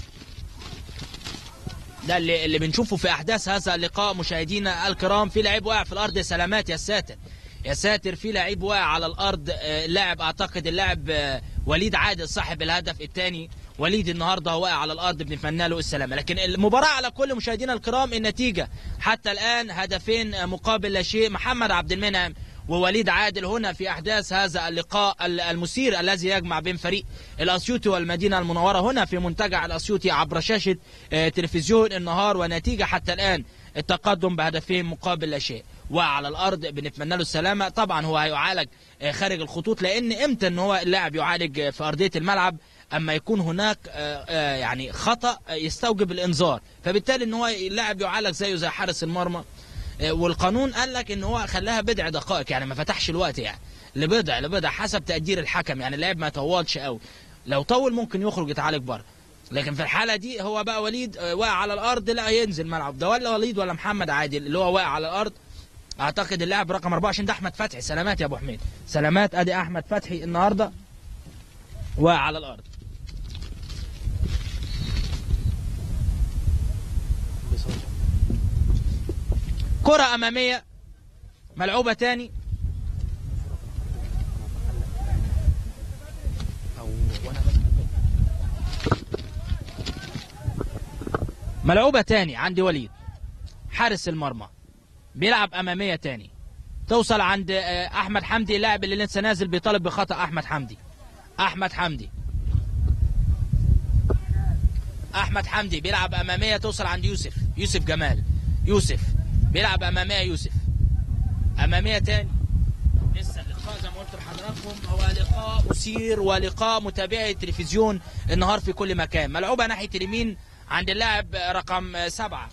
ده اللي, اللي بنشوفه في أحداث هذا اللقاء مشاهدينا الكرام في لعيب واقع في الأرض سلامات يا ساتر يا ساتر في لعيب واقع على الأرض آه، اللاعب أعتقد اللاعب آه، وليد عادل صاحب الهدف الثاني وليد النهارده واقع على الارض بنتمنى له السلامه لكن المباراه على كل مشاهدينا الكرام النتيجه حتى الان هدفين مقابل لا شيء محمد عبد المنعم ووليد عادل هنا في احداث هذا اللقاء ال- المثير الذي يجمع بين فريق الاسيوطي والمدينه المنوره هنا في منتجع الاسيوطي عبر شاشه آه، تلفزيون النهار ونتيجه حتى الان التقدم بهدفين مقابل لا شيء وعلى الارض بنتمنى له السلامه طبعا هو هيعالج آه، خارج الخطوط لان امتى ان هو اللاعب يعالج آه، في ارضيه الملعب اما يكون هناك آه، آه، يعني خطا آه، يستوجب الانذار فبالتالي ان هو اللاعب يعالج زيه زي حارس المرمى آه، والقانون قال لك ان هو خلاها بضع دقائق يعني ما فتحش الوقت يعني لبضع لبضع حسب تقدير الحكم يعني اللاعب ما يطولش قوي لو طول ممكن يخرج يتعالج بره لكن في الحاله دي هو بقى وليد آه، واقع على الارض لا ينزل ملعب ده ولا وليد ولا محمد عادل اللي هو واقع على الارض اعتقد اللاعب رقم 24 ده احمد فتحي سلامات يا ابو حميد سلامات ادي احمد فتحي النهارده واقع على الارض كرة أمامية ملعوبة تاني ملعوبة تاني عندي وليد حارس المرمى بيلعب أمامية تاني توصل عند آه، أحمد حمدي اللاعب اللي لسه نازل بيطالب بخطأ أحمد حمدي أحمد حمدي احمد حمدي بيلعب اماميه توصل عند يوسف يوسف جمال يوسف بيلعب اماميه يوسف اماميه تاني لسه اللقاء زي ما قلت لحضراتكم هو لقاء مثير ولقاء متابعي التلفزيون النهار في كل مكان ملعوبه ناحيه اليمين عند اللاعب رقم سبعه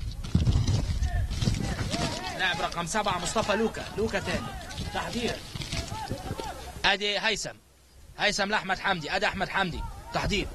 لاعب رقم سبعه مصطفى لوكا لوكا تاني تحضير ادي هيثم هيثم لاحمد حمدي ادي احمد حمدي تحضير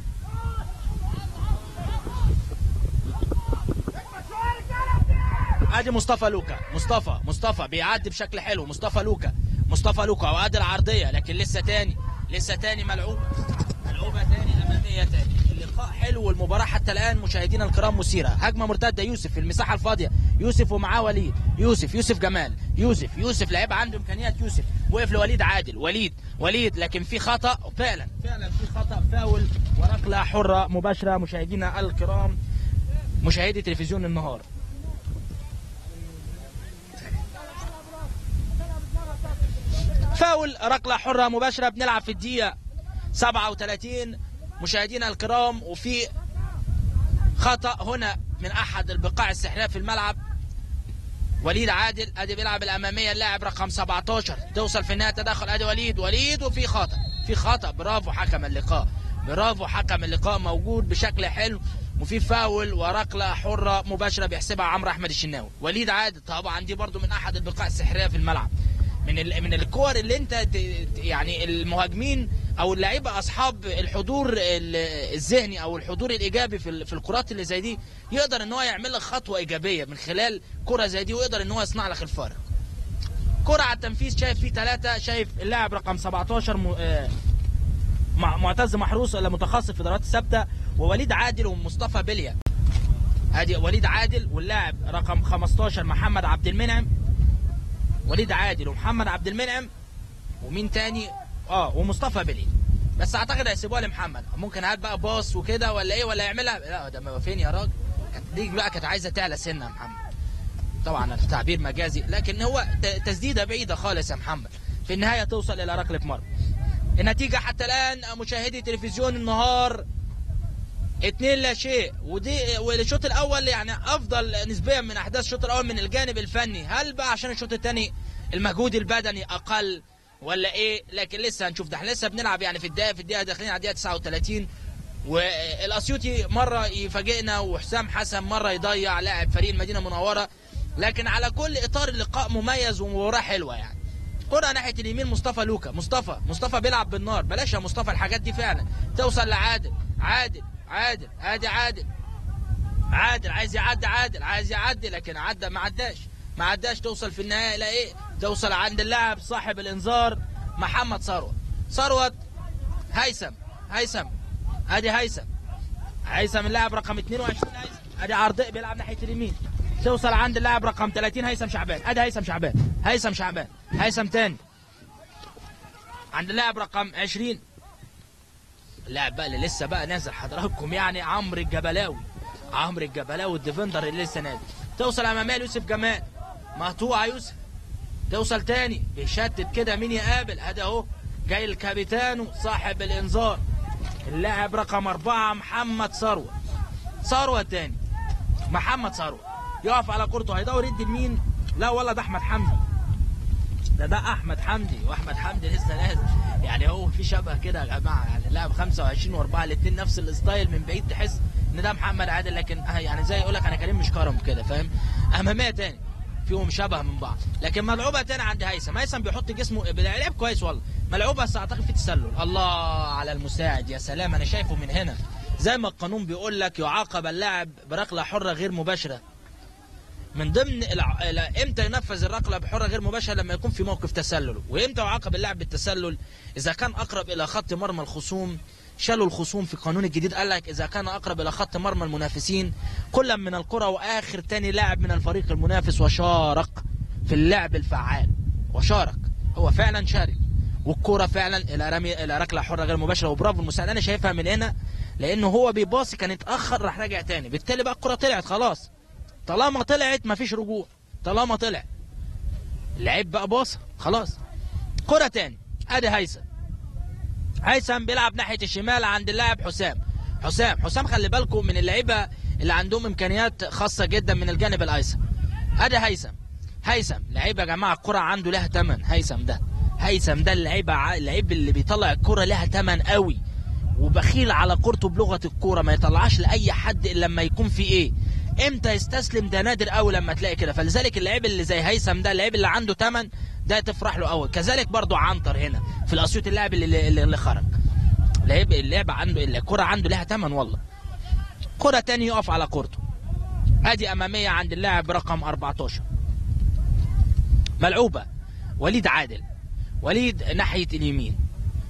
ادي مصطفى لوكا مصطفى مصطفى بيعدي بشكل حلو مصطفى لوكا مصطفى لوكا وادي العرضيه لكن لسه تاني لسه تاني ملعوبه ملعوبه تاني اماميه تاني اللقاء حلو والمباراه حتى الان مشاهدينا الكرام مثيره هجمه مرتده يوسف في المساحه الفاضيه يوسف ومعاه وليد يوسف يوسف جمال يوسف يوسف لعيب عنده امكانيات يوسف وقف لوليد عادل وليد وليد لكن في خطا فعلا فعلا في خطا فاول وركله حره مباشره مشاهدينا الكرام مشاهدي تلفزيون النهار فاول ركلة حرة مباشرة بنلعب في الدقيقة 37 مشاهدينا الكرام وفي خطأ هنا من أحد البقاع السحرية في الملعب وليد عادل ادي بيلعب الاماميه اللاعب رقم 17 توصل في النهايه تدخل ادي وليد وليد وفي خطا في خطا برافو حكم اللقاء برافو حكم اللقاء موجود بشكل حلو وفي فاول وركله حره مباشره بيحسبها عمرو احمد الشناوي وليد عادل طبعا دي برضو من احد البقاع السحريه في الملعب من ال... من الكور اللي انت ت... ت- يعني المهاجمين او اللعيبه اصحاب الحضور ال- الذهني او الحضور الايجابي في ال- في الكرات اللي زي دي يقدر ان هو يعمل لك خطوه ايجابيه من خلال كره زي دي ويقدر ان هو يصنع لك الفارق كرة على التنفيذ شايف فيه ثلاثة شايف اللاعب رقم 17 م... آه، مع- معتز محروس اللي متخصص في ضربات الثابتة ووليد عادل ومصطفى بليا ادي وليد عادل واللاعب رقم 15 محمد عبد المنعم وليد عادل ومحمد عبد المنعم ومين تاني اه ومصطفى بلي بس اعتقد هيسيبوها لمحمد ممكن هات بقى باص وكده ولا ايه ولا يعملها لا ده ما فين يا راجل كانت دي بقى كانت عايزه تعلى سنه يا محمد طبعا التعبير مجازي لكن هو ت- تسديده بعيده خالص يا محمد في النهايه توصل الى ركله مرمى النتيجه حتى الان مشاهدي تلفزيون النهار اتنين لا شيء ودي والشوط الاول يعني افضل نسبيا من احداث الشوط الاول من الجانب الفني هل بقى عشان الشوط الثاني المجهود البدني اقل ولا ايه لكن لسه هنشوف ده احنا لسه بنلعب يعني في الدقيقه في الدقيقه داخلين على الدقيقه 39 والاسيوطي مره يفاجئنا وحسام حسن مره يضيع لاعب فريق المدينه المنوره لكن على كل اطار اللقاء مميز ومباراه حلوه يعني كرة ناحية اليمين مصطفى لوكا مصطفى مصطفى بيلعب بالنار بلاش يا مصطفى الحاجات دي فعلا توصل لعادل عادل عادل ادي عادل عادل عايز يعدي عادل عايز يعدي لكن عدى ما عداش ما عداش توصل في النهايه الى ايه توصل عند اللاعب صاحب الانذار محمد ثروت ثروت هيثم هيثم ادي هيثم هيثم اللاعب رقم 22 هيثم ادي عرض بيلعب ناحيه اليمين توصل عند اللاعب رقم 30 هيثم شعبان ادي هيثم شعبان هيثم شعبان هيثم تاني عند اللاعب رقم 20 اللاعب بقى اللي لسه بقى نازل حضراتكم يعني عمرو الجبلاوي عمرو الجبلاوي الديفندر اللي لسه نازل توصل اماميه يوسف جمال مقطوعه يوسف توصل تاني بيشتت كده مين يقابل ادي اهو جاي الكابيتانو صاحب الانذار اللاعب رقم أربعة محمد ثروت ثروت تاني محمد ثروت يقف على كورته هيدور يدي لمين لا والله ده احمد حمدي ده ده احمد حمدي واحمد حمدي لسه نازل يعني هو في شبه كده يا جماعه يعني لاعب 25 و4 الاثنين نفس الستايل من بعيد تحس ان ده محمد عادل لكن آه يعني زي يقول لك انا كريم مش كرم كده فاهم اماميه تاني فيهم شبه من بعض لكن ملعوبه تاني عند هيثم هيثم بيحط جسمه لعب كويس والله ملعوبه بس اعتقد في تسلل الله على المساعد يا سلام انا شايفه من هنا زي ما القانون بيقول لك يعاقب اللاعب بركله حره غير مباشره من ضمن الع... لا- امتى ينفذ الركله بحره غير مباشره لما يكون في موقف تسلل وامتى يعاقب اللاعب بالتسلل اذا كان اقرب الى خط مرمى الخصوم شالوا الخصوم في القانون الجديد قال لك اذا كان اقرب الى خط مرمى المنافسين كل من الكره واخر تاني لاعب من الفريق المنافس وشارك في اللعب الفعال وشارك هو فعلا شارك والكرة فعلا الى رمي الى ركله حره غير مباشره وبرافو المساعد انا شايفها من هنا لانه هو بيباصي كان اتاخر راح راجع تاني بالتالي بقى الكره طلعت خلاص طالما طلعت مفيش رجوع طالما طلع اللعيب بقى باص خلاص كرة تاني ادي هيثم هيثم بيلعب ناحية الشمال عند اللاعب حسام حسام حسام خلي بالكم من اللعيبة اللي عندهم امكانيات خاصة جدا من الجانب الايسر ادي هيثم هيثم لعيب يا جماعة الكرة عنده لها تمن هيثم ده هيثم ده اللعيبة ع- اللعيب اللي بيطلع الكرة لها تمن قوي وبخيل على كورته بلغه الكوره ما يطلعش لاي حد الا لما يكون في ايه امتى يستسلم ده نادر قوي لما تلاقي كده فلذلك اللعيب اللي زي هيثم ده اللعيب اللي عنده تمن ده تفرح له قوي كذلك برضو عنتر هنا في الاسيوط اللاعب اللي, اللي, اللي خرج لعيب اللعبه عنده الكره عنده لها تمن والله كره تاني يقف على كورته ادي اماميه عند اللاعب رقم 14 ملعوبه وليد عادل وليد ناحيه اليمين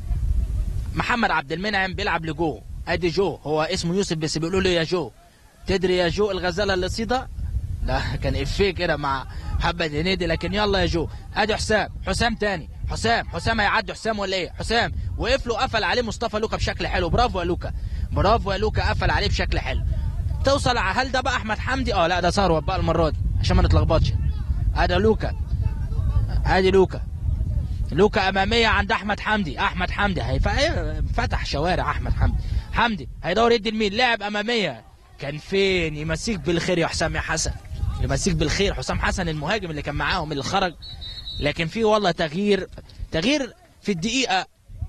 محمد عبد المنعم بيلعب لجو ادي جو هو اسمه يوسف بس بيقولوا له يا جو تدري يا جو الغزاله اللي صيده لا كان افيه كده مع محمد هنيدي لكن يلا يا جو ادي حسام حسام تاني حسام حسام هيعدي حسام ولا ايه حسام وقف له قفل عليه مصطفى لوكا بشكل حلو برافو يا لوكا برافو يا لوكا قفل عليه بشكل حلو توصل ع- هل ده بقى احمد حمدي اه لا ده ثروت بقى المره دي عشان ما نتلخبطش ادي لوكا ادي لوكا لوكا اماميه عند احمد حمدي احمد حمدي هيف... فتح شوارع احمد حمدي حمدي هيدور يدي لمين لاعب اماميه كان فين يمسيك بالخير يا حسام يا حسن يمسيك بالخير حسام حسن المهاجم اللي كان معاهم اللي خرج لكن في والله تغيير تغيير في الدقيقه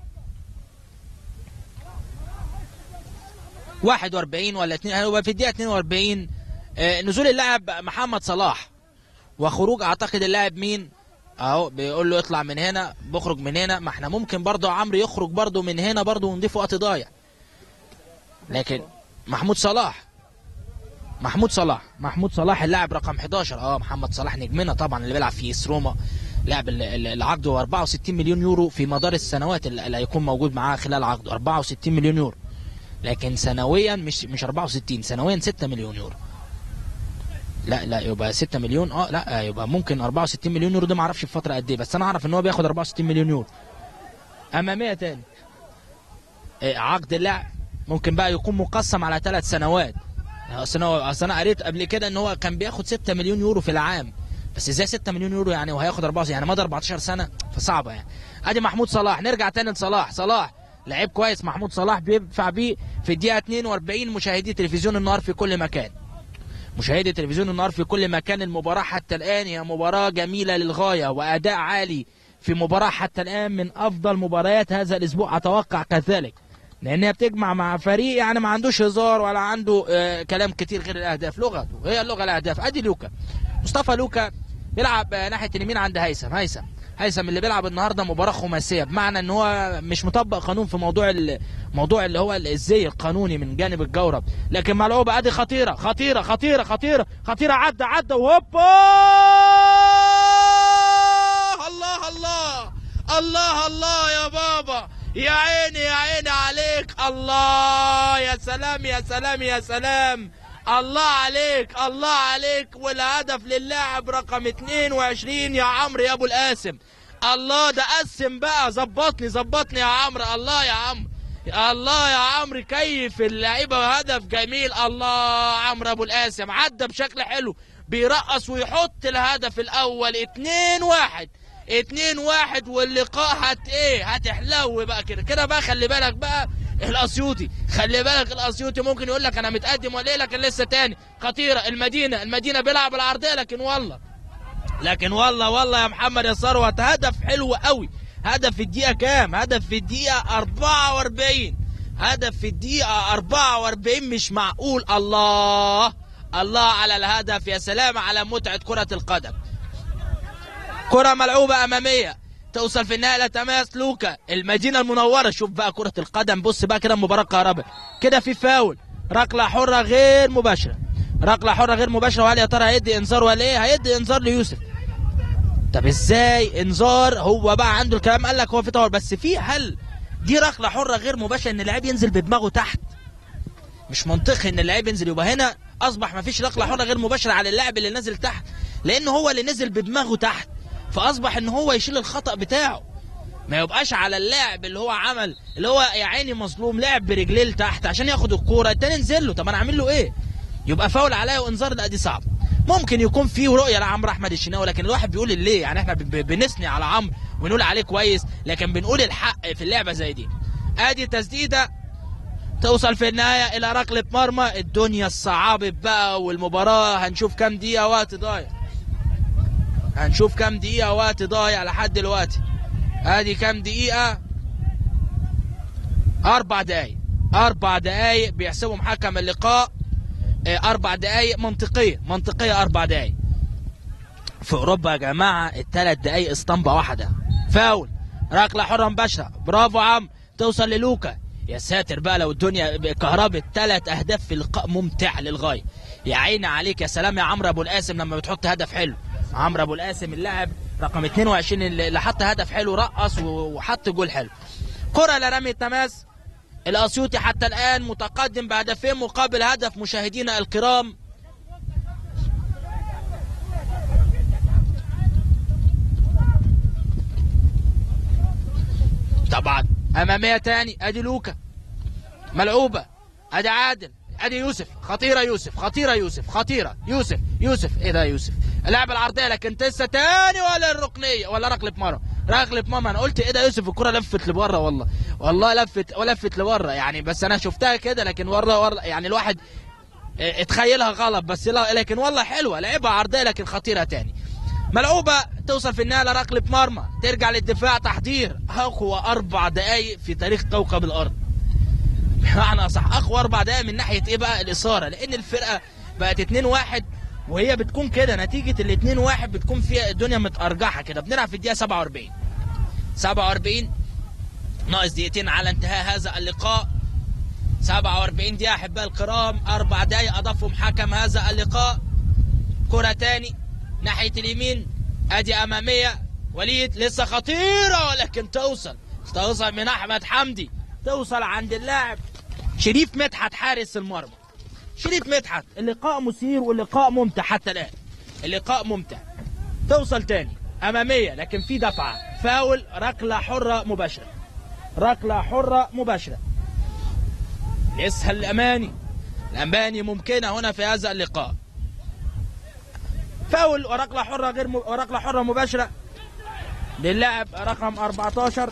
41 ولا 2 هو في الدقيقه 42 آه، نزول اللاعب محمد صلاح وخروج اعتقد اللاعب مين اهو بيقول له اطلع من هنا بخرج من هنا ما احنا ممكن برضه عمرو يخرج برضه من هنا برضه ونضيف وقت ضايع لكن محمود صلاح محمود صلاح محمود صلاح اللاعب رقم 11 اه محمد صلاح نجمنا طبعا اللي بيلعب في اس روما لاعب ال- ال- العقد هو 64 مليون يورو في مدار السنوات اللي اللي هيكون موجود معاه خلال عقده 64 مليون يورو لكن سنويا مش مش 64 سنويا 6 مليون يورو لا لا يبقى 6 مليون اه لا يبقى ممكن 64 مليون يورو ده ما اعرفش في فتره قد ايه بس انا اعرف ان هو بياخد 64 مليون يورو اماميه تاني إيه، عقد اللاعب ممكن بقى يكون مقسم على ثلاث سنوات اصل انا اصل انا قريت قبل كده ان هو كان بياخد 6 مليون يورو في العام بس ازاي 6 مليون يورو يعني وهياخد 14 يعني مدى 14 سنه فصعبه يعني ادي محمود صلاح نرجع تاني لصلاح صلاح لعيب كويس محمود صلاح بيدفع بيه في الدقيقه 42 مشاهدي تلفزيون النهار في كل مكان مشاهدي تلفزيون النهار في كل مكان المباراة حتى الآن هي مباراة جميلة للغاية وأداء عالي في مباراة حتى الآن من أفضل مباريات هذا الأسبوع أتوقع كذلك لأنها بتجمع مع فريق يعني ما عندوش هزار ولا عنده آه كلام كتير غير الأهداف لغته هي اللغة الأهداف أدي لوكا مصطفى لوكا بيلعب آه، ناحيه اليمين عند هيثم هيثم هيثم اللي بيلعب النهارده مباراه خماسيه بمعنى ان هو مش مطبق قانون في موضوع ال- موضوع اللي هو الزي القانوني من جانب الجورب لكن ملعوبه ادي خطيره خطيره خطيره خطيره خطيره عدى عدى وهوبا الله الله الله الله يا بابا يا عيني يا عيني عليك الله يا سلام يا سلام يا سلام الله عليك الله عليك والهدف للاعب رقم 22 يا عمرو يا ابو القاسم الله ده قسم بقى ظبطني ظبطني يا عمرو الله يا عمرو الله يا عمرو كيف اللعيبه هدف جميل الله عمرو ابو القاسم عدى بشكل حلو بيرقص ويحط الهدف الاول 2 1 2 1 واللقاء هت ايه هتحلو بقى كده كده بقى خلي بالك بقى الاسيوطي خلي بالك الاسيوطي ممكن يقول لك انا متقدم ولا ايه لكن لسه تاني خطيره المدينه المدينه بيلعب العرضيه لكن والله لكن والله والله يا محمد يا ثروت هدف حلو قوي هدف في الدقيقة كام؟ هدف في الدقيقة 44 هدف في الدقيقة 44 مش معقول الله الله على الهدف يا سلام على متعة كرة القدم كرة ملعوبة أمامية توصل في النهاية لتماس لوكا المدينة المنورة شوف بقى كرة القدم بص بقى كده مباراة كهرباء كده في فاول ركلة حرة غير مباشرة ركلة حرة غير مباشرة وهل يا ترى هيدي انذار ولا ايه؟ هيدي انذار ليوسف طب ازاي انذار هو بقى عنده الكلام قال لك هو في طور بس في هل دي ركله حره غير مباشره ان اللاعب ينزل بدماغه تحت مش منطقي ان اللاعب ينزل يبقى هنا اصبح ما فيش ركله حره غير مباشره على اللاعب اللي نازل تحت لان هو اللي نزل بدماغه تحت فاصبح ان هو يشيل الخطا بتاعه ما يبقاش على اللاعب اللي هو عمل اللي هو يا عيني مظلوم لعب برجليه لتحت عشان ياخد الكوره التاني نزل له طب انا اعمل له ايه يبقى فاول عليا وانذار لا دي صعب ممكن يكون في رؤيه لعمرو احمد الشناوي لكن الواحد بيقول ليه يعني احنا ب- بنثني على عمرو ونقول عليه كويس لكن بنقول الحق في اللعبه زي دي ادي تسديده توصل في النهايه الى ركله مرمى الدنيا الصعابه بقى والمباراه هنشوف كام دقيقه وقت ضايع هنشوف كام دقيقه وقت ضايع لحد دلوقتي ادي كام دقيقه اربع دقايق اربع دقايق بيحسبهم حكم اللقاء آه، اربع دقايق منطقيه منطقيه اربع دقايق في اوروبا يا جماعه الثلاث دقايق اسطمبه واحده فاول ركله حره مباشره برافو عم توصل للوكا يا ساتر بقى لو الدنيا كهربت ثلاث اهداف في لقاء ممتع للغايه يا عيني عليك يا سلام يا عمرو ابو القاسم لما بتحط هدف حلو عمرو ابو القاسم اللاعب رقم 22 اللي اللي حط هدف حلو رقص و- وحط جول حلو كره لرمي التماس الاسيوطي حتى الان متقدم بهدفين مقابل هدف مشاهدينا الكرام طبعا اماميه تاني ادي لوكا ملعوبه ادي عادل ادي يوسف خطيره يوسف خطيره يوسف خطيره يوسف يوسف ايه ده يا يوسف لعب العرضيه لكن لسه تاني ولا الركنيه ولا ركله مرمى ركله مرمى انا قلت ايه ده يوسف الكره لفت لبره والله والله لفت ولفت لبره يعني بس انا شفتها كده لكن ورا ورا يعني الواحد اه، اتخيلها غلط بس لا لكن والله حلوه لعبها عرضيه لكن خطيره تاني ملعوبه توصل في النهايه لركله مرمى ترجع للدفاع تحضير اقوى اربع دقائق في تاريخ كوكب الارض بمعنى صح اقوى اربع دقائق من ناحيه ايه بقى الاثاره لان الفرقه بقت 2 1 وهي بتكون كده نتيجه ال 2 1 بتكون فيها الدنيا متارجحه كده بنلعب في الدقيقه 47 47 ناقص دقيقتين على انتهاء هذا اللقاء 47 دقيقة أحبائي الكرام أربع دقايق أضافهم حكم هذا اللقاء كرة تاني ناحية اليمين أدي أمامية وليد لسه خطيرة ولكن توصل توصل من أحمد حمدي توصل عند اللاعب شريف مدحت حارس المرمى شريف مدحت اللقاء مثير واللقاء ممتع حتى الآن اللقاء ممتع توصل تاني أمامية لكن في دفعة فاول ركلة حرة مباشرة ركلة حرة مباشرة لسه الأماني الأماني ممكنة هنا في هذا اللقاء فاول وركلة حرة غير م... وركلة حرة مباشرة للاعب رقم 14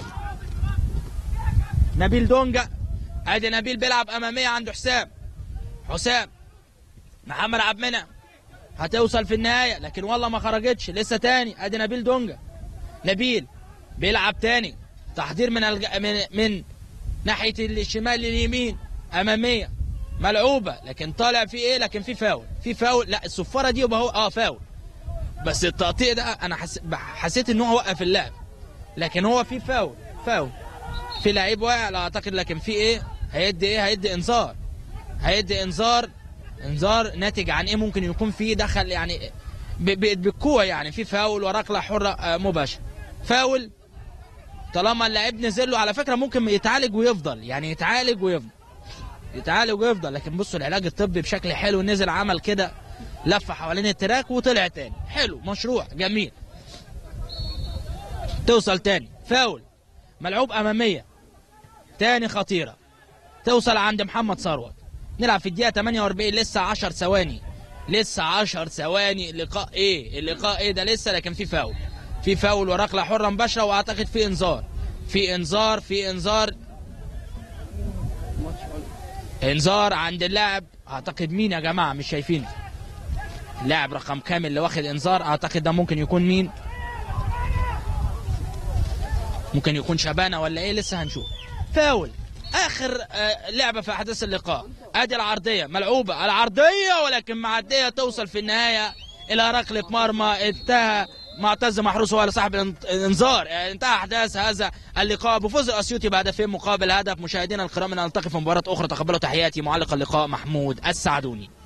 نبيل دونجا ادي نبيل بيلعب اماميه عند حسام حسام محمد عبد المنعم هتوصل في النهايه لكن والله ما خرجتش لسه تاني ادي نبيل دونجا نبيل بيلعب تاني تحضير من الج... من من ناحيه الشمال لليمين اماميه ملعوبه لكن طالع في ايه لكن في فاول في فاول لا الصفاره دي يبقى هو اه فاول بس التقطيع ده انا حس... حسيت ان هو وقف اللعب لكن هو في فاول فاول في لعيب واقع لا اعتقد لكن في ايه هيدي ايه هيدي انذار هيدي انذار انذار ناتج عن ايه ممكن يكون في دخل يعني ب... ب... بالكوع يعني في فاول وركله حره آه، مباشره فاول طالما اللاعب نزل له على فكره ممكن يتعالج ويفضل يعني يتعالج ويفضل يتعالج ويفضل لكن بصوا العلاج الطبي بشكل حلو نزل عمل كده لفه حوالين التراك وطلع تاني حلو مشروع جميل توصل تاني فاول ملعوب اماميه تاني خطيره توصل عند محمد ثروت نلعب في الدقيقه 48 لسه 10 ثواني لسه 10 ثواني اللقاء ايه اللقاء ايه ده لسه لكن في فاول في فاول وركله حره مباشره واعتقد في انذار في انذار في انذار انذار عند اللاعب اعتقد مين يا جماعه مش شايفين اللاعب رقم كامل اللي واخد انذار اعتقد ده ممكن يكون مين ممكن يكون شبانه ولا ايه لسه هنشوف فاول اخر آه، لعبه في احداث اللقاء ادي العرضيه ملعوبه العرضيه ولكن معديه توصل في النهايه الى ركله مرمى انتهى معتز محروس هو صاحب الانذار آه، انتهى احداث هذا اللقاء بفوز الاسيوطي بهدفين مقابل هدف مشاهدينا الكرام نلتقي في مباراه اخرى تقبلوا تحياتي معلق اللقاء محمود السعدوني